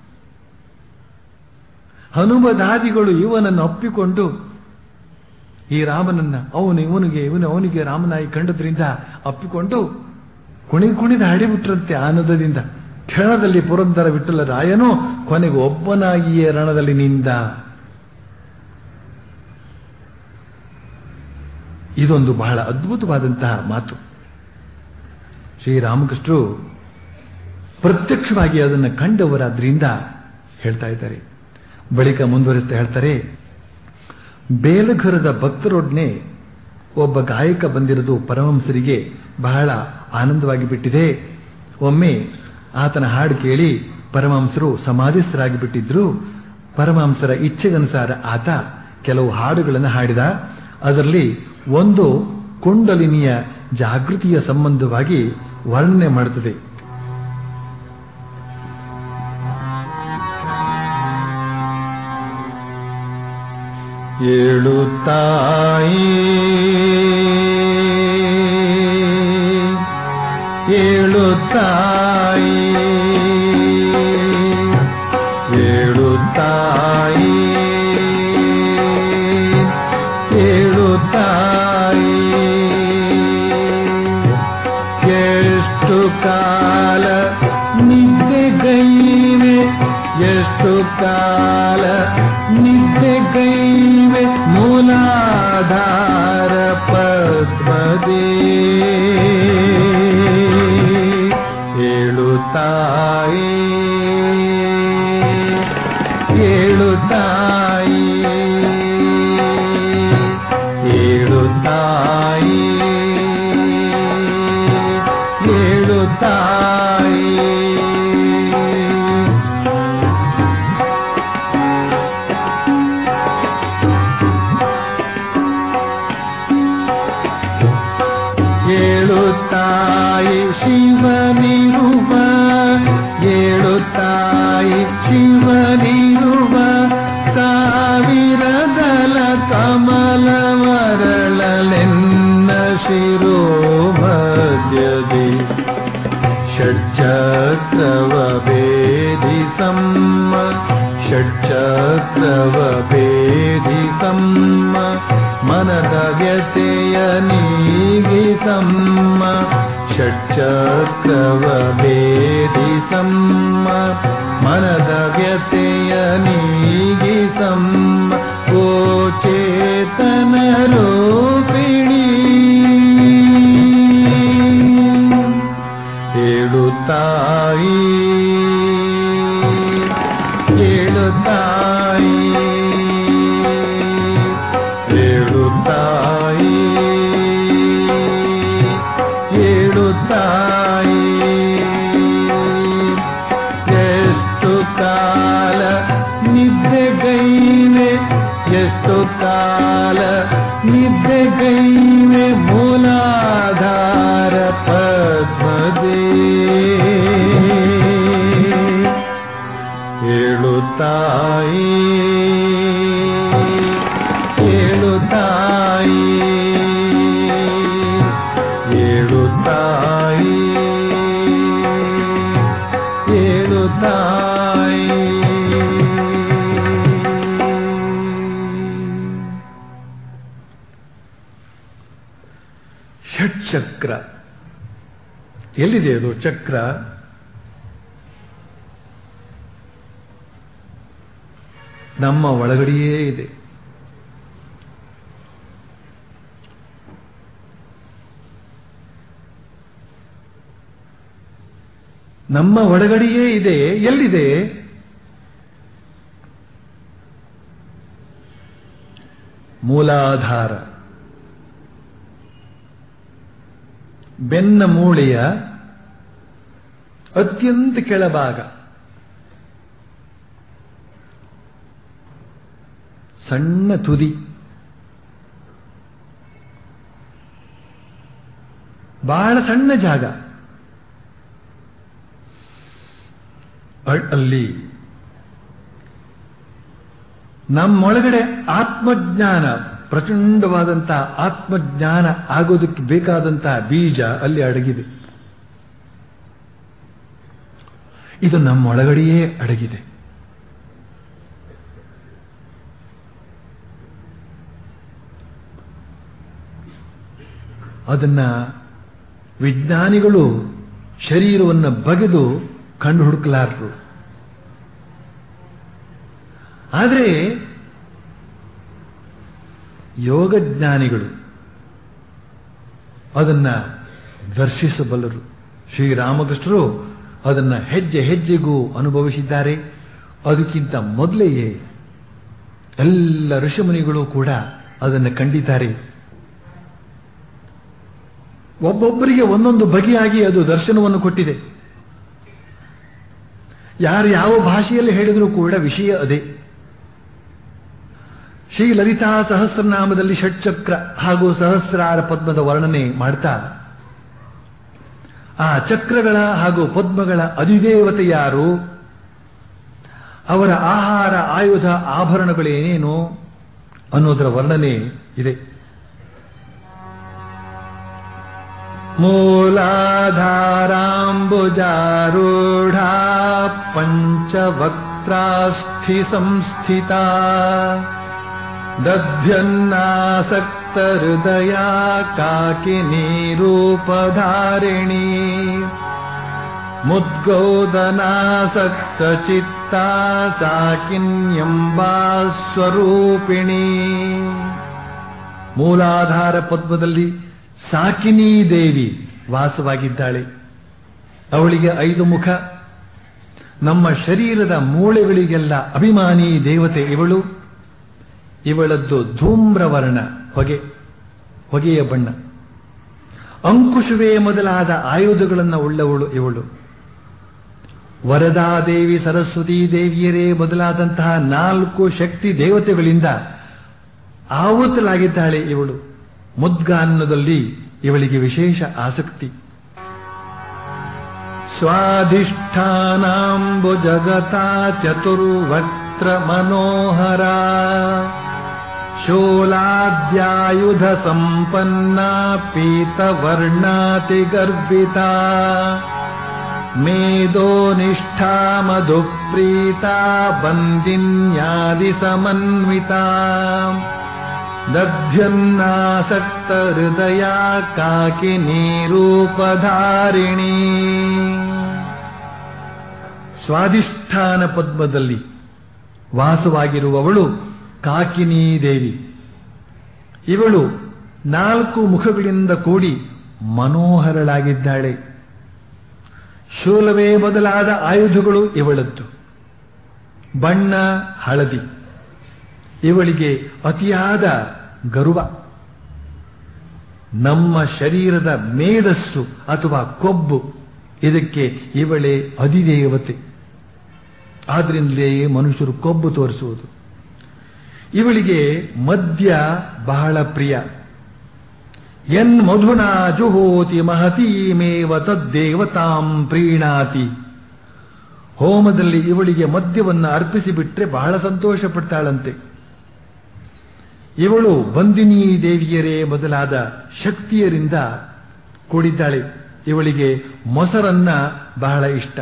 ಹನುಮದಾದಿಗಳು ಇವನನ್ನು ಅಪ್ಪಿಕೊಂಡು ಈ ರಾಮನನ್ನ ಅವನು ಇವನಿಗೆ ಇವನು ಅವನಿಗೆ ರಾಮನಾಗಿ ಕಂಡದ್ರಿಂದ ಅಪ್ಪಿಕೊಂಡು ಕುಣಿ ಕುಣಿದ ಹಾಡಿಬಿಟ್ರಂತೆ ಆನಂದದಿಂದ ಕ್ಷಣದಲ್ಲಿ ಪುರಂದರ ವಿಠಲ ರಾಯನು ಕೊನೆಗೆ ಒಬ್ಬನಾಗಿಯೇ ರಣದಲ್ಲಿ ನಿಂದ ಇದೊಂದು ಬಹಳ ಅದ್ಭುತವಾದಂತಹ ಮಾತು ಶ್ರೀರಾಮಕೃಷ್ಣರು ಪ್ರತ್ಯಕ್ಷವಾಗಿ ಅದನ್ನು ಕಂಡವರಾದ್ರಿಂದ ಹೇಳ್ತಾ ಇದ್ದಾರೆ ಬಳಿಕ ಮುಂದುವರಿಸ್ತಾ ಹೇಳ್ತಾರೆ ಬೇಲಘರದ ಭಕ್ತರೊಡನೆ ಒಬ್ಬ ಗಾಯಕ ಬಂದಿರೋದು ಪರಮಹಂಸರಿಗೆ ಬಹಳ ಆನಂದವಾಗಿ ಬಿಟ್ಟಿದೆ ಒಮ್ಮೆ ಆತನ ಹಾಡು ಕೇಳಿ ಪರಮಹಂಸರು ಸಮಾಧಿಸ್ಥರಾಗಿ ಬಿಟ್ಟಿದ್ರು ಪರಮಹಂಸರ ಇಚ್ಛೆಗನುಸಾರ ಆತ ಕೆಲವು ಹಾಡುಗಳನ್ನು ಹಾಡಿದ ಅದರಲ್ಲಿ ಒಂದು ಕುಂಡಲಿನಿಯ ಜಾಗೃತಿಯ ಸಂಬಂಧವಾಗಿ ವರ್ಣನೆ ಮಾಡುತ್ತದೆ ಏಳು ತಾಯಿ ಏಳು ತಾಯಿ ಏಳು ತಾಯಿ ಏಳು ತಾಯಿ ಎಷ್ಟು ಕಾಲ ನಿದ್ದೆಗೈವೆ ಎಷ್ಟು ಕಾಲ ನಿದ್ದೆಗೈವೆ ಮೂಲಾಧಾರ ಪದ್ಮದೇ ಏಳು ತಾಯಿ ಏಳು ತಾಯಿ ಏಳು ತಾಯಿ ಏಳು ತಾಯಿ ಏಳು ತಾಯಿ ಶಿವನಿರುವ ಏಳು ತಾಯಿ ಶಿವನಿರುವ ಸಾವಿರದಲ ಕಮಲವರಳಲೆನ್ನ ಶಿರೋ ಮಧ್ಯದಿ ಷಡ್ಚಕ್ರವ ಭೇದಿ ಸಮ್ಮ ಷಡ್ಚಕ್ರವ ಭೇದಿ ಸಮ್ಮ ಮನದ ವ್ಯತೆಯ ನೀಗಿ ಸಮ್ಮ ಷಡ್ಚಕ್ರವ ಭೇದಿ ಸಮ್ಮ ಮನದ ವ್ಯತೆಯ ನೀಗಿ ಸಮ್ಮ ಓ ಚೇತನ ರೂಪಿಣಿ ಏಳು ತಾಯಿ ಏಳು ತಾಯಿ ಏಳು ತಾಯಿ ಏಳು ತಾಯಿ ಎಷ್ಟು ಕಾಲ ನಿದ್ದೆಗೈವೆ ಎಷ್ಟು ಕಾಲ ನಿದ್ದೆಗೈವೆ ಮೂಲಾಧಾರ ಪದ್ಮದೇ ಏಳು ತಾಯಿ ಏಳು ತಾಯಿ ಏಳು ತಾಯಿ ಏಳು ತಾಯಿ ಷಟ್ಚಕ್ರ ಎಲ್ಲಿದೆ ಅದು ಚಕ್ರ ನಮ್ಮ ಒಳಗಡೆಯೇ ಇದೆ ನಮ್ಮ ಒಳಗಡೆಯೇ ಇದೆ ಎಲ್ಲಿದೆ ಮೂಲಾಧಾರ ಬೆನ್ನ ಮೂಳೆಯ ಅತ್ಯಂತ ಕೆಳಭಾಗ ಸಣ್ಣ ತುದಿ ಬಹಳ ಸಣ್ಣ ಜಾಗ ಅ- ಅಲ್ಲಿ ನಮ್ಮೊಳಗಡೆ ಆತ್ಮಜ್ಞಾನ ಪ್ರಚಂಡವಾದಂತಹ ಆತ್ಮಜ್ಞಾನ ಆಗೋದಕ್ಕೆ ಬೇಕಾದಂತಹ ಬೀಜ ಅಲ್ಲಿ ಅಡಗಿದೆ ಇದು ನಮ್ಮೊಳಗಡೆಯೇ ಅಡಗಿದೆ ಅದನ್ನ ವಿಜ್ಞಾನಿಗಳು ಶರೀರವನ್ನು ಬಗೆದು ಕಂಡು ಹುಡುಕಲಾರರು ಆದರೆ ಯೋಗಜ್ಞಾನಿಗಳು ಅದನ್ನ ದರ್ಶಿಸಬಲ್ಲರು ಶ್ರೀರಾಮಕೃಷ್ಣರು ಅದನ್ನ ಹೆಜ್ಜೆ ಹೆಜ್ಜೆಗೂ ಅನುಭವಿಸಿದ್ದಾರೆ ಅದಕ್ಕಿಂತ ಮೊದಲೆಯೇ ಎಲ್ಲ ಋಷಿಮುನಿಗಳು ಕೂಡ ಅದನ್ನು ಕಂಡಿದ್ದಾರೆ ಒಬ್ಬೊಬ್ಬರಿಗೆ ಒಂದೊಂದು ಬಗೆಯಾಗಿ ಅದು ದರ್ಶನವನ್ನು ಕೊಟ್ಟಿದೆ ಯಾರು ಯಾವ ಭಾಷೆಯಲ್ಲಿ ಹೇಳಿದರೂ ಕೂಡ ವಿಷಯ ಅದೇ ಶ್ರೀ ಲಲಿತಾ ಸಹಸ್ರನಾಮದಲ್ಲಿ ಷಟ್ಚಕ್ರ ಹಾಗೂ ಸಹಸ್ರಾರ ಪದ್ಮದ ವರ್ಣನೆ ಮಾಡ್ತಾ ಆ ಚಕ್ರಗಳ ಹಾಗೂ ಪದ್ಮಗಳ ಅಧಿದೇವತೆ ಯಾರು ಅವರ ಆಹಾರ ಆಯುಧ ಆಭರಣಗಳೇನೇನು ಅನ್ನೋದರ ವರ್ಣನೆ ಇದೆ ಮೂಲಾಧಾರಾಂಬುಜಾರೂಢಾ ಪಂಚವಕ್ತ್ರಾಸ್ಥಿ ಸಂಸ್ಥಿತಾ ದಧ್ಯನ್ನಾಸಕ್ತ ಹೃದಯ ಕಾಕಿನಿ ರೂಪಧಾರಿಣಿ ಮುದ್ಗೌದನಾಸಕ್ತ ಚಿತ್ತ ಸಾಕಿನ್ಯಂಬಾ ಸ್ವರೂಪಿಣಿ ಮೂಲಾಧಾರ ಪದ್ಮದಲ್ಲಿ ಸಾಕಿನಿ ದೇವಿ ವಾಸವಾಗಿದ್ದಾಳೆ ಅವಳಿಗೆ ಐದು ಮುಖ ನಮ್ಮ ಶರೀರದ ಮೂಳೆಗಳಿಗೆಲ್ಲ ಅಭಿಮಾನಿ ದೇವತೆ ಇವಳು ಇವಳದ್ದು ಧೂಮ್ರವರ್ಣ ಹೊಗೆ ಹೊಗೆಯ ಬಣ್ಣ ಅಂಕುಶವೇ ಮೊದಲಾದ ಆಯುಧಗಳನ್ನು ಉಳ್ಳವಳು ಇವಳು ವರದಾದೇವಿ ಸರಸ್ವತಿ ದೇವಿಯರೇ ಮೊದಲಾದಂತಹ ನಾಲ್ಕು ಶಕ್ತಿ ದೇವತೆಗಳಿಂದ ಆವೃತಲಾಗಿದ್ದಾಳೆ ಇವಳು ಮುದ್ಗಾನ್ನದಲ್ಲಿ ಇವಳಿಗೆ ವಿಶೇಷ ಆಸಕ್ತಿ ಸ್ವಾಧಿಷ್ಠಾನಾಂಬು ಜಗತಾ ಚತುರ್ವಕ್ತ್ರ ಮನೋಹರ ಶೂಲಾದ್ಯಾಯುಧ ಸಂಪನ್ನ ಪೀತವರ್ಣಾತಿ ಗರ್ಭಿತಾ ಮೇಧೋ ನಿಷ್ಠಾ ಮಧುಪ್ರೀತಾ ಬಂದಿನ್ಯಾದಿ ಸಮನ್ವಿತಾ ದಧ್ಯನ್ನಾಸಕ್ತ ಹೃದಯ ಕಾಕಿನಿ ರೂಪಧಾರಿಣಿ ಸ್ವಾಧಿಷ್ಠಾನ ಪದ್ಮದಲ್ಲಿ ವಾಸವಾಗಿರುವವಳು ಕಾಕಿನಿ ದೇವಿ ಇವಳು ನಾಲ್ಕು ಮುಖಗಳಿಂದ ಕೂಡಿ ಮನೋಹರಳಾಗಿದ್ದಾಳೆ ಶೂಲವೇ ಮೊದಲಾದ ಆಯುಧಗಳು ಇವಳದ್ದು ಬಣ್ಣ ಹಳದಿ ಇವಳಿಗೆ ಅತಿಯಾದ ಗರ್ವ ನಮ್ಮ ಶರೀರದ ಮೇಧಸ್ಸು ಅಥವಾ ಕೊಬ್ಬು ಇದಕ್ಕೆ ಇವಳೇ ಅಧಿದೇವತೆ ಆದ್ರಿಂದಲೇ ಮನುಷ್ಯರು ಕೊಬ್ಬು ತೋರಿಸುವುದು ಇವಳಿಗೆ ಮದ್ಯ ಬಹಳ ಪ್ರಿಯ ಎನ್ ಮಧುನಾ ಜುಹೋತಿ ಮಹತೀಮೇವ ತದ್ದೇವತಾಂ ಪ್ರೀಣಾತಿ ಹೋಮದಲ್ಲಿ ಇವಳಿಗೆ ಮದ್ಯವನ್ನು ಅರ್ಪಿಸಿಬಿಟ್ರೆ ಬಹಳ ಸಂತೋಷ ಪಡ್ತಾಳಂತೆ ಇವಳು ಬಂದಿನಿ ದೇವಿಯರೇ ಮೊದಲಾದ ಶಕ್ತಿಯರಿಂದ ಕೂಡಿದ್ದಾಳೆ ಇವಳಿಗೆ ಮೊಸರನ್ನ ಬಹಳ ಇಷ್ಟ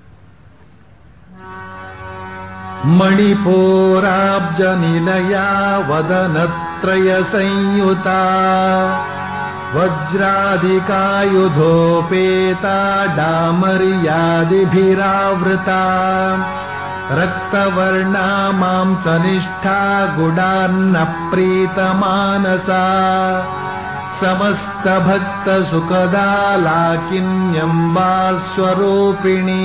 ಮಣಿಪೋರಾಬ್ಜ ನಿಲಯ ವದನತ್ರಯ ಸಂಯುತ ವಜ್ರಾಧಿಕಾಯುಧೋಪೇತ ಡಾಮರ್ಯಾದಿಭಿರಾವೃತ ರಕ್ತವರ್ಣಾ ಮಾಂಸನಿಷ್ಠಾ ಗುಡಾನ್ನ ಪ್ರೀತಮಾನಸ ಸಮಸ್ತ ಭಕ್ತ ಸುಖದಾ ಲಾಕಿನ್ಯಂಬಾ ಸ್ವರೂಪಿಣಿ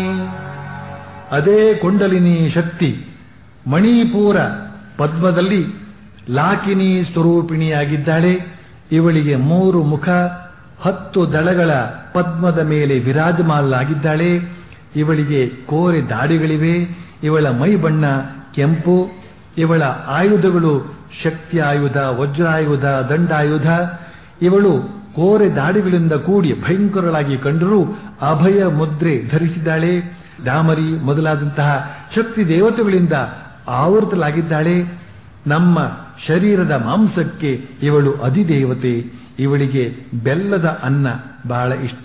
ಅದೇ ಕುಂಡಲಿನಿ ಶಕ್ತಿ ಮಣಿಪೂರ ಪದ್ಮದಲ್ಲಿ ಲಾಕಿನಿ ಸ್ವರೂಪಿಣಿಯಾಗಿದ್ದಾಳೆ ಇವಳಿಗೆ ಮೂರು ಮುಖ ಹತ್ತು ದಳಗಳ ಪದ್ಮದ ಮೇಲೆ ವಿರಾಜಮಾನಲಾಗಿದ್ದಾಳೆ ಇವಳಿಗೆ ಕೋರೆ ದಾಡಿಗಳಿವೆ ಇವಳ ಮೈ ಬಣ್ಣ ಕೆಂಪು ಇವಳ ಆಯುಧಗಳು ಶಕ್ತಿ ಆಯುಧ ವಜ್ರಾಯುಧ ದಂಡಾಯುಧ ಇವಳು ಕೋರೆ ದಾಡಿಗಳಿಂದ ಕೂಡಿ ಭಯಂಕರಳಾಗಿ ಕಂಡರೂ ಅಭಯ ಮುದ್ರೆ ಧರಿಸಿದ್ದಾಳೆ ಡಾಮರಿ ಮೊದಲಾದಂತಹ ಶಕ್ತಿ ದೇವತೆಗಳಿಂದ ಆವೃತಲಾಗಿದ್ದಾಳೆ ನಮ್ಮ ಶರೀರದ ಮಾಂಸಕ್ಕೆ ಇವಳು ಅಧಿದೇವತೆ ಇವಳಿಗೆ ಬೆಲ್ಲದ ಅನ್ನ ಬಹಳ ಇಷ್ಟ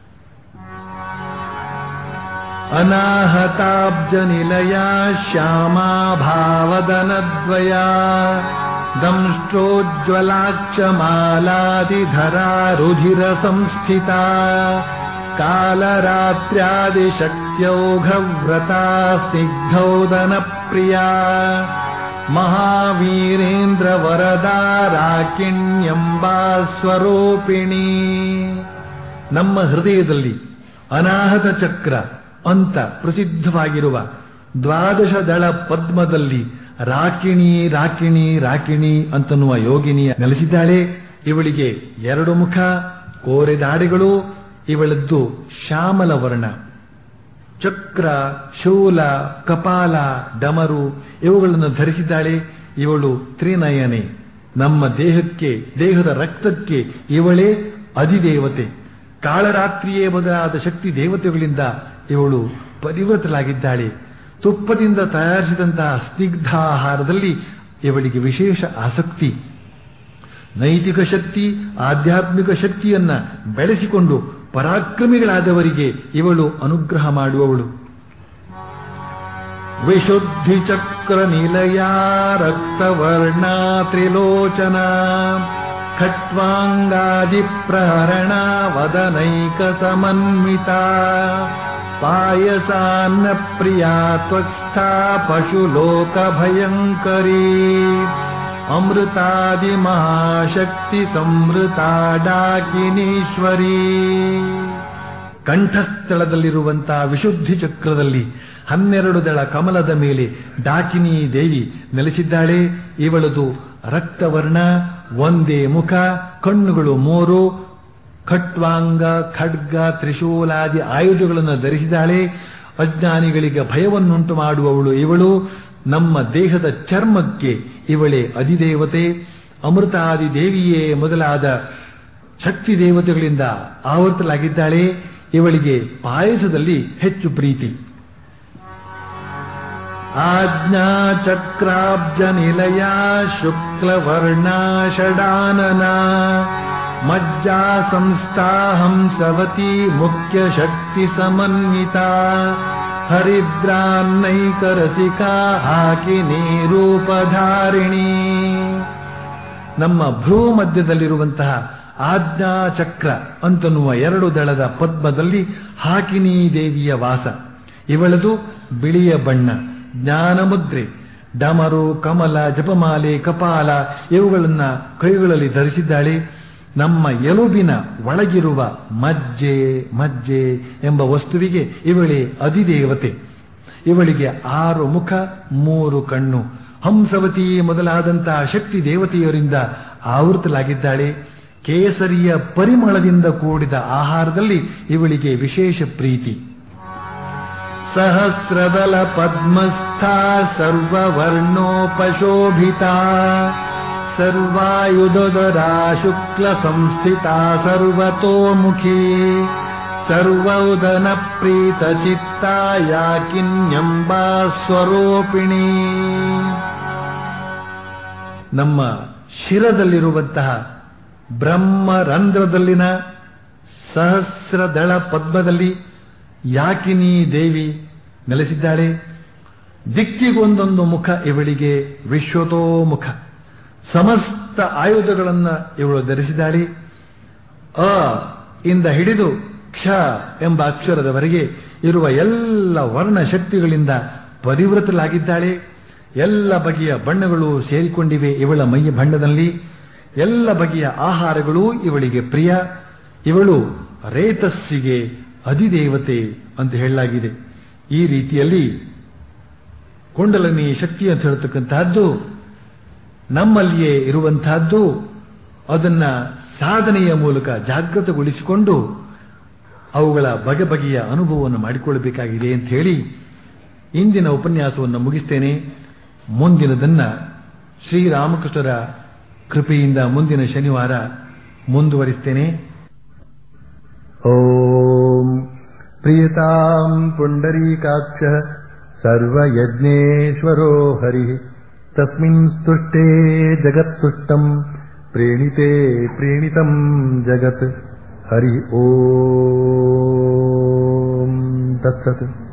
ಅನಾಹತಾಬ್ಜ ನಿಲಯ ಶ್ಯಾಮಾ ಭಾವದನದ್ವಯ ದಂಷ್ಟೋಜ್ವಲಾಕ್ಷ ಮಾಲಾದಿಧರಾ ರುಧಿರ ಸಂಸ್ಥಿತಾ ಕಾಲರಾತ್ರ್ಯಾದಿಶಕ್ತ್ಯೌಘವ್ರತಾ ಸ್ನಿಗ್ಧೌದನ ಪ್ರಿಯಾ ಮಹಾವೀರೇಂದ್ರ ವರದಾರಾಕಿಣ್ಯಂಬ ಸ್ವರೂಪಿಣಿ ನಮ್ಮ ಹೃದಯದಲ್ಲಿ ಅನಾಹತ ಚಕ್ರ ಅಂತ ಪ್ರಸಿದ್ಧವಾಗಿರುವ ದ್ವಾದಶ ದಳ ಪದ್ಮದಲ್ಲಿ ರಾಕಿಣಿ ರಾಕಿಣಿ ರಾಕಿಣಿ ಅಂತನ್ನುವ ಯೋಗಿನಿಯ ನೆಲೆಸಿದ್ದಾಳೆ ಇವಳಿಗೆ ಎರಡು ಮುಖ ಕೋರೆದಾಡೆಗಳು ಇವಳದ್ದು ಶ್ಯಾಮಲ ವರ್ಣ ಚಕ್ರ ಶೂಲ ಕಪಾಲ ಡಮರು ಇವುಗಳನ್ನು ಧರಿಸಿದ್ದಾಳೆ ಇವಳು ತ್ರಿನಯನೆ ನಮ್ಮ ದೇಹಕ್ಕೆ ದೇಹದ ರಕ್ತಕ್ಕೆ ಇವಳೇ ಅಧಿದೇವತೆ ಕಾಳರಾತ್ರಿಯೇ ಮೊದಲಾದ ಶಕ್ತಿ ದೇವತೆಗಳಿಂದ ಇವಳು ಪರಿವೃತಲಾಗಿದ್ದಾಳೆ ತುಪ್ಪದಿಂದ ತಯಾರಿಸಿದಂತಹ ಸ್ನಿಗ್ಧಾಹಾರದಲ್ಲಿ ಇವಳಿಗೆ ವಿಶೇಷ ಆಸಕ್ತಿ ನೈತಿಕ ಶಕ್ತಿ ಆಧ್ಯಾತ್ಮಿಕ ಶಕ್ತಿಯನ್ನ ಬೆಳೆಸಿಕೊಂಡು ಪರಾಕ್ರಮಿಗಳಾದವರಿಗೆ ಇವಳು ಅನುಗ್ರಹ ಮಾಡುವವಳು ವಿಶುದ್ಧಿ ಚಕ್ರ ನಿಲಯ ರಕ್ತವರ್ಣ ತ್ರಿಲೋಚನ ಖಟ್ವಾಂಗಾದಿ ಪ್ರಹರಣ ವದನೈಕ ಸಮನ್ವಿತ ಪಾಯಸಾನ್ನ ಪ್ರಿಯಾ ತ್ವಕ್ಸ್ಥಾ ಪಶುಲೋಕ ಭಯಂಕರೀ ಅಮೃತಾದಿ ಮಹಾಶಕ್ತಿ ಸಂವೃತ ಡಾಕಿನೀಶ್ವರಿ ಕಂಠಸ್ಥಳದಲ್ಲಿರುವಂತಹ ವಿಶುದ್ಧಿ ಚಕ್ರದಲ್ಲಿ ಹನ್ನೆರಡು ದಳ ಕಮಲದ ಮೇಲೆ ಡಾಕಿನಿ ದೇವಿ ನೆಲೆಸಿದ್ದಾಳೆ ಇವಳದು ರಕ್ತವರ್ಣ ಒಂದೇ ಮುಖ ಕಣ್ಣುಗಳು ಮೂರು ಖಟ್ವಾಂಗ ಖಡ್ಗ ತ್ರಿಶೂಲಾದಿ ಆಯುಧಗಳನ್ನು ಧರಿಸಿದ್ದಾಳೆ ಅಜ್ಞಾನಿಗಳಿಗೆ ಭಯವನ್ನುಂಟು ಮಾಡುವವಳು ಇವಳು ನಮ್ಮ ದೇಹದ ಚರ್ಮಕ್ಕೆ ಇವಳೇ ಅಧಿದೇವತೆ ಅಮೃತಾದಿ ದೇವಿಯೇ ಮೊದಲಾದ ಶಕ್ತಿ ದೇವತೆಗಳಿಂದ ಆವರ್ತಲಾಗಿದ್ದಾಳೆ ಇವಳಿಗೆ ಪಾಯಸದಲ್ಲಿ ಹೆಚ್ಚು ಪ್ರೀತಿ ಆಜ್ಞಾ ಚಕ್ರಾಬ್ಜ ನಿಲಯ ಶುಕ್ಲವರ್ಣ ಷಡಾನನ ಮಜ್ಜಾ ಸಂಸ್ಥಾ ಹಂಸವತಿ ಮುಖ್ಯ ಶಕ್ತಿ ಸಮನ್ವಿತ ಹರಿದ್ರಾನ್ನೈಕರಸಿಕಾ ಹಾಕಿನಿ ರೂಪಧಾರಿಣಿ ನಮ್ಮ ಭ್ರೂ ಮಧ್ಯದಲ್ಲಿರುವಂತಹ ಆಜ್ಞಾ ಚಕ್ರ ಅಂತನ್ನುವ ಎರಡು ದಳದ ಪದ್ಮದಲ್ಲಿ ಹಾಕಿನಿ ದೇವಿಯ ವಾಸ ಇವಳದು ಬಿಳಿಯ ಬಣ್ಣ ಜ್ಞಾನಮುದ್ರೆ ಡಮರು ಕಮಲ ಜಪಮಾಲೆ ಕಪಾಲ ಇವುಗಳನ್ನ ಕೈಗಳಲ್ಲಿ ಧರಿಸಿದ್ದಾಳೆ ನಮ್ಮ ಎಲುಬಿನ ಒಳಗಿರುವ ಮಜ್ಜೆ ಮಜ್ಜೆ ಎಂಬ ವಸ್ತುವಿಗೆ ಇವಳೇ ಅಧಿದೇವತೆ ಇವಳಿಗೆ ಆರು ಮುಖ ಮೂರು ಕಣ್ಣು ಹಂಸವತಿ ಮೊದಲಾದಂತಹ ಶಕ್ತಿ ದೇವತೆಯರಿಂದ ಆವೃತಲಾಗಿದ್ದಾಳೆ ಕೇಸರಿಯ ಪರಿಮಳದಿಂದ ಕೂಡಿದ ಆಹಾರದಲ್ಲಿ ಇವಳಿಗೆ ವಿಶೇಷ ಪ್ರೀತಿ ಸಹಸ್ರದಲ ಪದ್ಮಸ್ಥಾ ಸರ್ವವರ್ಣೋಪಶೋಭಿತಾ ಸರ್ವಾಯುಧದರಾ ಶುಕ್ಲ ಸಂಸ್ಥಿತಾ ಸರ್ವತೋಮುಖಿ ಸರ್ವೌದನ ಪ್ರೀತ ಚಿತ್ತ ಯಾಕಿನ್ಯಂಬ ಸ್ವರೂಪಿಣಿ ನಮ್ಮ ಶಿರದಲ್ಲಿರುವಂತಹ ಬ್ರಹ್ಮರಂಧ್ರದಲ್ಲಿನ ಸಹಸ್ರದಳ ಪದ್ಮದಲ್ಲಿ ಯಾಕಿನಿ ದೇವಿ ನೆಲೆಸಿದ್ದಾಳೆ ದಿಕ್ಕಿಗೊಂದೊಂದು ಮುಖ ಇವಳಿಗೆ ವಿಶ್ವತೋಮುಖ ಸಮಸ್ತ ಆಯುಧಗಳನ್ನ ಇವಳು ಧರಿಸಿದ್ದಾಳೆ ಅ ಇಂದ ಹಿಡಿದು ಕ್ಷ ಎಂಬ ಅಕ್ಷರದವರೆಗೆ ಇರುವ ಎಲ್ಲ ವರ್ಣ ಶಕ್ತಿಗಳಿಂದ ಪರಿವೃತಲಾಗಿದ್ದಾಳೆ ಎಲ್ಲ ಬಗೆಯ ಬಣ್ಣಗಳು ಸೇರಿಕೊಂಡಿವೆ ಇವಳ ಮೈಯ ಬಣ್ಣದಲ್ಲಿ ಎಲ್ಲ ಬಗೆಯ ಆಹಾರಗಳು ಇವಳಿಗೆ ಪ್ರಿಯ ಇವಳು ರೇತಸ್ಸಿಗೆ ಅಧಿದೇವತೆ ಅಂತ ಹೇಳಲಾಗಿದೆ ಈ ರೀತಿಯಲ್ಲಿ ಕುಂಡಲನಿ ಶಕ್ತಿ ಅಂತ ಹೇಳ್ತಕ್ಕಂತಹದ್ದು ನಮ್ಮಲ್ಲಿಯೇ ಇರುವಂತಹದ್ದು ಅದನ್ನ ಸಾಧನೆಯ ಮೂಲಕ ಜಾಗೃತಗೊಳಿಸಿಕೊಂಡು ಅವುಗಳ ಬಗೆ ಬಗೆಯ ಅನುಭವವನ್ನು ಮಾಡಿಕೊಳ್ಳಬೇಕಾಗಿದೆ ಅಂತ ಹೇಳಿ ಇಂದಿನ ಉಪನ್ಯಾಸವನ್ನು ಮುಗಿಸ್ತೇನೆ ಮುಂದಿನದನ್ನ ಶ್ರೀರಾಮಕೃಷ್ಣರ ಕೃಪೆಯಿಂದ ಮುಂದಿನ ಶನಿವಾರ ಮುಂದುವರಿಸ್ತೇನೆ ಓಂ ಪ್ರಿಯತಾಂ ಪುಂಡರೀಕಾಕ್ಷ ಸರ್ವಯಜ್ಞೇಶ್ವರೋ ಹರಿ ತಸ್ಮಿನ್ ಸ್ತುಷ್ಟೇ ಜಗತ್ತುಷ್ಟಂ ಪ್ರೇಣಿತೆ ಪ್ರೇಣಿತಂ ಜಗತ್ ಹರಿ ಓಂ ತತ್ಸತ್